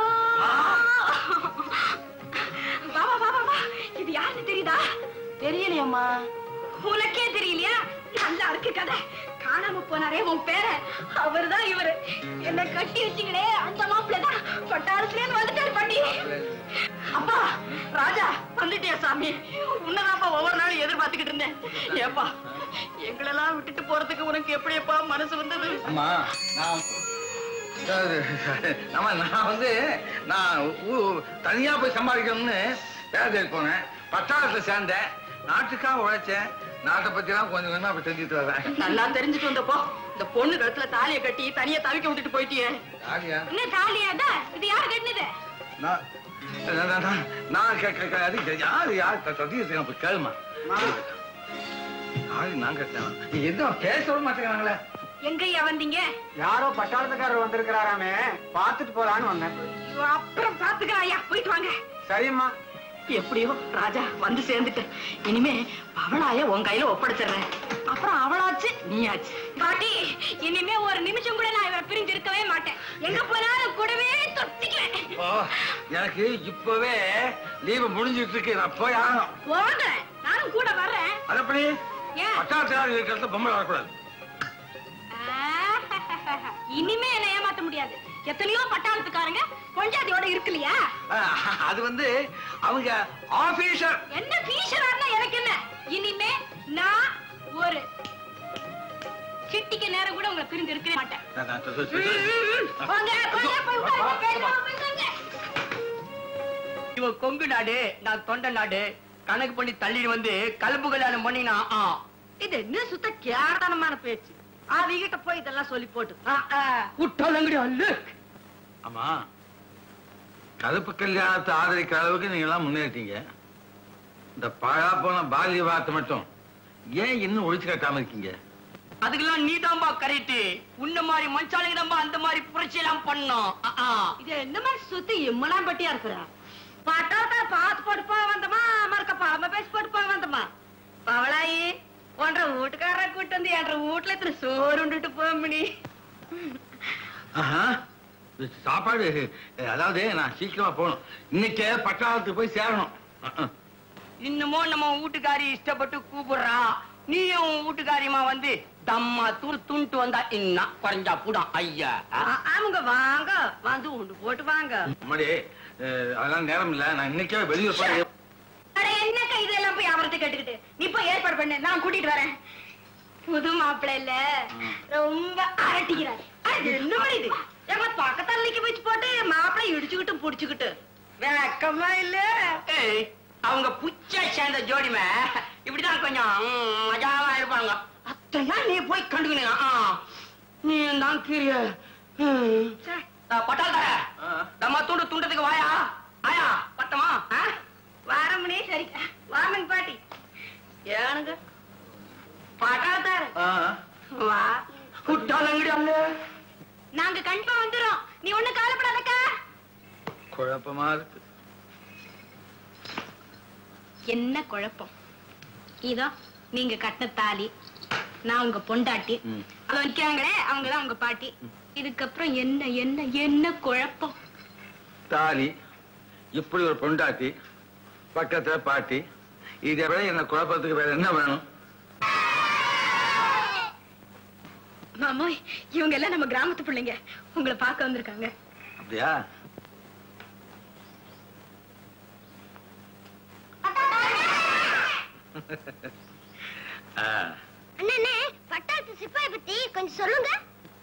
வா வா வா வா, வா இது யாருன்னு தெரியுதா தெரியலையம்மா உனக்கே தெரியலையா நல்லா இருக்கு கதை காணாம போனாரே உன் பேர அவர்தான் இவரு என்ன கட்டி வச்சீங்களே அந்த மாப்பிள்ள தான் பட்டாளத்துல இருந்து வந்துட்டாரு பாட்டி அப்பா ராஜா வந்துட்டியா சாமி உன்னதாப்பா ஒவ்வொரு நாளும் எதிர்பார்த்துக்கிட்டு இருந்தேன் ஏப்பா எங்களெல்லாம் விட்டுட்டு போறதுக்கு உனக்கு எப்படியப்பா மனசு வந்தது அம்மா நான் அதாவது, ஆமா நான் வந்து நான் ஊ- தனியா போய் சம்பாதிக்கணும்னு வேலை தேடி போனேன் பட்டாளத்துல சேர்ந்தேன் நாட்டுக்காக உழைச்சேன் நாட்டை பத்திலாம் கொஞ்சம் கொஞ்சமா அப்படி தெரிஞ்சுட்டு வரேன் நல்லா தெரிஞ்சுட்டு வந்தப்போ இந்த பொண்ணு கழுத்துல தாலியை கட்டி தனியா தவிக்க விட்டுட்டு போயிட்டியே யாரியா என்ன தாலியாதா இது யாரு கட்டினது நான் நான், நான், நான், நான் கே- கே- கே- அது யாரு யார் சத்தியத்தை போய் கேளுமா யாரு நான் கேட்டேன் நீ என்ன பேச விட மாட்டேங்கிறாங்களே எங்கய்யா வந்தீங்க யாரோ பட்டாளத்துக்காரர் வந்திருக்கிறாராமே பாத்துட்டு போலான்னு வந்தேன் ஐயோ, அப்புறம் பாத்துக்கலாம் ஐயா போயிட்டு வாங்க சரிம்மா எப்படியோ ராஜா வந்து சேர்ந்துட்டேன் இனிமே அவளாய உன் கையில ஒப்படைச்சிடுறேன் அப்புறம் அவளாச்சு நீயாச்சு பாட்டி இனிமே ஒரு நிமிஷம் கூட நான் இவரை பிரிஞ்சு இருக்கவே மாட்டேன் எங்க போனாலும் கூடவே தொத்திக்குவேன் ஓ எனக்கு இப்பவே லீவு முடிஞ்சிட்டு இருக்கு நான் போய் ஆகணும் போங்க நானும் கூட வர்றேன் அது எப்படி ஏன்? பட்டாளத்தில் இருக்கிறது பொம்பளை வரக்கூடாது இனிமே என்ன ஏமாத்த முடியாது எத்தனையோ பட்டாளத்துக்காரங்க பொஞ்சாதியோட இருக்குல்லையா அஹ், அது வந்து அவங்க ஆபீசர் என்ன ஃபீஷரா இருந்தா எனக்கு என்ன இனிமே நான் ஒரு சிட்டிக்கு நேரம் கூட உங்களை பிரிந்து இருக்க மாட்டேன் போங்க, போங்க, போய் உட்காருங்க, பேசாம பேசுங்க. இவன் கொங்கு நாடு நான் தொண்டை நாடு கணக்கு பண்ணி தள்ளிட்டு வந்து கலப்பு கல்யாணம் பண்ணினா இது என்ன சுத்த கேரளமான பேச்சு அவங்க போய் இதெல்லாம் சொல்லி போட்டு விட்டாலங்கடி அல்ல ஆமா கருப்பு கல்யாணத்தை ஆதரிக்கிற அளவுக்கு நீங்க எல்லாம் முன்னேறிட்டீங்க இந்த பழா போன பால்ய வார்த்தை மட்டும் ஏன் இன்னும் ஒழிச்சு கட்டாம இருக்கீங்க அதுக்கெல்லாம் நீதான்பா கரெக்ட் உன்ன மாதிரி மனுஷாளுங்க நம்ம அந்த மாதிரி புரட்சி எல்லாம் பண்ணோம் இது என்ன மாதிரி சுத்தி இம்மலாம் பட்டியா இருக்கிற பட்டாத்த பாத்து போட்டு போக வந்தமா மறுக்க பாம பேசி போட்டு போக வந்தமா பவளாயி ஒன்ற வீட்டுக்காரரை கூட்டு வந்து என்ற வீட்டுல இத்தனை சோறு உண்டுட்டு போமணி ஆஹா. இது சாப்பாடு அஹ், அதாவது நான் சீக்கிரமா போகணும் இன்னைக்கே பட்டாளத்துக்கு போய் சேரணும் அஹ், அஹ். இன்னமும் நம்ம வீட்டுக்காரி இஷ்டப்பட்டு கூப்பிடுறா நீயும் உன் வீட்டுக்காரியமா வந்து தம்மா தூள் துண்டு வந்தா இன்னும் குறைஞ்சா கூடும் ஐயா அவங்க வாங்க வந்து உண்டு போட்டு வாங்க அம்மாடி அஹ், அதெல்லாம் நேரம் இல்ல நான் இன்னைக்கே வெளியூர் போய் அட என்னக்கா இதெல்லாம் போய் அவர்கிட்ட கேட்டுக்கிட்டு நீ போய் ஏற்பாடு பண்ணு நான் கூட்டிட்டு வரேன் புது மாப்பிள்ளை இல்ல ரொம்ப அரட்டிக்கிறார் அது என்ன இது எங்க பக்கத்தல்லிக்கு வச்சு போட்டு மாப்பிள்ளை இடிச்சுக்கிட்டு புடிச்சுக்கிட்டு வெக்கமா இல்ல ஏய், அவங்க புச்சா சேர்ந்த ஜோடிமே இப்படிதான் கொஞ்சம் ம், மஜாவா இருப்பாங்க அத்தையா நீ போய் கண்டுக்கணும் ஆ. நீ தான் கீரிய பட்டால் தர நம்ம துண்டு துண்டத்துக்கு வாயா ஆயா பட்டமா வாரமணி சரி வாரமணி பாட்டி ஏனுங்க பட்டால் தர வா குட்டாலங்கடி அல்ல நாங்க கண்டிப்பா வந்துரும் நீ ஒண்ணு கவலைப்படாதக்கா குழப்பமா இருக்கு என்ன குழப்பம் இதோ நீங்க கட்டின தாலி நான் உங்க பொண்டாட்டி ம். அத நிக்கிறாங்களே அவங்கதான் உங்க பாட்டி இதுக்கப்புறம் என்ன என்ன என்ன குழப்பம் தாலி இப்படி ஒரு பொண்டாட்டி பக்கத்துல பாட்டி இதை விட என்ன குழப்பத்துக்கு வேற என்ன வேணும் மாமோய் இவங்க எல்லாம் நம்ம கிராமத்து பிள்ளைங்க உங்களை பார்க்க வந்திருக்காங்க அப்படியா ஆ, அண்ணே பட்டாளத்து சிப்பாய் பத்தி கொஞ்சம் சொல்லுங்க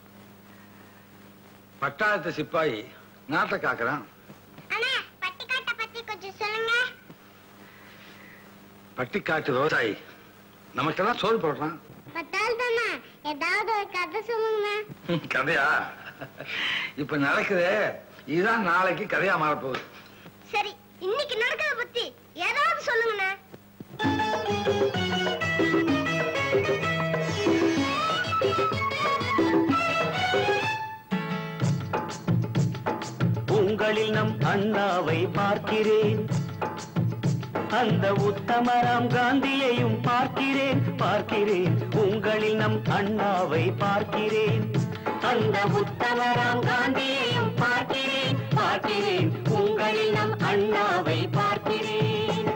பட்டாளத்து சிப்பாயி நாட்டை காக்குறான் அண்ணா பட்டிக்காட்டை பத்தி கொஞ்சம் சொல்லுங்க பட்டிக்காட்டு விவசாயி நமக்கெல்லாம் சோறு போடுறான் பட்டாள் தானே ஏதாவது ஒரு கதை சொல்லுங்க கதையா இப்ப நடக்குது இதுதான் நாளைக்கு கதையா மாறப்போகுது சரி இன்னைக்கு நடக்கிறத பத்தி ஏதாவது சொல்லுங்கண்ணே உங்களில் நம் அண்ணாவை பார்க்கிறேன் அந்த உத்தமராம் காந்தியையும் பார்க்கிறேன் பார்க்கிறேன் உங்களில் நம் அண்ணாவை பார்க்கிறேன் அந்த உத்தமராம் காந்தியையும் பார்க்கிறேன் பார்க்கிறேன் உங்களில் நம் அண்ணாவை பார்க்கிறேன்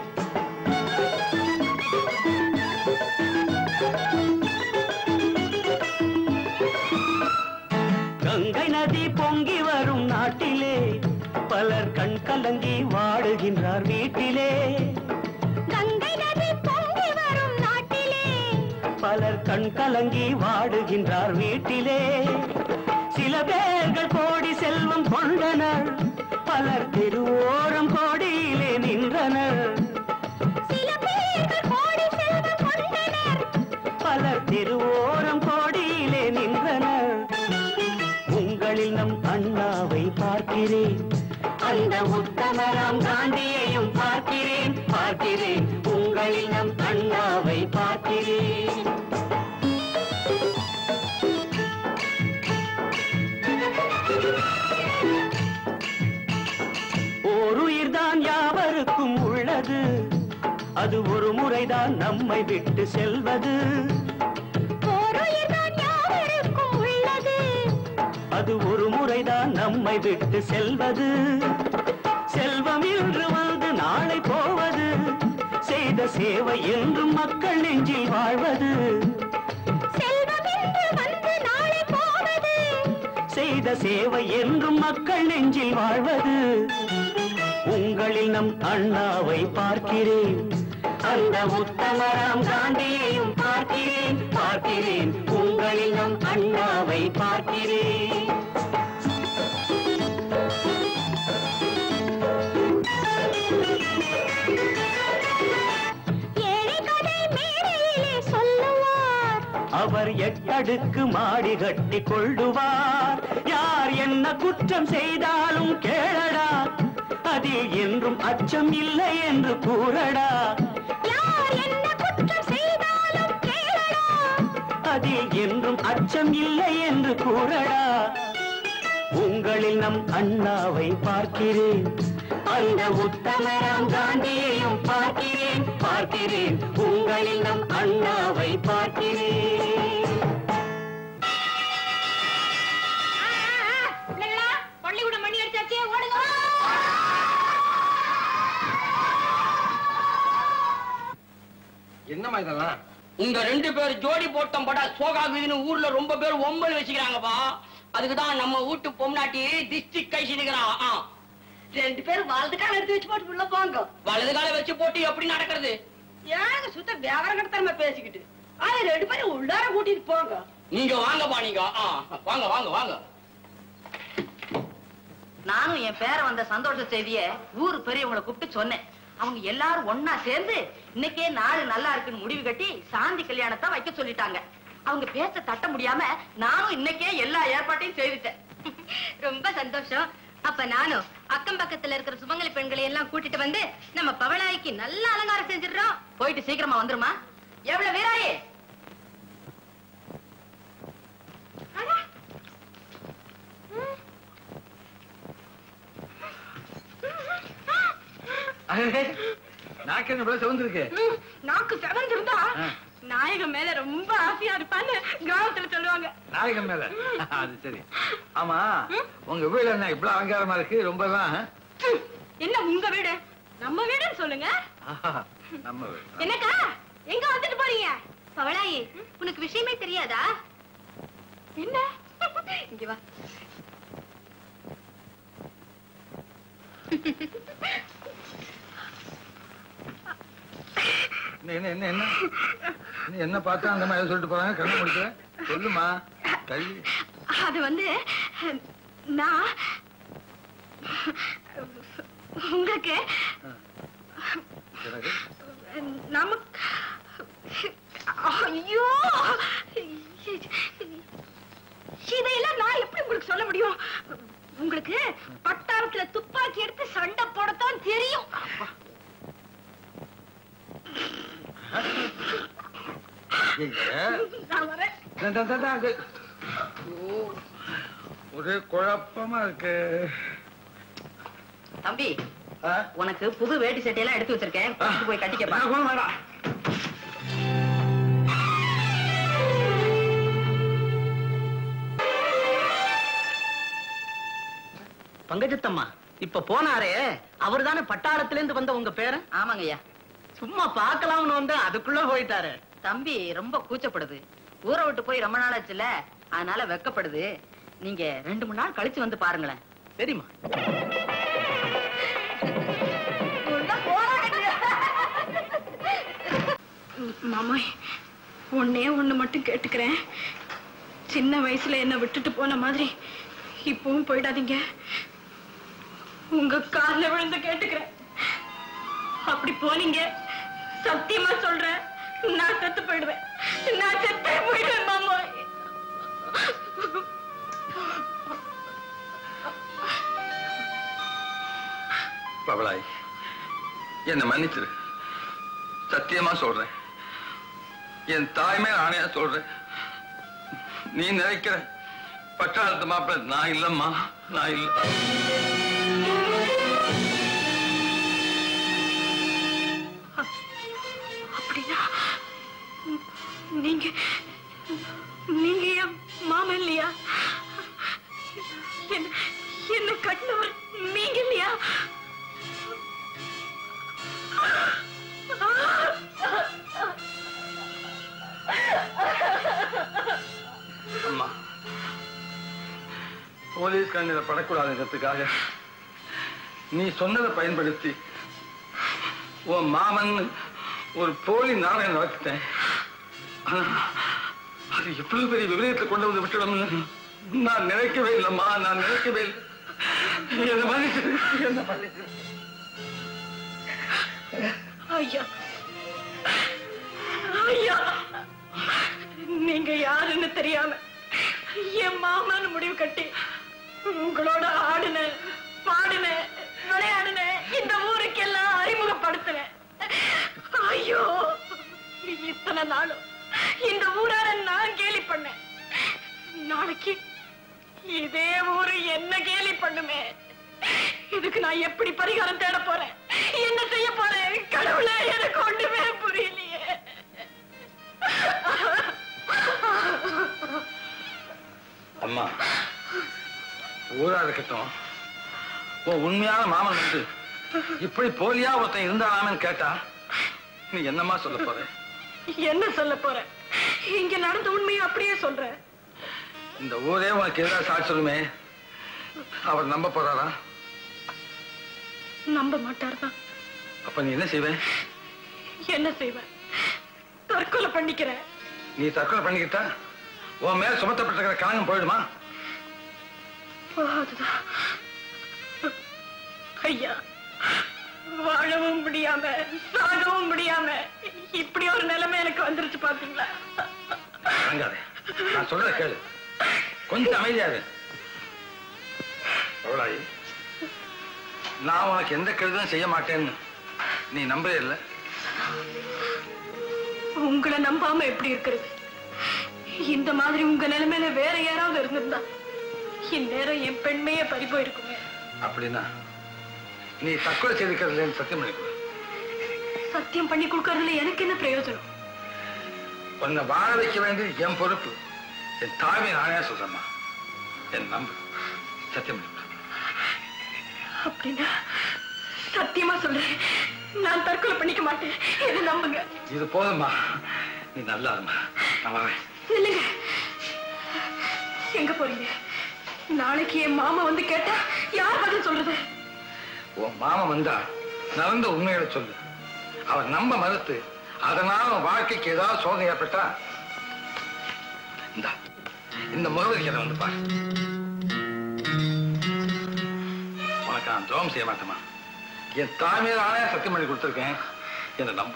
கங்கை நதி பொங்கி வரும் நாட்டிலே பலர் கண் கலங்கி வாடுகின்றார் வீட்டிலே கங்கை நதி பொங்கி வரும் நாட்டிலே பலர் கண் கலங்கி வாடுகின்றார் வீட்டிலே சில பேர்கள் கோடி செல்வம் கொண்டனர் பலர் திருவோரம் கோடியிலே நின்றனர் சில பேர்கள் கோடி செல்வம் கொண்டனர் பலர் திருவோரம் கோடியிலே நின்றனர் உங்களில் நம் அண்ணாவை பார்க்கிறேன் அந்த உத்தமராம் காந்தியையும் பார்க்கிறேன் பார்க்கிறேன் உங்களில் நம் அண்ணாவை பார்க்கிறேன் ஓருயிர்தான் யாவருக்கும் உள்ளது அது ஒரு முறைதான் நம்மை விட்டு செல்வது ஓருயிர்தான் யாவருக்கும் உள்ளது அது ஒரு முறைதான் நம்மை விட்டு செல்வது செல்வம் இன்று வந்து நாளை போவது செய்த சேவை என்றும் மக்கள் நெஞ்சில் வாழ்வது செல்வமென்று வந்து நாளை போவது செய்த சேவை என்றும் மக்கள் நெஞ்சில் வாழ்வது உங்களில் நம் அண்ணாவை பார்க்கிறேன் அந்த உத்தமராம் காந்தியையும் பார்க்கிறேன் பார்க்கிறேன் உங்களில் நம் அண்ணாவை பார்க்கிறேன் ஏழை கதை மேடையிலே சொல்லுவார் அவர் எட்டடுக்கு மாடி கட்டி கொள்ளுவார் யார் என்ன குற்றம் செய்தாலும் கேளடா அதில் என்றும் அச்சம் இல்லை என்று கூறடா யார் என்ன குற்றம் செய்தாலும் கேளடா அதில் என்றும் அச்சம் இல்லை என்று கூறடா உங்களில் நம் அண்ணாவை பார்க்கிறேன் அந்த உத்தமராம் காந்தியையும் பார்க்கிறேன் பார்க்கிறேன் உங்களில் நம் அண்ணாவை பார்க்கிறேன் லல்லா, பள்ளிக்கூடம் மணி அடிச்சாச்சே ஓடுங்க என்னம்மா இதெல்லாம் உங்க ரெண்டு பேர் ஜோடி போட்டம் பட சோகாகுதுன்னு ஊர்ல ரொம்ப பேர் ஒம்பல் வச்சுக்கிறாங்கப்பா அதுக்கு தான் நம்ம வீட்டு பொம்னாட்டி டிஸ்ட்ரிக்ட் கைசினுக்கிறான் ரெண்டு பேரும் வலது கால எடுத்து வச்சு போட்டு உள்ள போங்க வலது காலை வச்சு போட்டு எப்படி நடக்கிறது ஏங்க சுத்த வியாபாரம் கடத்தரமா பேசிக்கிட்டு ஆனா ரெண்டு பேரும் உள்ளார கூட்டிட்டு போங்க நீங்க வாங்கப்பா நீங்க ஆ, வாங்க வாங்க வாங்க நானும் என் பேர வந்த சந்தோஷ செய்திய ஊரு பெரியவங்களை கூப்பிட்டு சொன்னேன் அவங்க எல்லாரும் ஒன்னா சேர்ந்து இன்னைக்கே நாடு நல்லா இருக்குன்னு முடிவு கட்டி சாந்தி கல்யாணத்தை வைக்க சொல்லிட்டாங்க அவங்க பேச்ச தட்ட முடியாம நானும் இன்னைக்கே எல்லா ஏற்பாட்டையும் செய்துட்டேன் ரொம்ப சந்தோஷம் அப்ப நானும் அக்கம் பக்கத்துல இருக்கிற சுமங்கலி பெண்களை எல்லாம் கூட்டிட்டு வந்து நம்ம பவளாய்க்கு நல்ல அலங்காரம் செஞ்சிடுறோம் போயிட்டு சீக்கிரமா வந்துருமா எவ்வளவு வீராயே நாக்கு என்ன இவ்வளவு சிவந்திருக்கு நாக்கு செவந்திருந்தா ஆ. நாயகம் மேல ரொம்ப ஆசையா இருப்பான்னு கிராமத்துல சொல்லுவாங்க நாயகம் மேல அது சரி ஆமா உங்க வீடு என்ன இவ்வளவு அலங்காரமா இருக்கு ரொம்ப எல்லாம் என்ன உங்க வீடு நம்ம வீடுன்னு சொல்லுங்க ஆஹா, நம்ம வீடு என்னக்கா எங்க வந்துட்டு போறீங்க பவளாயி உனக்கு விஷயமே தெரியாதா என்ன இங்க வா என்ன என்ன என்ன என்ன நீ என்ன பார்த்தா அந்த மாதிரி சொல்லிட்டு போறாங்க கண்ணு முடிக்கிற சொல்லுமா கல்வி அது வந்து நான் உங்களுக்கு எனக்கு நமக்கு ஐயோ இதையெல்லாம் நான் எப்படி உங்களுக்கு சொல்ல முடியும் உங்களுக்கு பட்டாளத்துல துப்பாக்கி எடுத்து சண்டை போடத்தான் தெரியும் நான் வரேன் தா, தா, தா, தா, அங்க. ஐயோ, ஒரே குழப்பமா இருக்கு தம்பி உனக்கு புது வேட்டி சட்டையெல்லாம் எடுத்து வச்சிருக்கேன் கூட்டிட்டு போய் கட்டிக்கப்பா பங்கஜத்தம்மா இப்ப போனாரே அவர் தானே பட்டாளத்துல இருந்து வந்த உங்க பேரு ஆமாங்கய்யா சும்மா பார்க்கலாம்னு வந்து அதுக்குள்ள போயிட்டாரு தம்பி ரொம்ப கூச்சப்படுது ஊரை விட்டு போய் ரொம்ப நாள் ஆச்சுல அதனால வெக்கப்படுது நீங்க ரெண்டு மூணு நாள் கழிச்சு வந்து பாருங்களேன் சரிம்மா மாமாய் ஒன்னே ஒண்ணு மட்டும் கேட்டுக்கிறேன் சின்ன வயசுல என்ன விட்டுட்டு போன மாதிரி இப்பவும் போயிடாதீங்க உங்க கால்ல விழுந்து கேட்டுக்கிறேன் அப்படி போனீங்க சத்தியமா சொல்றேன் நான் செத்து போயிடுவேன் நான் செத்தே போயிடுவேன் மாமாய் பவளாய் என்ன மன்னிச்சிரு சத்தியமா சொல்றேன் என் தாய்மே ஆணையா சொல்றேன் நீ நினைக்கிற பட்டாளத்து மாப்பிள்ள நான் இல்லம்மா நான் இல்ல அப்படியா நீங்க நீங்க என் மாமன் இல்லையா என்ன என்ன கட்டினவர் நீங்க இல்லையா அம்மா போலீஸ் கண்ணில படக்கூடாதுங்கிறதுக்காக நீ சொன்னதை பயன்படுத்தி உன் மாமன் ஒரு போலி நாடகம் நடத்திட்டேன் ஆனா அது எவ்வளவு பெரிய விபரீதத்தை கொண்டு வந்து விட்டுடும்னு நான் நினைக்கவே இல்லைம்மா நான் நினைக்கவே இல்லை என்ன மன்னிச்சிரு என்ன மன்னிச்சிரு ஐயா ஐயா நீங்க யாருன்னு தெரியாம என் மாமான்னு முடிவு கட்டி உங்களோட ஆடுன பாடுன விளையாடுன இந்த ஊருக்கெல்லாம் அறிமுகப்படுத்தின ஐயோ இத்தனை நாளும் இந்த ஊரார நான் கேலி பண்ணேன் நாளைக்கு இதே ஊரு என்ன கேலி பண்ணுமே இதுக்கு நான் எப்படி பரிகாரம் தேட போறேன் என்ன செய்ய போறேன் கடவுளே எனக்கு ஒண்ணுமே புரியலையே அம்மா ஊரா இருக்கட்டும் உன் உண்மையான மாமன் வந்து இப்படி போலியா ஒருத்தன் இருந்தாலாமன்னு கேட்டா நீ என்னம்மா சொல்ல போற என்ன சொல்ல போறேன் இங்க நடந்த உண்மையை அப்படியே சொல்றேன் இந்த ஊரே உனக்கு எதிராக சாட்சி சொல்லுமே அவர் நம்ப போறாரா நம்ப மாட்டார்தான் அப்ப நீ என்ன செய்வே என்ன செய்வேன் தற்கொலை பண்ணிக்கிறேன் நீ தற்கொலை பண்ணிக்கிட்டா உன் மேல சுமத்தப்பட்டிருக்கிற காலம் போயிடுமா அதுதான் ஐயா வாழவும் முடியாம சாகவும் முடியாம இப்படி ஒரு நிலைமை எனக்கு வந்துருச்சு பாத்தீங்களா அடங்காதே நான் சொல்றத கேளு கொஞ்சம் அமைதியா இரு அவளாயி நான் உனக்கு எந்த கெடுதலும் செய்ய மாட்டேன்னு நீ நம்பவே இல்லை உங்களை நம்பாம எப்படி இருக்கிறது இந்த மாதிரி உங்க நிலைமையில வேற யாராவது இருந்திருந்தா இந்நேரம் என் பெண்மையே பறி போயிருக்குமே அப்படின்னா நீ தற்கொலை செய்திருக்கிறதுல சத்தியம் பண்ணிக்கோ சத்தியம் பண்ணி கொடுக்கறதுல எனக்கு என்ன பிரயோஜனம் உன்னை வாழ வைக்க வேண்டியது என் பொறுப்பு என் தாய்மை நானே சொல்றேம்மா என் நம்பு சத்தியம் பண்ணிக்கோ அப்படின்னா சத்தியமா சொல்றேன் நான் தற்கொலை பண்ணிக்க மாட்டேன் என்ன நம்புங்க இது போதும்மா நீ நல்லா இருமா நான் வரேன் இல்லைங்க எங்க போறீங்க நாளைக்கு என் மாமா வந்து கேட்டா யார் பதில் சொல்றது உன் மாமன் வந்தா நடந்த உண்மைகளை சொல்லு அவர் நம்ப மறுத்து அதனால உன் வாழ்க்கைக்கு ஏதாவது சோதனை ஏற்பட்டா இந்தா, இந்த முகவரிக்கு வந்து பாரு உனக்கு நான் துரோகம் செய்ய மாட்டேமா என் தாய்மையை நானே சத்தியம் பண்ணி கொடுத்துருக்கேன் என்ன நம்பு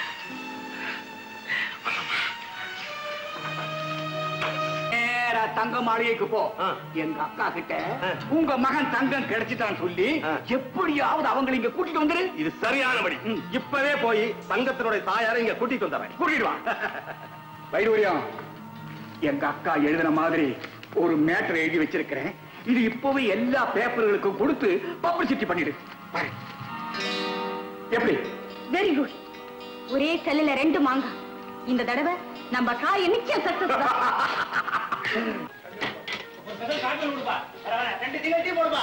நேரா தங்க மாளிகைக்கு போ எங்க அக்கா கிட்ட உங்க மகன் தங்கம் கிடைச்சிட்டான்னு சொல்லி எப்படியாவது அவங்களை இங்க கூட்டிட்டு வந்துரு இது சரியானபடி இப்பவே போய் தங்கத்தினுடைய தாயாரை இங்க கூட்டிட்டு வந்துடுறேன் கூட்டிடுவான் வைடூரியம் எங்க அக்கா எழுதின மாதிரி ஒரு மேட்டர் எழுதி வச்சிருக்கிறேன் இது இப்பவே எல்லா பேப்பர்களுக்கும் கொடுத்து பப்ளிசிட்டி பண்ணிடு பாரு. எப்படி வெரி குட் ஒரே கல்லுல ரெண்டு மாங்காய் இந்த தடவை நம்ம காரியம் நிச்சயம் சக்சஸ் ரெண்டு திகழ்ச்சி போடுப்பா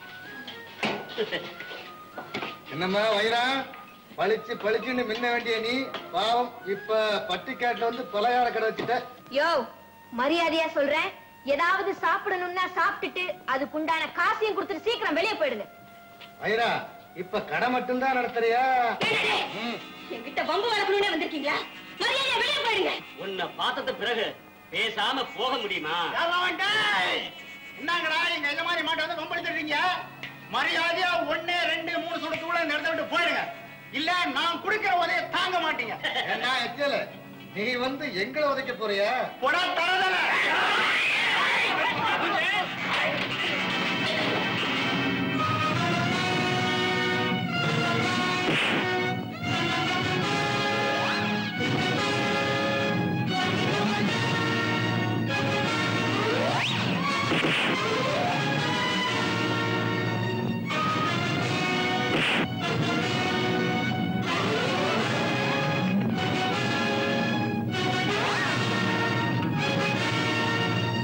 என்னம்மா வைரா பளிச்சு பளிச்சுன்னு மின்ன வேண்டிய நீ பாவம் இப்ப பட்டிக்காட்டுல வந்து பலகார கடை வச்சுட்ட யோ மரியாதையா சொல்றேன் ஏதாவது சாப்பிடணும்னா சாப்பிட்டுட்டு அதுக்குண்டான காசையும் கொடுத்துட்டு சீக்கிரம் வெளியே போயிடுங்க வைரா இப்ப கடை மட்டும்தான் நடத்துறியா என்கிட்ட பம்பு வளர்க்கணும்னே வந்திருக்கீங்களா மரியாதையா வெளியே போயிடுங்க உன்னை பார்த்தத பிறகு பேசாம போக முடியுமா என்னங்கடா எங்க இந்த மாதிரி மாட்டை வந்து கொம்பளிச்சிருக்கீங்க மரியாதையா ஒண்ணு ரெண்டு மூணு சுடத்துக்குள்ள இந்த இடத்த விட்டு போயிடுங்க இல்ல நான் குடிக்கிற உதய தாங்க மாட்டீங்க என்ன எச்சல நீ வந்து எங்களை உதைக்க போறியா போடா தரதல Thank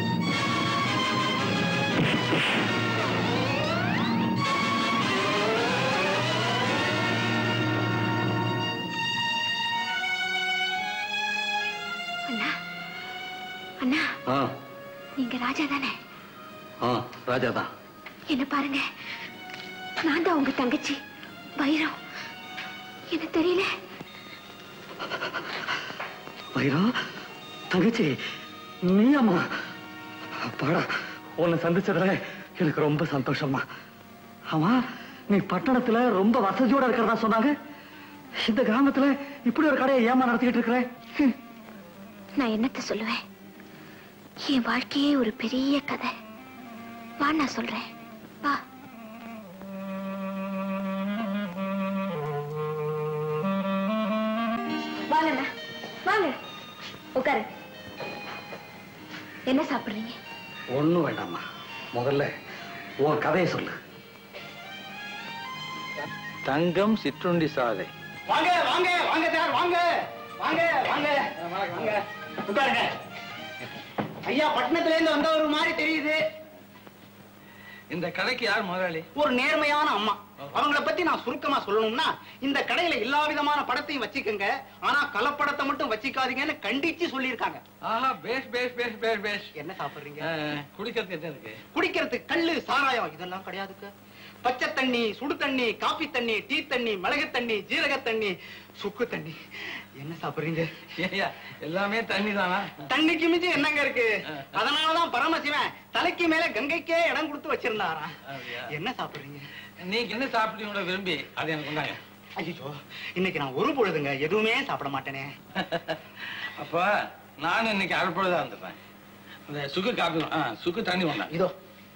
ஆ நீங்க ராஜா தானே ஆ ராஜா தான் என்ன பாருங்க நான் தான் உங்க தங்கச்சி வைரம் என்ன தெரியல வைரா தங்கச்சி நீ அம்மா பாடா உன்னை சந்திச்சதுல எனக்கு ரொம்ப சந்தோஷம்மா ஆமா நீ பட்டணத்துல ரொம்ப வசதியோட இருக்கிறதா சொன்னாங்க இந்த கிராமத்துல இப்படி ஒரு கடையை ஏமா நடத்திக்கிட்டு இருக்கிற ஹம். நான் என்னத்த சொல்லுவேன் என் வாழ்க்கையே ஒரு பெரிய கதை வா நான் சொல்றேன் வா வாங்கண்ணா வாங்க உட்காரு என்ன சாப்பிடுறீங்க ஒண்ணும் வேண்டாம்மா முதல்ல உன் கதையை சொல்லு தங்கம் சிற்றுண்டி சாலை வாங்க வாங்க வாங்க சார் வாங்க வாங்க வாங்க வாங்க உட்காருங்க ஐயா பட்டணத்துல இருந்து வந்த ஒரு மாதிரி தெரியுது இந்த கடைக்கு யார் முதலாளி ஒரு நேர்மையான அம்மா அவங்கள பத்தி நான் சுருக்கமா சொல்லணும்னா இந்த கடையில எல்லா விதமான படத்தையும் வச்சுக்கோங்க ஆனா கலப்படத்தை மட்டும் வச்சுக்காதீங்கன்னு கண்டிச்சு சொல்லியிருக்காங்க ஆஹா பேஷ் பேஷ் பேஷ் பேஷ் பேஷ் என்ன சாப்பிடுறீங்க குடிக்கிறதுக்கு என்ன இருக்கு குடிக்கிறதுக்கு கல்லு சாராயம் இதெல்லாம் கிடையாதுக்கு பச்சை தண்ணி சுடு தண்ணி காபி தண்ணி டீ தண்ணி மிளகு தண்ணி ஜீரக தண்ணி சுக்கு தண்ணி என்ன சாப்பிடுறீங்க ஏய்யா, எல்லாமே தண்ணி தானா தண்ணிக்கு மிஞ்சி என்னங்க இருக்கு அதனாலதான் பரமசிவன் தலைக்கு மேல கங்கைக்கே இடம் கொடுத்து வச்சிருந்தாராம் என்ன சாப்பிடுறீங்க நீங்க என்ன சாப்பிட்டீங்களோ விரும்பி அது எனக்கு கொண்டாங்க ஐயோ இன்னைக்கு நான் ஒரு பொழுதுங்க எதுவுமே சாப்பிட மாட்டேனே அப்ப நானும் இன்னைக்கு அறுப்பொழுதா இருந்துப்பேன் இந்த சுக்கு காப்பி ஆ, சுக்கு தண்ணி கொண்டாங்க இதோ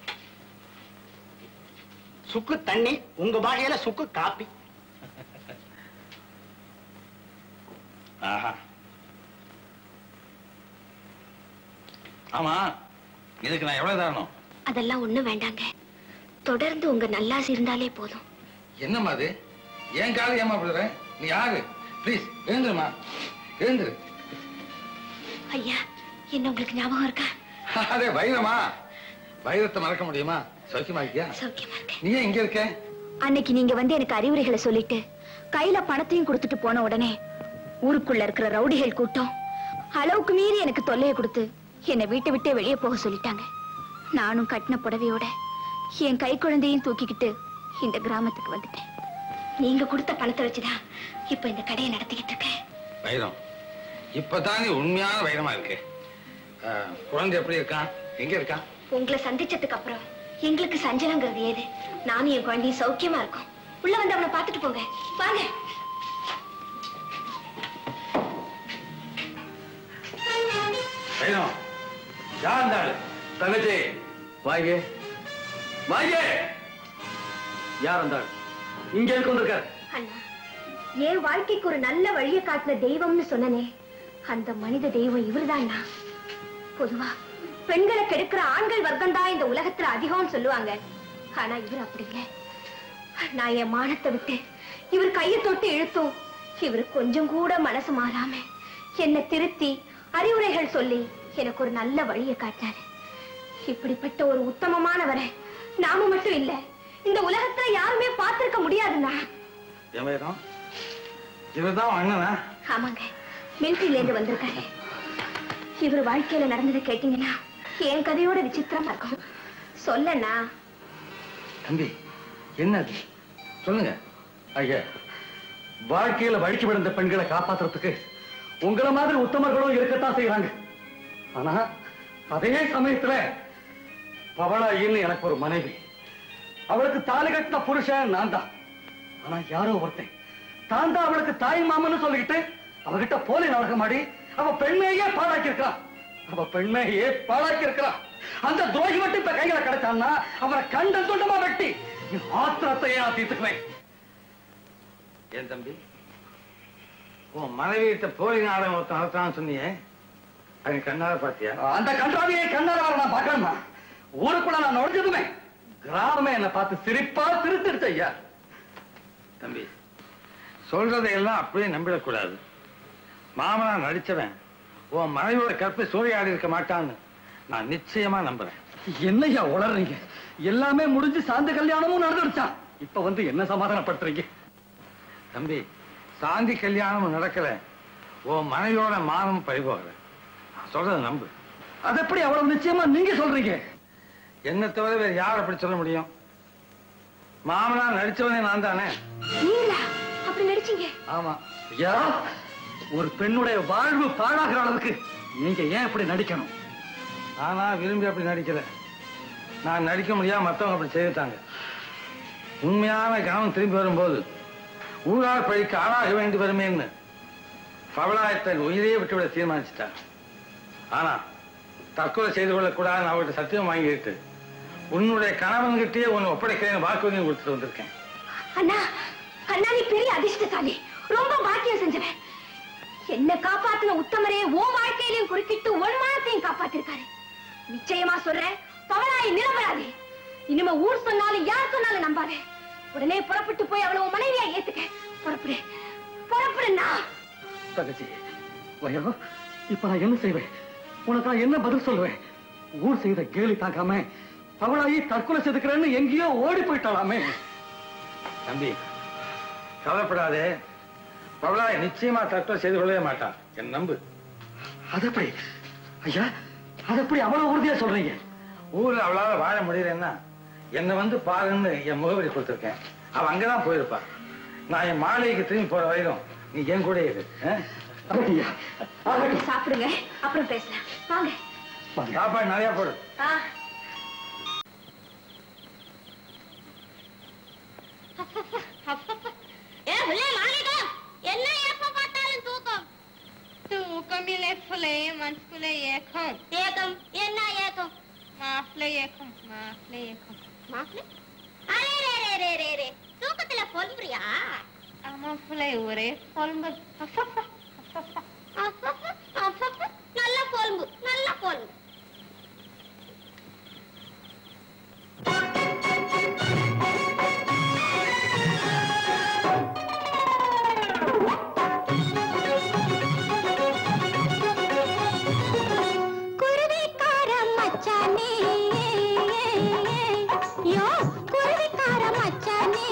சுக்கு தண்ணி உங்க பாகையில சுக்கு காப்பி ஆஹா ஆமா இதுக்கு நான் எவ்வளவு தரணும் அதெல்லாம் ஒண்ணும் வேண்டாங்க தொடர்ந்து உங்க நல்லாசி இருந்தாலே போதும் என்னம்மா அது ஏன் காலம் ஏமாப்படுற நீ யாரு ப்ளீஸ் எழுந்துருமா எழுந்துரு ஐயா என்ன உங்களுக்கு ஞாபகம் இருக்கா அதே வைரமா வைரத்தை மறக்க முடியுமா சௌக்கியமா இருக்கியா சௌக்கியமா இருக்கேன் நீ ஏன் இங்க இருக்க அன்னைக்கு நீங்க வந்து எனக்கு அறிவுரைகளை சொல்லிட்டு கையில பணத்தையும் கொடுத்துட்டு போன உடனே ஊருக்குள்ள இருக்கிற ரவுடிகள் கூட்டம் அளவுக்கு மீறி எனக்கு தொல்லையை கொடுத்து என்னை வீட்டை விட்டே வெளியே போக சொல்லிட்டாங்க நானும் கட்டின புடவையோட என் கை குழந்தையும் தூக்கிக்கிட்டு இந்த கிராமத்துக்கு வந்துட்டேன் நீங்க கொடுத்த பணத்தை வச்சுதான் இப்ப இந்த கடையை நடத்திக்கிட்டு இருக்கேன் வைரம் இப்பதான் நீ உண்மையான வைரமா இருக்கு ஆ, குழந்தை எப்படி இருக்கான் எங்க இருக்கான் உங்களை சந்திச்சதுக்கு அப்புறம் எங்களுக்கு சஞ்சலங்கிறது ஏது நானும் என் குழந்தையும் சௌக்கியமா இருக்கோம் உள்ள வந்து அவனை பார்த்துட்டு போங்க வாங்க வைரம் யார் இந்த ஆளு தங்கச்சி வாங்க வாங்க யார் அந்த ஆள் இங்க இருக்கு வந்திருக்காரு அண்ணா என் வாழ்க்கைக்கு ஒரு நல்ல வழியை காட்டின தெய்வம்னு சொன்னனே அந்த மனித தெய்வம் இவர்தான்னா பொதுவா பெண்களை கெடுக்கிற ஆண்கள் வர்க்கம் தான் இந்த உலகத்துல அதிகம்னு சொல்லுவாங்க ஆனா இவர் அப்படி இல்லை நான் என் மானத்தை விட்டு இவர் கையை தொட்டு இழுத்தும் இவர் கொஞ்சம் கூட மனசு மாறாம என்னை திருத்தி அறிவுரைகள் சொல்லி எனக்கு ஒரு நல்ல வழியை காட்டினாரு இப்படிப்பட்ட ஒரு உத்தமமானவரை நாம மட்டும் இல்ல இந்த உலகத்துல யாருமே பார்த்திருக்க முடியாதுண்ணா என் வைரம் இவர்தான் அண்ணனா ஆமாங்க மிலிட்டரியில இருந்து வந்திருக்காரு இவர் வாழ்க்கையில நடந்ததை கேட்டீங்கன்னா என் கதையோட விசித்திரமா இருக்கும் சொல்லண்ணா தம்பி என்ன அது சொல்லுங்க ஐயா வாழ்க்கையில வழிக்கு விழுந்த பெண்களை காப்பாத்துறதுக்கு உங்கள மாதிரி உத்தமர்களும் இருக்கத்தான் செய்யறாங்க ஆனா அதே சமயத்துல பவளாயின்னு எனக்கு ஒரு மனைவி அவளுக்கு தாலி கட்டின புருஷன் நான் தான் ஆனா யாரோ ஒருத்தன் தான் தான் அவளுக்கு தாய் மாமன்னு சொல்லிக்கிட்டு அவகிட்ட போலி நாடகம் ஆடி அவ பெண்மையே பாழாக்கி இருக்கான் அவ பெண்மையே பாழாக்கி இருக்கான் அந்த துரோகி மட்டும் இப்ப கையில கிடைச்சான்னா அவரை கண்ட துண்டமா வெட்டி என் ஆத்திரத்தையே நான் தீர்த்துக்குவேன் ஏன் தம்பி உன் மனைவி கிட்ட போலி நாடகம் ஒருத்தன் நடத்தான்னு சொன்னியே அது கண்ணால பாத்தியா அந்த கன்றாவியை கண்ணால வர நான் பார்க்கணுமா ஊருக்குள்ள நான் நுழைஞ்சதுமே கிராமமே என்னை பார்த்து சிரிப்பா சிரிச்சிருச்சு ஐயா தம்பி சொல்றதையெல்லாம் அப்படியே நம்பிடக்கூடாது மாமனா நடிச்சவன் உன் மனைவியோட கற்பை சூறையாடி இருக்க மாட்டான்னு நான் நிச்சயமா நம்புறேன் என்னய்யா உளறீங்க எல்லாமே முடிஞ்சு சாந்த கல்யாணமும் நடந்துடுச்சான் இப்ப வந்து என்ன சமாதானப்படுத்துறீங்க தம்பி சாந்தி கல்யாணமும் நடக்கல உன் மனைவியோட மானம் பறிபோகல நான் சொல்றத நம்பு அது எப்படி அவ்வளவு நிச்சயமா நீங்க சொல்றீங்க என்ன தவிர வேற யார் அப்படி சொல்ல முடியும் மாமனா நடிச்சவனே நான் தானே நீங்களா அப்படி நடிச்சீங்க ஆமா ஐயா ஒரு பெண்ணுடைய வாழ்வு பாழாகிற அளவுக்கு நீங்க ஏன் இப்படி நடிக்கணும் நானா விரும்பி அப்படி நடிக்கல நான் நடிக்க முடியாம மத்தவங்க அப்படி செய்துட்டாங்க உண்மையான கவனம் திரும்பி வரும்போது ஊழார் பழிக்கு ஆளாக வேண்டி வருமேன்னு பவளாயத்தன் உயிரையே விட்டுவிட தீர்மானிச்சிட்டான் ஆனா தற்கொலை செய்து கொள்ளக்கூடாதுன்னு அவர்கிட்ட சத்தியம் வாங்கிட்டு உன்னுடைய கணவன்கிட்டயே உன்னை ஒப்படைக்கிறேன் வாக்குறுதியும் கொடுத்துட்டு வந்திருக்கேன் அண்ணா அண்ணா நீ பெரிய அதிர்ஷ்டசாலி ரொம்ப பாக்கியம் செஞ்சவன் என்ன காப்பாத்தின உத்தமரே உன் வாழ்க்கையிலையும் குறுக்கிட்டு உன் மானத்தையும் காப்பாத்திருக்காரு நிச்சயமா சொல்றேன் பவனாய் நிரபராதி இனிமே ஊர் சொன்னாலும் யார் சொன்னாலும் நம்பாதே உடனே புறப்பட்டு போய் அவளை உன் மனைவியா ஏத்துக்க புறப்படு புறப்படுண்ணா தங்கச்சி வயோ இப்ப நான் என்ன செய்வேன் உனக்கு நான் என்ன பதில் சொல்லுவேன் ஊர் செய்த கேலி தாக்காம அவளாயி தற்கொலை செதுக்கிறேன்னு எங்கேயோ ஓடி போயிட்டாலாமே தம்பி கவலைப்படாதே பவளாய் நிச்சயமா தற்கொலை செய்து கொள்ளவே மாட்டான் என் நம்பு அது எப்படி ஐயா அது எப்படி அவ்வளவு உறுதியா சொல்றீங்க ஊர்ல அவளால வாழ முடியலன்னா என்னை வந்து பாருன்னு என் முகவரி கொடுத்துருக்கேன் அவ அங்கதான் போயிருப்பா நான் என் மாளிகைக்கு திரும்பி போற வரைக்கும் நீ என் கூட இரு ஆ? சாப்பிடுங்க அப்புறம் பேசலாம் வாங்க சாப்பாடு நிறைய போடு ஆ. ஏ புள்ளே மாலிகா என்ன எப்ப பார்த்தாலும் தூக்கம் தூக்கமில்லை புள்ளே மனசுக்குள்ள ஏக்கம் ஏக்கம் என்ன ஏக்கம் மாப்பிள்ளை ஏக்கம் மாப்பிள்ளை ஏக்கம் மாப்பிள்ளை அரே ரே ரே ரே ரே ரே தூக்கத்துல பொல்புறியா ஆமா புள்ளை ஒரே பொல்ம்பு நல்ல பொல்பு நல்ல பொல்பு குருவிக்கார மச்சானே யோ குருவிக்கார மச்சானே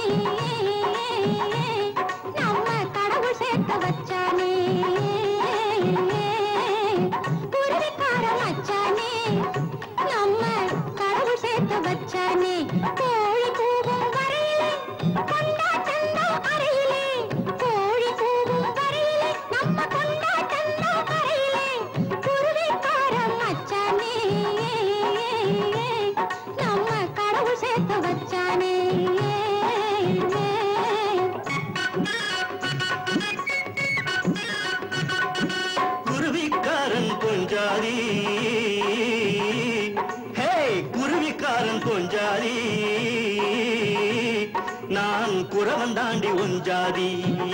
நம்ம கடவுள் சேர்த்து வச்சானே குருவிக்கார மச்சானே நம்ம கடவுள் சேர்த்து வச்சானே கோழி கூவும் வரையிலே கொண்டாட்டந்தான் அறையிலே கோழி கூவும் வரையிலே நம்ம கொண்டாட்டந்தான் அறையிலே குருவிக்கார மச்சானே நம்ம கடவுள் சேர்த்து வச்சானே குருவிக்காரன் கொஞ்சாதி ஹே குருவிக்காரன் கொஞ்சாதி நான் குறவன் தாண்டி ஒஞ்சாதி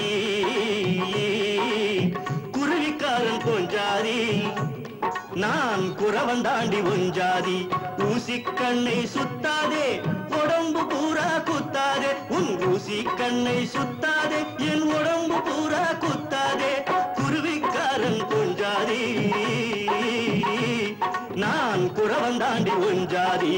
குருவிக்காரன் கொஞ்சாதி நான் குறவன் தாண்டி ஒஞ்சாதி ஊசி கண்ணை சுத்தாதே உடம்பு பூரா குத்தாதே உன் ஊசி கண்ணை சுத்தாதே என் உடம்பு பூரா குத்தாதே குருவிக்காரன் கொஞ்சாதி நான் குறவன் தாண்டி ஒஞ்சாதி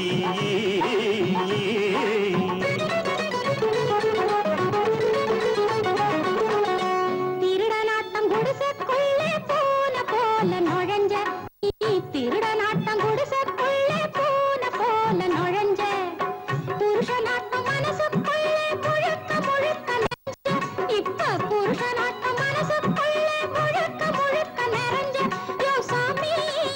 திருடனாட்டம் குடிசைக்குள்ளே போன போல நுழைஞ்ச நீ திருடனாட்டம் குடிசைக்குள்ளே போன போல நுழைஞ்ச புருஷனாட்டம் மனசுக்குள்ளே முழுக்க முழுக்க நிறைஞ்ச இப்ப புருஷனாட்டம் மனசுக்குள்ளே முழுக்க முழுக்க நிறைஞ்ச யோ சாமி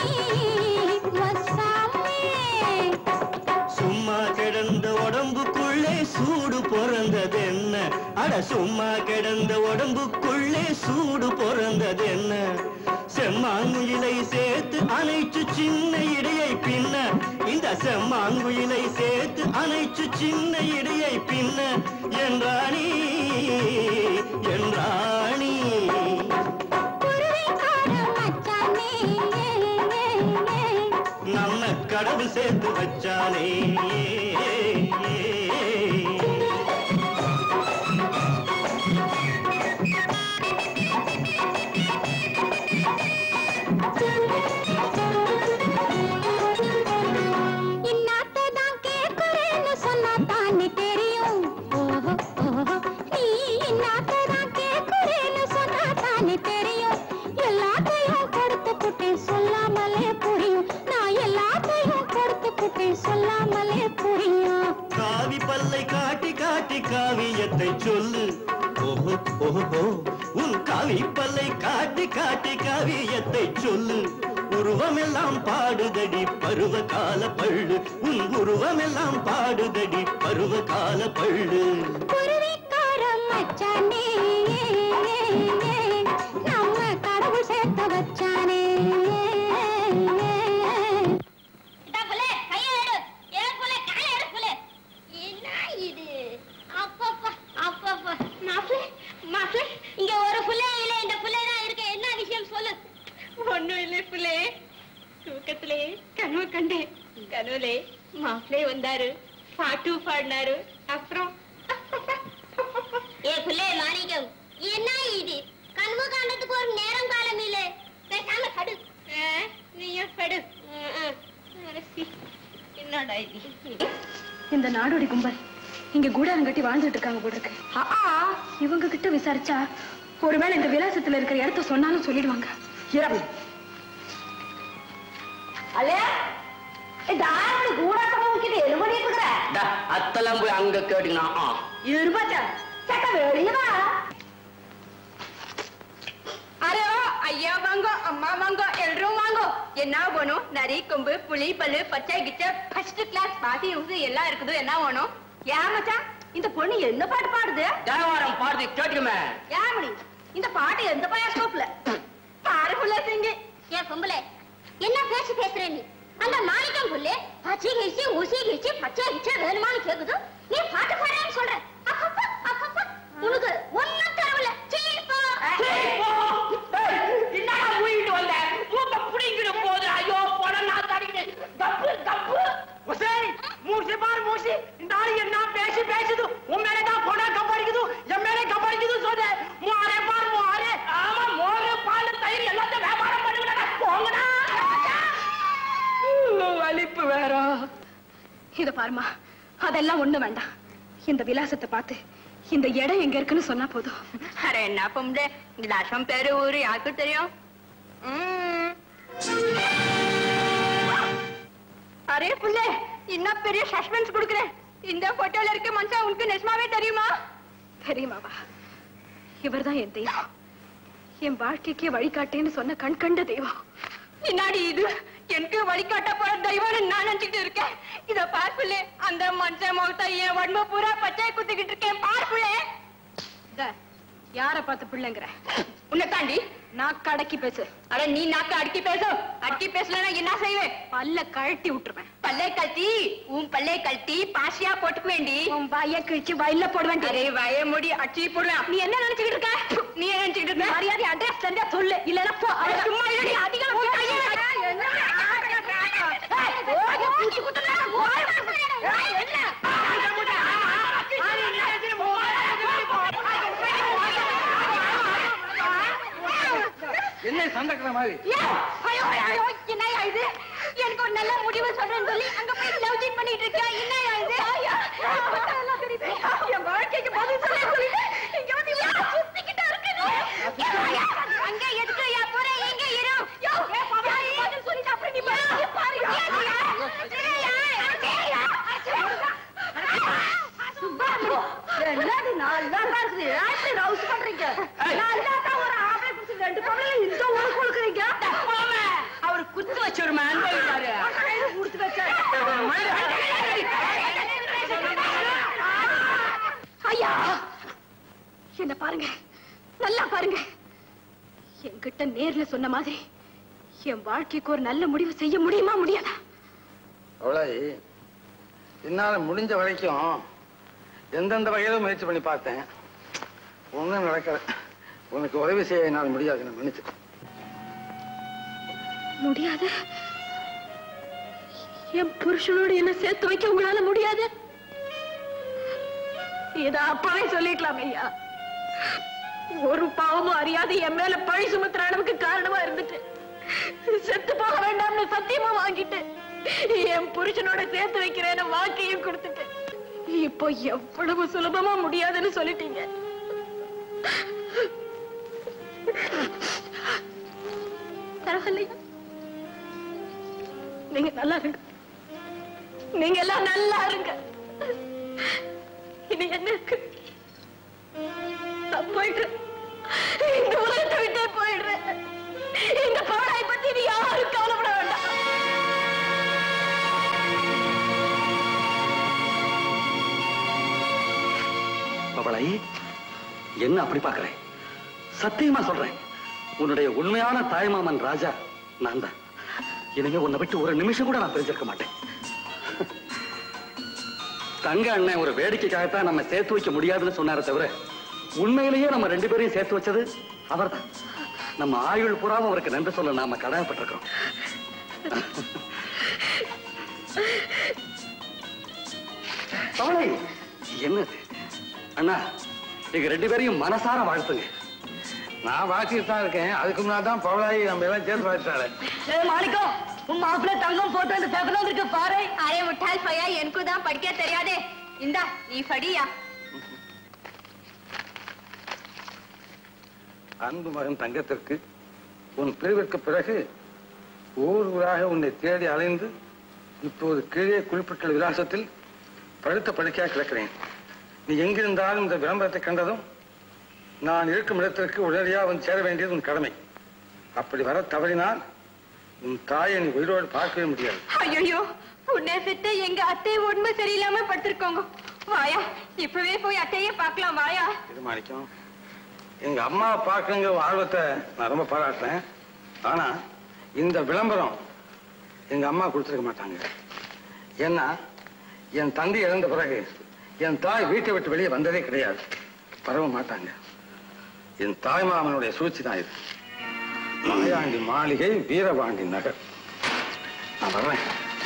வசாமி சும்மா கிடந்த உடம்புக்குள்ளே சூடு பிறந்ததென்ன அட சும்மா கிடந்த உடம்புக்குள்ளே சூடு பிறந்ததென்ன செம்மாங்குயிலை சேர்த்து அனைத்து சின்ன இடையை பின்ன இந்த செம்மாங்குயிலை சேர்த்து அனைத்து சின்ன இடையை பின்ன என்றாணி என்றாணி நம்ம கடவுள் சேர்த்து வச்சானே இன்னாத்ததான் கேட்கிறேன்னு சொன்னா தானே தெரியும் ஓஹோ ஓஹோ நீ இன்னாத்ததான் கேட்கிறேன்னு சொன்னா தானே தெரியும் எல்லாத்தையும் கொடுத்து புட்டு சொல்லாமலே புரியும் நான் பல்லை காட்டி காட்டி காவியத்தை சொல்லு ஓஹோ ஓஹோ உன் காவி பல்லை காட்டி காட்டி காவியத்தை சொல்லு உருவமெல்லாம் பாடுதடி பருவ கால பள்ளு உன் உருவமெல்லாம் பாடுதடி பருவ கால பள்ளு குருவிக்காரம் மச்சானே நம்ம கடவுள் சேர்த்த வச்சானே இதா புலே, கையை எடு. ஏன் புலே, காலை எடு புலே. என்ன இது? அப்பப்பா, அப்பப்பா. மாப்ளே, மாப்ளே, இங்க ஒரு புலே இல்ல, இந்த புலே தான் இருக்கு. என்ன விஷயம் சொல்லு ஒண்ணும் இல்லை புலே தூக்கத்திலே கனவு கண்டேன் கனவுலே மாப்பிளே வந்தாரு பாட்டு பாடினாரு அப்புறம் ஏ புலே மாணிக்கம் என்ன இது கனவு காண்றதுக்கு ஒரு நேரம் காலம் இல்ல பேசாம படு நீயும் படு அரசி என்னடா இது இந்த நாடோடி கும்பல் இங்க கூடாரம் கட்டி வாழ்ந்துட்டு இருக்காங்க போல இருக்கு ஆ, இவங்க கிட்ட விசாரிச்சா ஒருவேளை இந்த விலாசத்துல இருக்கிற இடத்த சொன்னாலும் சொல்லிடுவாங்க இரவு அல்லே தாராள கூடாட்டமா வைக்கிது எது பண்ணிட்டு இருக்கிற அத்தெல்லாம் போய் அங்க கேட்டுக்கணும் ஆ. இருபாச்சா சட்ட வெளியவா அரே ஐயா வாங்கோ அம்மா வாங்கோ எல்லாரும் வாங்கோ என்ன வேணும் நரி கொம்பு புளி பல்லு பச்சை கிச்சை ஃபர்ஸ்ட் கிளாஸ் பாசி உசு எல்லாம் இருக்குது என்ன வேணும் ஏன் மச்சான் இந்த பொண்ணு என்ன பாட்டு பாடுது தேவாரம் பாடுது கேட்டுக்குமே ஏமணி இந்த பாட்டு எந்த பயாஸ்கோப்ல பாருக்குள்ள சிங்க ஏ பொம்பளை என்ன பேச்சு பேசுற நீ அந்த மாணிக்கம் புள்ளே பச்சை கிழிச்சு ஊசி கிழிச்சு பச்சை கிழிச்சு வேணுமான்னு கேக்குது நீ பாட்டு பாடுறேன்னு சொல்ற அப்பப்பா, அப்பப்பா, உனக்கு ஒண்ணும் தரவில்ல சீப்பா என்னடா மூடிட்டு வந்த மூக்க புடிங்கிட்டு போகுது ஐயோ படம் நான் தடிக்கிறேன் தப்பு தப்பு உசேன் மூசி பாரு மூசி இந்த ஆளு என்ன பேசி பேசுது உன் மேல தான் படம் கப்படிக்குது என் மேல கப்படிக்குது சொல்லு மோரே பாரு மோரே ஆமா மோரே பால் தயிர் எல்லாத்தையும் வியாபாரம் பண்ணுங்கடா போங்கடா வலிப்பு வேற இத பாருமா அதெல்லாம் ஒண்ணு வேண்டாம் இந்த விலாசத்தை பார்த்து இந்த இடம் எங்க இருக்குன்னு சொன்னா போதும் அரே என்ன பொம்பளை விலாசம் பேரு ஊரு யாருக்கு தெரியும் ம். அரே புள்ளே என்ன பெரிய சஸ்பென்ஸ் கொடுக்குறேன் இந்த போட்டோல இருக்க மனுஷன் உனக்கு நிஜமாவே தெரியுமா தெரியுமாவா இவர்தான் என் தெய்வம் என் வாழ்க்கைக்கே வழிகாட்டேன்னு சொன்ன கண் கண்ட தெய்வம் பின்னாடி இது எனக்கு வழிகாட்ட போற தெய்வம்னு நான் நினைச்சிட்டு இருக்கேன் இத பார்ப்புலே அந்த மனுஷன் முகத்தை என் உடம்பு பூரா பச்சை குத்திக்கிட்டு இருக்கேன் பார்ப்புலே இத, யார பார்த்து பிள்ளைங்கிற உன்னை தாண்டி நான் கடக்கி பேசு அட நீ நாக்க அடக்கி பேசு அடக்கி பேசலன்னா என்ன செய்வேன் பல்ல கழட்டி விட்டுருவேன் பல்லை கழட்டி உன் பல்லை கழட்டி பாசியா போட்டுக்க வேண்டி உன் வாய கிழிச்சு வயல்ல போட வேண்டிய அரே வய முடி அச்சி போடுவேன் நீ என்ன நினைச்சுக்கிட்டு இருக்க நீ என்ன நினைச்சுக்கிட்டு இருக்க மரியாதை அட்ரஸ் சரியா சொல்லு இல்லன்னா போ அட, சும்மா இருடி, அதிகம் உன் கையை கையை விடு. விடு. என்ன? ஏய், ஓடி பூச்சி குத்துறா. ஓடி ஏய், என்ன? என்ன சண்டக்கிற மாதிரி ஏய், ஐயோ, ஐயோ, என்னய்யா இது? எனக்கு ஒரு நல்ல முடிவு சொல்றேன்னு சொல்லி அங்க போய் லவ் சீட் பண்ணிட்டு இருக்கியா என்னய்யா இது எல்லாம் தெரியுது. என் வாழ்க்கைக்கு பதில் சொல்ல சொல்லிட்டு இங்க வந்து இவ்வளவு சுத்திக்கிட்டு இருக்கு நீ. ஏய்யா, அங்க எதுக்குய்யா போற? இங்க இரு. யோ, ஏய், பதில் சொல்லிட்டு அப்புறம் நீ பாரு. பாரு, ஏய்யா, ஏய்யா, ஏய்யா. சுப்பாமி, என்னது நல்லா தான் இருக்குது ஏன் ரவுஸ் பண்றீங்க நல்லா தான் ஒரு ஆம்பளை புடிச்சு ரெண்டு பொம்பளை இந்த ஊரு கொடுக்குறீங்க அவர் குத்து வச்ச ஒரு மேன் கொடுத்து வச்சேன் ஐயா என்ன பாருங்க நல்லா பாருங்க என்கிட்ட நேர்ல சொன்ன மாதிரி என் வாழ்க்கைக்கு ஒரு நல்ல முடிவு செய்ய முடியுமா முடியாதா அவளாய் என்னால முடிஞ்ச வரைக்கும் எந்தெந்த வகையிலும் முயற்சி பண்ணி பார்த்தேன் ஒண்ணும் நடக்கல உனக்கு உதவி செய்ய என்னால் முடியாது நான் மன்னிச்சு முடியாது என் புருஷனோட என்ன சேர்த்து வைக்க உங்களால முடியாது இத அப்பவே சொல்லிக்கலாம் ஐயா ஒரு பாவமும் அறியாத என் மேல பழி சுமத்துற அளவுக்கு காரணமா இருந்துட்டு செத்து போக வேண்டாம்னு சத்தியமா வாங்கிட்டு என் புருஷனோட சேர்த்து வைக்கிறேன்னு வாக்கையும் கொடுத்துட்டு இப்போ எவ்வளவு சுலபமா முடியாதுன்னு சொல்லிட்டீங்க பரவாயில்லையா நீங்க நல்லா இருங்க நீங்க எல்லாம் நல்லா இருங்க என்ன இருக்கு நான் போயிடுறேன் இந்த உலகத்தை விட்டே போயிடுறேன் இந்த பாடாய் பத்தி நீ யாரும் கவலைப்பட வேண்டாம் பவளாயி என்ன அப்படி பாக்குறேன் சத்தியமா சொல்றேன் உன்னுடைய உண்மையான தாய்மாமன் ராஜா நான் தான் இனிமே உன்னை விட்டு ஒரு நிமிஷம் கூட நான் பிரிஞ்சிருக்க மாட்டேன் தங்க அண்ணன் ஒரு வேடிக்கைக்காகத்தான் நம்ம சேர்த்து வைக்க முடியாதுன்னு சொன்னாரே தவிர உண்மையிலேயே நம்ம ரெண்டு பேரையும் சேர்த்து வச்சது அவர்தான் நம்ம ஆயுள் புறாவும் அவருக்கு நன்றி சொல்ல நாம கடமைப்பட்டிருக்கோம் பவளை என்ன இது? அண்ணா நீங்க ரெண்டு பேரையும் மனசார வாழ்த்துங்க நான் வாசிட்டு தான் இருக்கேன் அதுக்கு முன்னாடி தான் பவளாயி நம்ம எல்லாம் சேர்த்து வாசிட்டாரு மாணிக்கம் உன் மாப்பிள்ள தங்கம் போட்டு அந்த பேப்பர்ல இருக்கு பாரு அரே முட்டாள் பையா எனக்கு தான் படிக்க தெரியாதே இந்தா நீ படியா அன்பு மகன் தங்கத்திற்கு உன் பிரிவிற்கு பிறகு ஊர் ஊராக உன்னை தேடி அலைந்து இப்போது கீழே குறிப்பிட்ட விலாசத்தில் படுத்த படுக்கையாக கிடக்கிறேன் நீ எங்கிருந்தாலும் இந்த விளம்பரத்தை கண்டதும் நான் இருக்கும் இடத்திற்கு உடனடியாக வந்து சேர வேண்டியது உன் கடமை அப்படி வர தவறினால் உன் தாயை நீ உயிரோடு பார்க்கவே முடியாது ஐயோ உன்னை செத்த எங்க அத்தை உண்மை சரியில்லாம படுத்திருக்கோங்க வாயா இப்பவே போய் அத்தையே பார்க்கலாம் வாயா இது மாணிக்கம் எங்க அம்மாவை பார்க்கணுங்கிற ஆர்வத்தை நான் ரொம்ப பாராட்டுறேன் ஆனா இந்த விளம்பரம் எங்க அம்மா கொடுத்துருக்க மாட்டாங்க ஏன்னா என் தந்தை இறந்த பிறகு என் தாய் வீட்டை விட்டு வெளியே வந்ததே கிடையாது பரவ மாட்டாங்க என் தாய் மாமனுடைய சூழ்ச்சி தான் இது மாயாண்டி மாளிகை வீரபாண்டி நகர் நான் வர்றேன்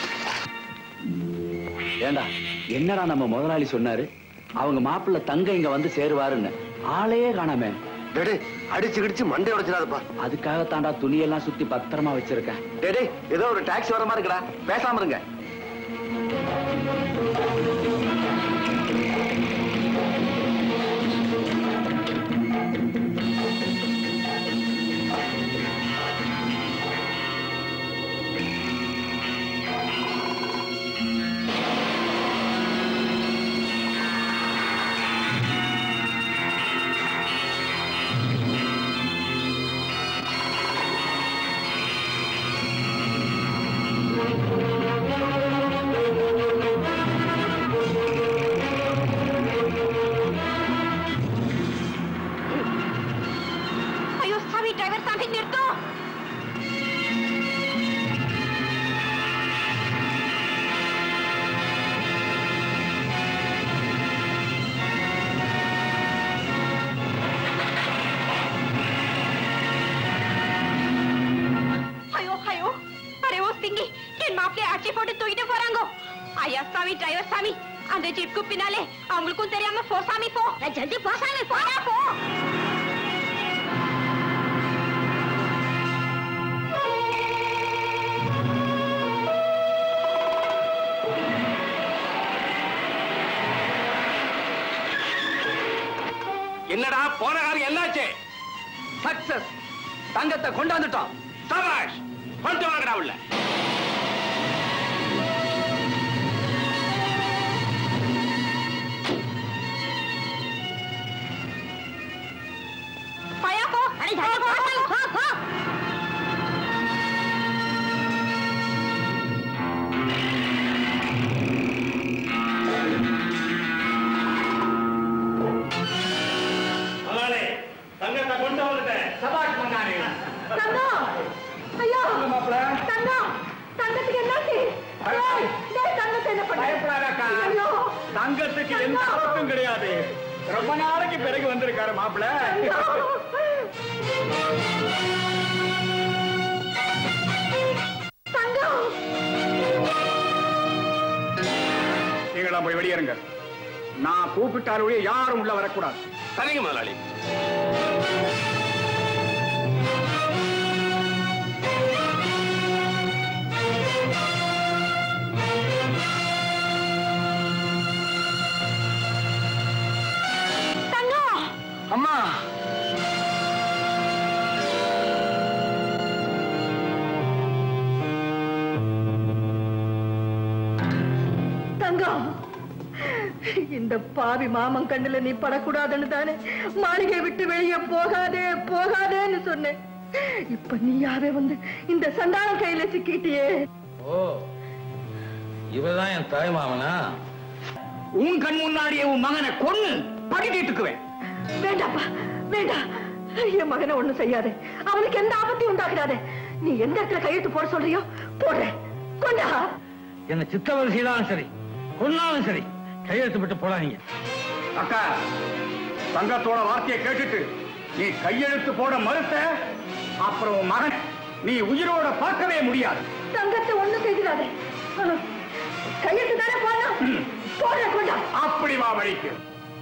ஏண்டா என்னடா நம்ம முதலாளி சொன்னாரு அவங்க மாப்பிள்ளை தங்க இங்க வந்து சேருவாருன்னு ஆளையே காணாமே டேடே அடிச்சு கிடிச்சு மண்டை உடைச்சிடாதப்பா அதுக்காகத்தாண்டா துணியெல்லாம் சுத்தி பத்திரமா வச்சிருக்கேன் டேடே ஏதோ ஒரு டாக்ஸி வர மாதிரி இருக்குடா பேசாம இருங்க ஐயோ சாமி டிரைவர் சாமி நிறுத்தம் ஐயோ ஐயோ அரே ஓ சிங்கி என் மாப்பிளை ஆட்சி போட்டு தூக்கிட்டு போறாங்க ஐயா சாமி டிரைவர் சாமி அந்த ஜீப்க்கு பின்னாலே அவங்களுக்கும் தெரியாம போ சாமி போ ஜல்தி போ சாமி போடா போ என்னடா போன காரியம் என்னாச்சு சக்சஸ் தங்கத்தை கொண்டாந்துட்டோம் சபாஷ் கொண்டு வாங்கடா உள்ள பயா போ அரே ஜல்தி போ சாமி போ போ முதலாளி தங்கத்தை கொண்டு வந்துட்டேன் சபாஷ் மங்காரி தங்கம் ஐயோ தங்கம் தங்கத்துக்கு என்னாச்சு ஏய், டேய், தங்கத்தை என்ன பண்ண பயப்படாதக்கா ஐயோ தங்கத்துக்கு எந்த ஆபத்தும் கிடையாது ரொம்ப நாளைக்கு பிறகு வந்திருக்காரு மாப்பிள்ள தங்கம் நீங்களாம் போய் வெளியேறுங்க நான் கூப்பிட்டாலே யாரும் உள்ள வரக்கூடாது சரிங்க முதலாளி தங்கம் அம்மா தங்கம் இந்த இந்த பாவி மாமன் கண்ணுல நீ படக்கூடாதுன்னு தானே மாளிகை விட்டு வெளியே போகாதே போகாதேன்னு சொன்னேன் இப்ப நீயாவே வந்து இந்த சண்டாளம் கையில சிக்கிட்டியே ஓ இவதான் என் தாய் மாமனா உன் கண் முன்னாடியே உன் மகனை கொன்னு படிக்கிட்டுக்குவேன் வேண்டாப்பா வேண்டாம் என் மகனை ஒண்ணும் செய்யாதே அவனுக்கு எந்த ஆபத்தையும் உண்டாகிறாதே நீ எந்த இடத்துல கையெழுத்து போட சொல்றியோ போடுறேன் கொண்டா என்ன சித்தவர் செய்தாலும் சரி கொன்னாலும் சரி கையெழுத்து விட்டு போடாதீங்க அக்கா தங்கத்தோட வார்த்தையை கேட்டுட்டு நீ கையெழுத்து போட மறுத்த அப்புறம் உன் மகன் நீ உயிரோட பார்க்கவே முடியாது தங்கத்தை ஒண்ணும் செய்கிறாதே கையெழுத்து தானே போடணும் போடுறேன் கொண்டா அப்படி வா வழிக்கு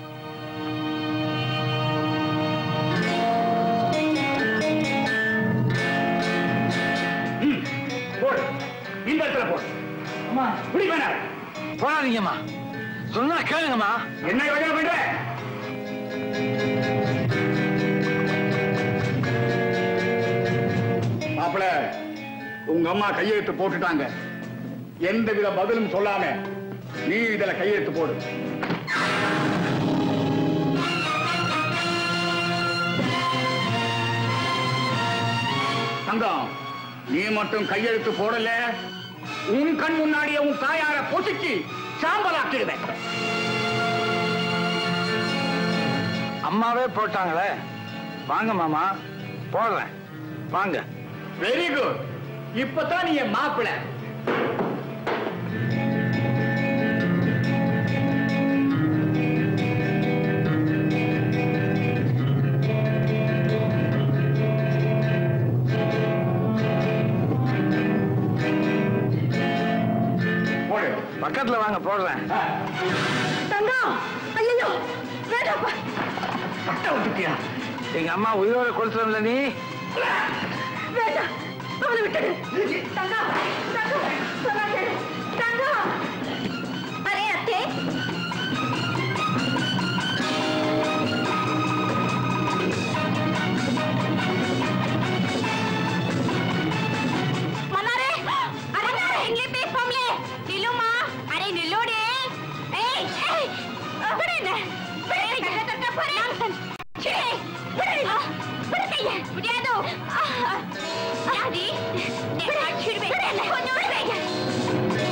ம், போடு இந்த இடத்துல போடு அம்மா இப்படி வேணாம் போடாதீங்கம்மா சொன்னா கேளுங்கம்மா என்ன வழியா பண்ற மாப்பிள உங்க அம்மா கையெழுத்து போட்டுட்டாங்க எந்தவித பதிலும் சொல்லாம நீ இதுல கையெழுத்து போடு தங்கம் நீ மட்டும் கையெழுத்து போடல உன் கண் முன்னாடியே உன் தாயார பொசுக்கி சாம்பலாக்கிடுவேன் அம்மாவே போட்டாங்களே வாங்க மாமா போடுறேன் வாங்க வெரி குட் இப்பதான் நீ என் மாப்பிள போடு பக்கத்துல வாங்க போடுறேன் தங்கம் ஐயோ வேண்டாப்பா பட்ட விட்டுட்டியா எங்க அம்மா உயிரோட கொடுத்துரும்ல நீ வேண்டாம் அவனை விட்டுடு தங்கம் தங்கம் சொன்னா கேளு தங்கம் அரே அத்தே மன்னாரே அரே இங்கே பேசாமலே நில்லுமா அரே நில்லோடே ஏய் ஏய் அப்படி என்ன விடு கண்ணை தட்ட போறேன் சீ விடு விடு கைய முடியாதோ யாதி நான் சிடுவேன் கொஞ்சம் விடுவேன்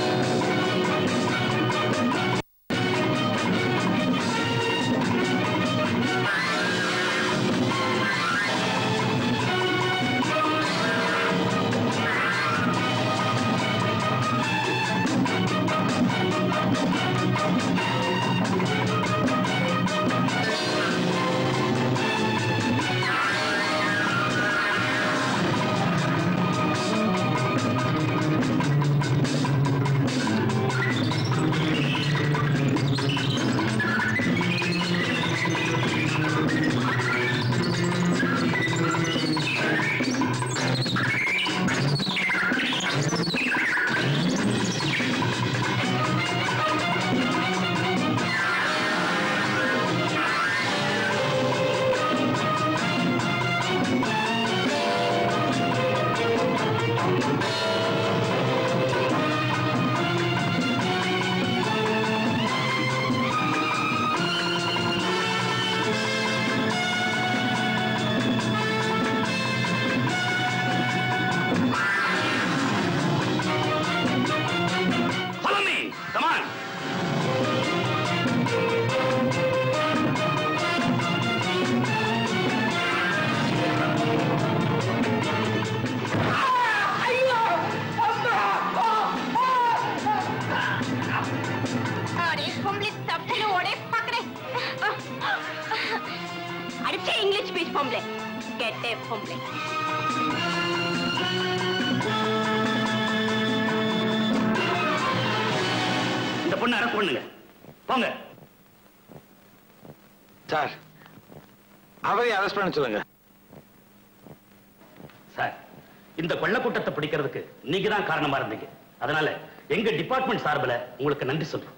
Follow me. Come on. अरे फुमले तपले ओड़े पकड़े अरे इंग्लिश स्पीच फुमले गेट ए फुमले இந்த பொண்ணை அரெஸ்ட் பண்ணுங்க போங்க சார் அவரை அரெஸ்ட் பண்ண சொல்லுங்க சார் இந்த கொள்ளக்கூட்டத்தை பிடிக்கிறதுக்கு நீங்க தான் காரணமா இருந்தீங்க அதனால எங்க டிபார்ட்மெண்ட் சார்பில் உங்களுக்கு நன்றி சொல்றோம்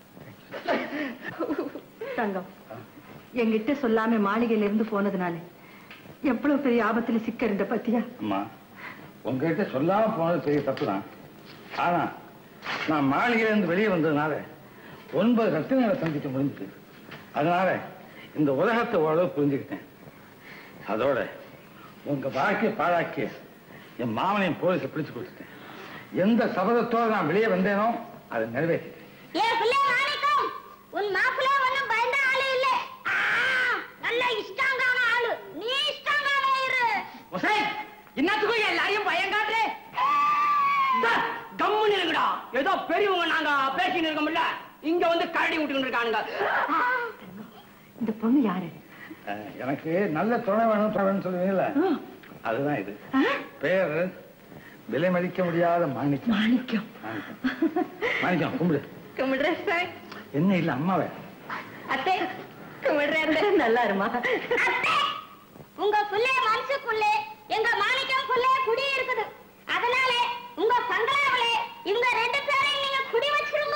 தங்கம் என்கிட்ட சொல்லாம மாளிகையில இருந்து போனதுனால எவ்வளவு பெரிய ஆபத்துல சிக்க இருந்த பத்தியா அம்மா உங்ககிட்ட சொல்லாம போனது பெரிய தப்பு தான் ஆனா நான் மாளிகையில இருந்து வெளியே வந்ததுனால ஒன்பது ரத்தினங்களை சந்திக்க முடிஞ்சது அதனால இந்த உலகத்தை ஓரளவு புரிஞ்சுக்கிட்டேன் அதோட உங்க வாழ்க்கையை பாழாக்கி என் மாமனையும் போலீஸை பிடிச்சு கொடுத்துட்டேன் எந்த சபதத்தோட நான் வெளியே வந்தேனோ அதை நிறைவேற்றிட்டேன் ஏன் பிள்ளை மாணிக்கம் உன் மாப்பிள்ளை ஒண்ணும் பயந்த ஆளு இல்ல ஆ, நல்ல இஷ்டாங்கான ஆளு நீ இஷ்டாங்கான இரு என்னத்துக்கும் எல்லாரையும் பயம் காட்டு கம்முன்னு இருக்குடா ஏதோ பெரியவங்க நாங்க பேசின்னு இருக்கோம்ல இங்க வந்து கரடி விட்டுக்கிட்டு இருக்கானுங்க இந்த பொண்ணு யாரு அஹ், எனக்கு நல்ல துணை வேணும் துணை வேணும்னு சொல்லுவீங்கல்ல அதுதான் இது பேர் விலை மதிக்க முடியாத மாணிக்கம் மாணிக்கம் மாணிக்கம் கும்பிடு கும்பிடுறேன் சார் என்ன இல்ல அம்மாவே அத்தை கும்பிடுறேன் நல்லா இருமா உங்க புள்ளை மனசுக்குள்ளே எங்க மாணிக்கம் புள்ளை குடி இருக்குது அதனால உங்க பங்களாவிலே இவங்க ரெண்டு பேரையும் நீங்க குடி வச்சிருங்க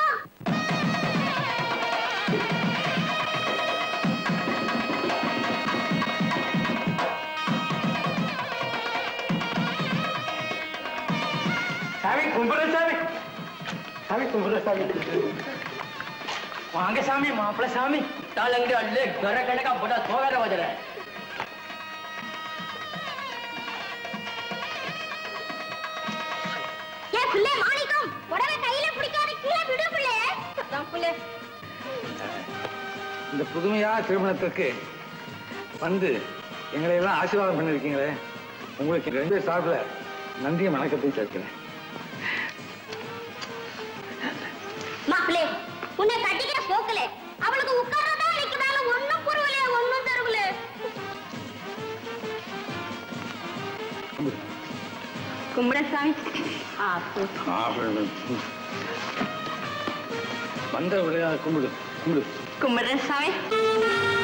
சாமி கும்பிடுற சாமி சாமி கும்பிடுற சாமி வாங்க சாமி மாப்பிள்ள சாமி தாளங்கு அள்ளு கர கணக்கா போட்டா தோகர வதல ஏன் புள்ளை மாணிக்கம் உடனே கையில பிடிக்காத கீழே விடு புள்ளை அதான் புள்ளை இந்த புதுமையா திருமணத்திற்கு வந்து எங்களை எல்லாம் ஆசீர்வாதம் பண்ணிருக்கீங்களே உங்களுக்கு ரெண்டு பேர் சார்பில் நன்றியை வணக்கத்தை சேர்க்கிறேன் மாப்பிள்ளை உன்னை கட்டிக்கிற போக்கல அவளுக்கு உட்காரதா நிக்கிறாள் ஒண்ணும் புருவல ஒண்ணும் தருவல கும்பிட சாமி வந்த விளையாட கும்பிடு கும்பிடு கும்பிடுறேன் சாமி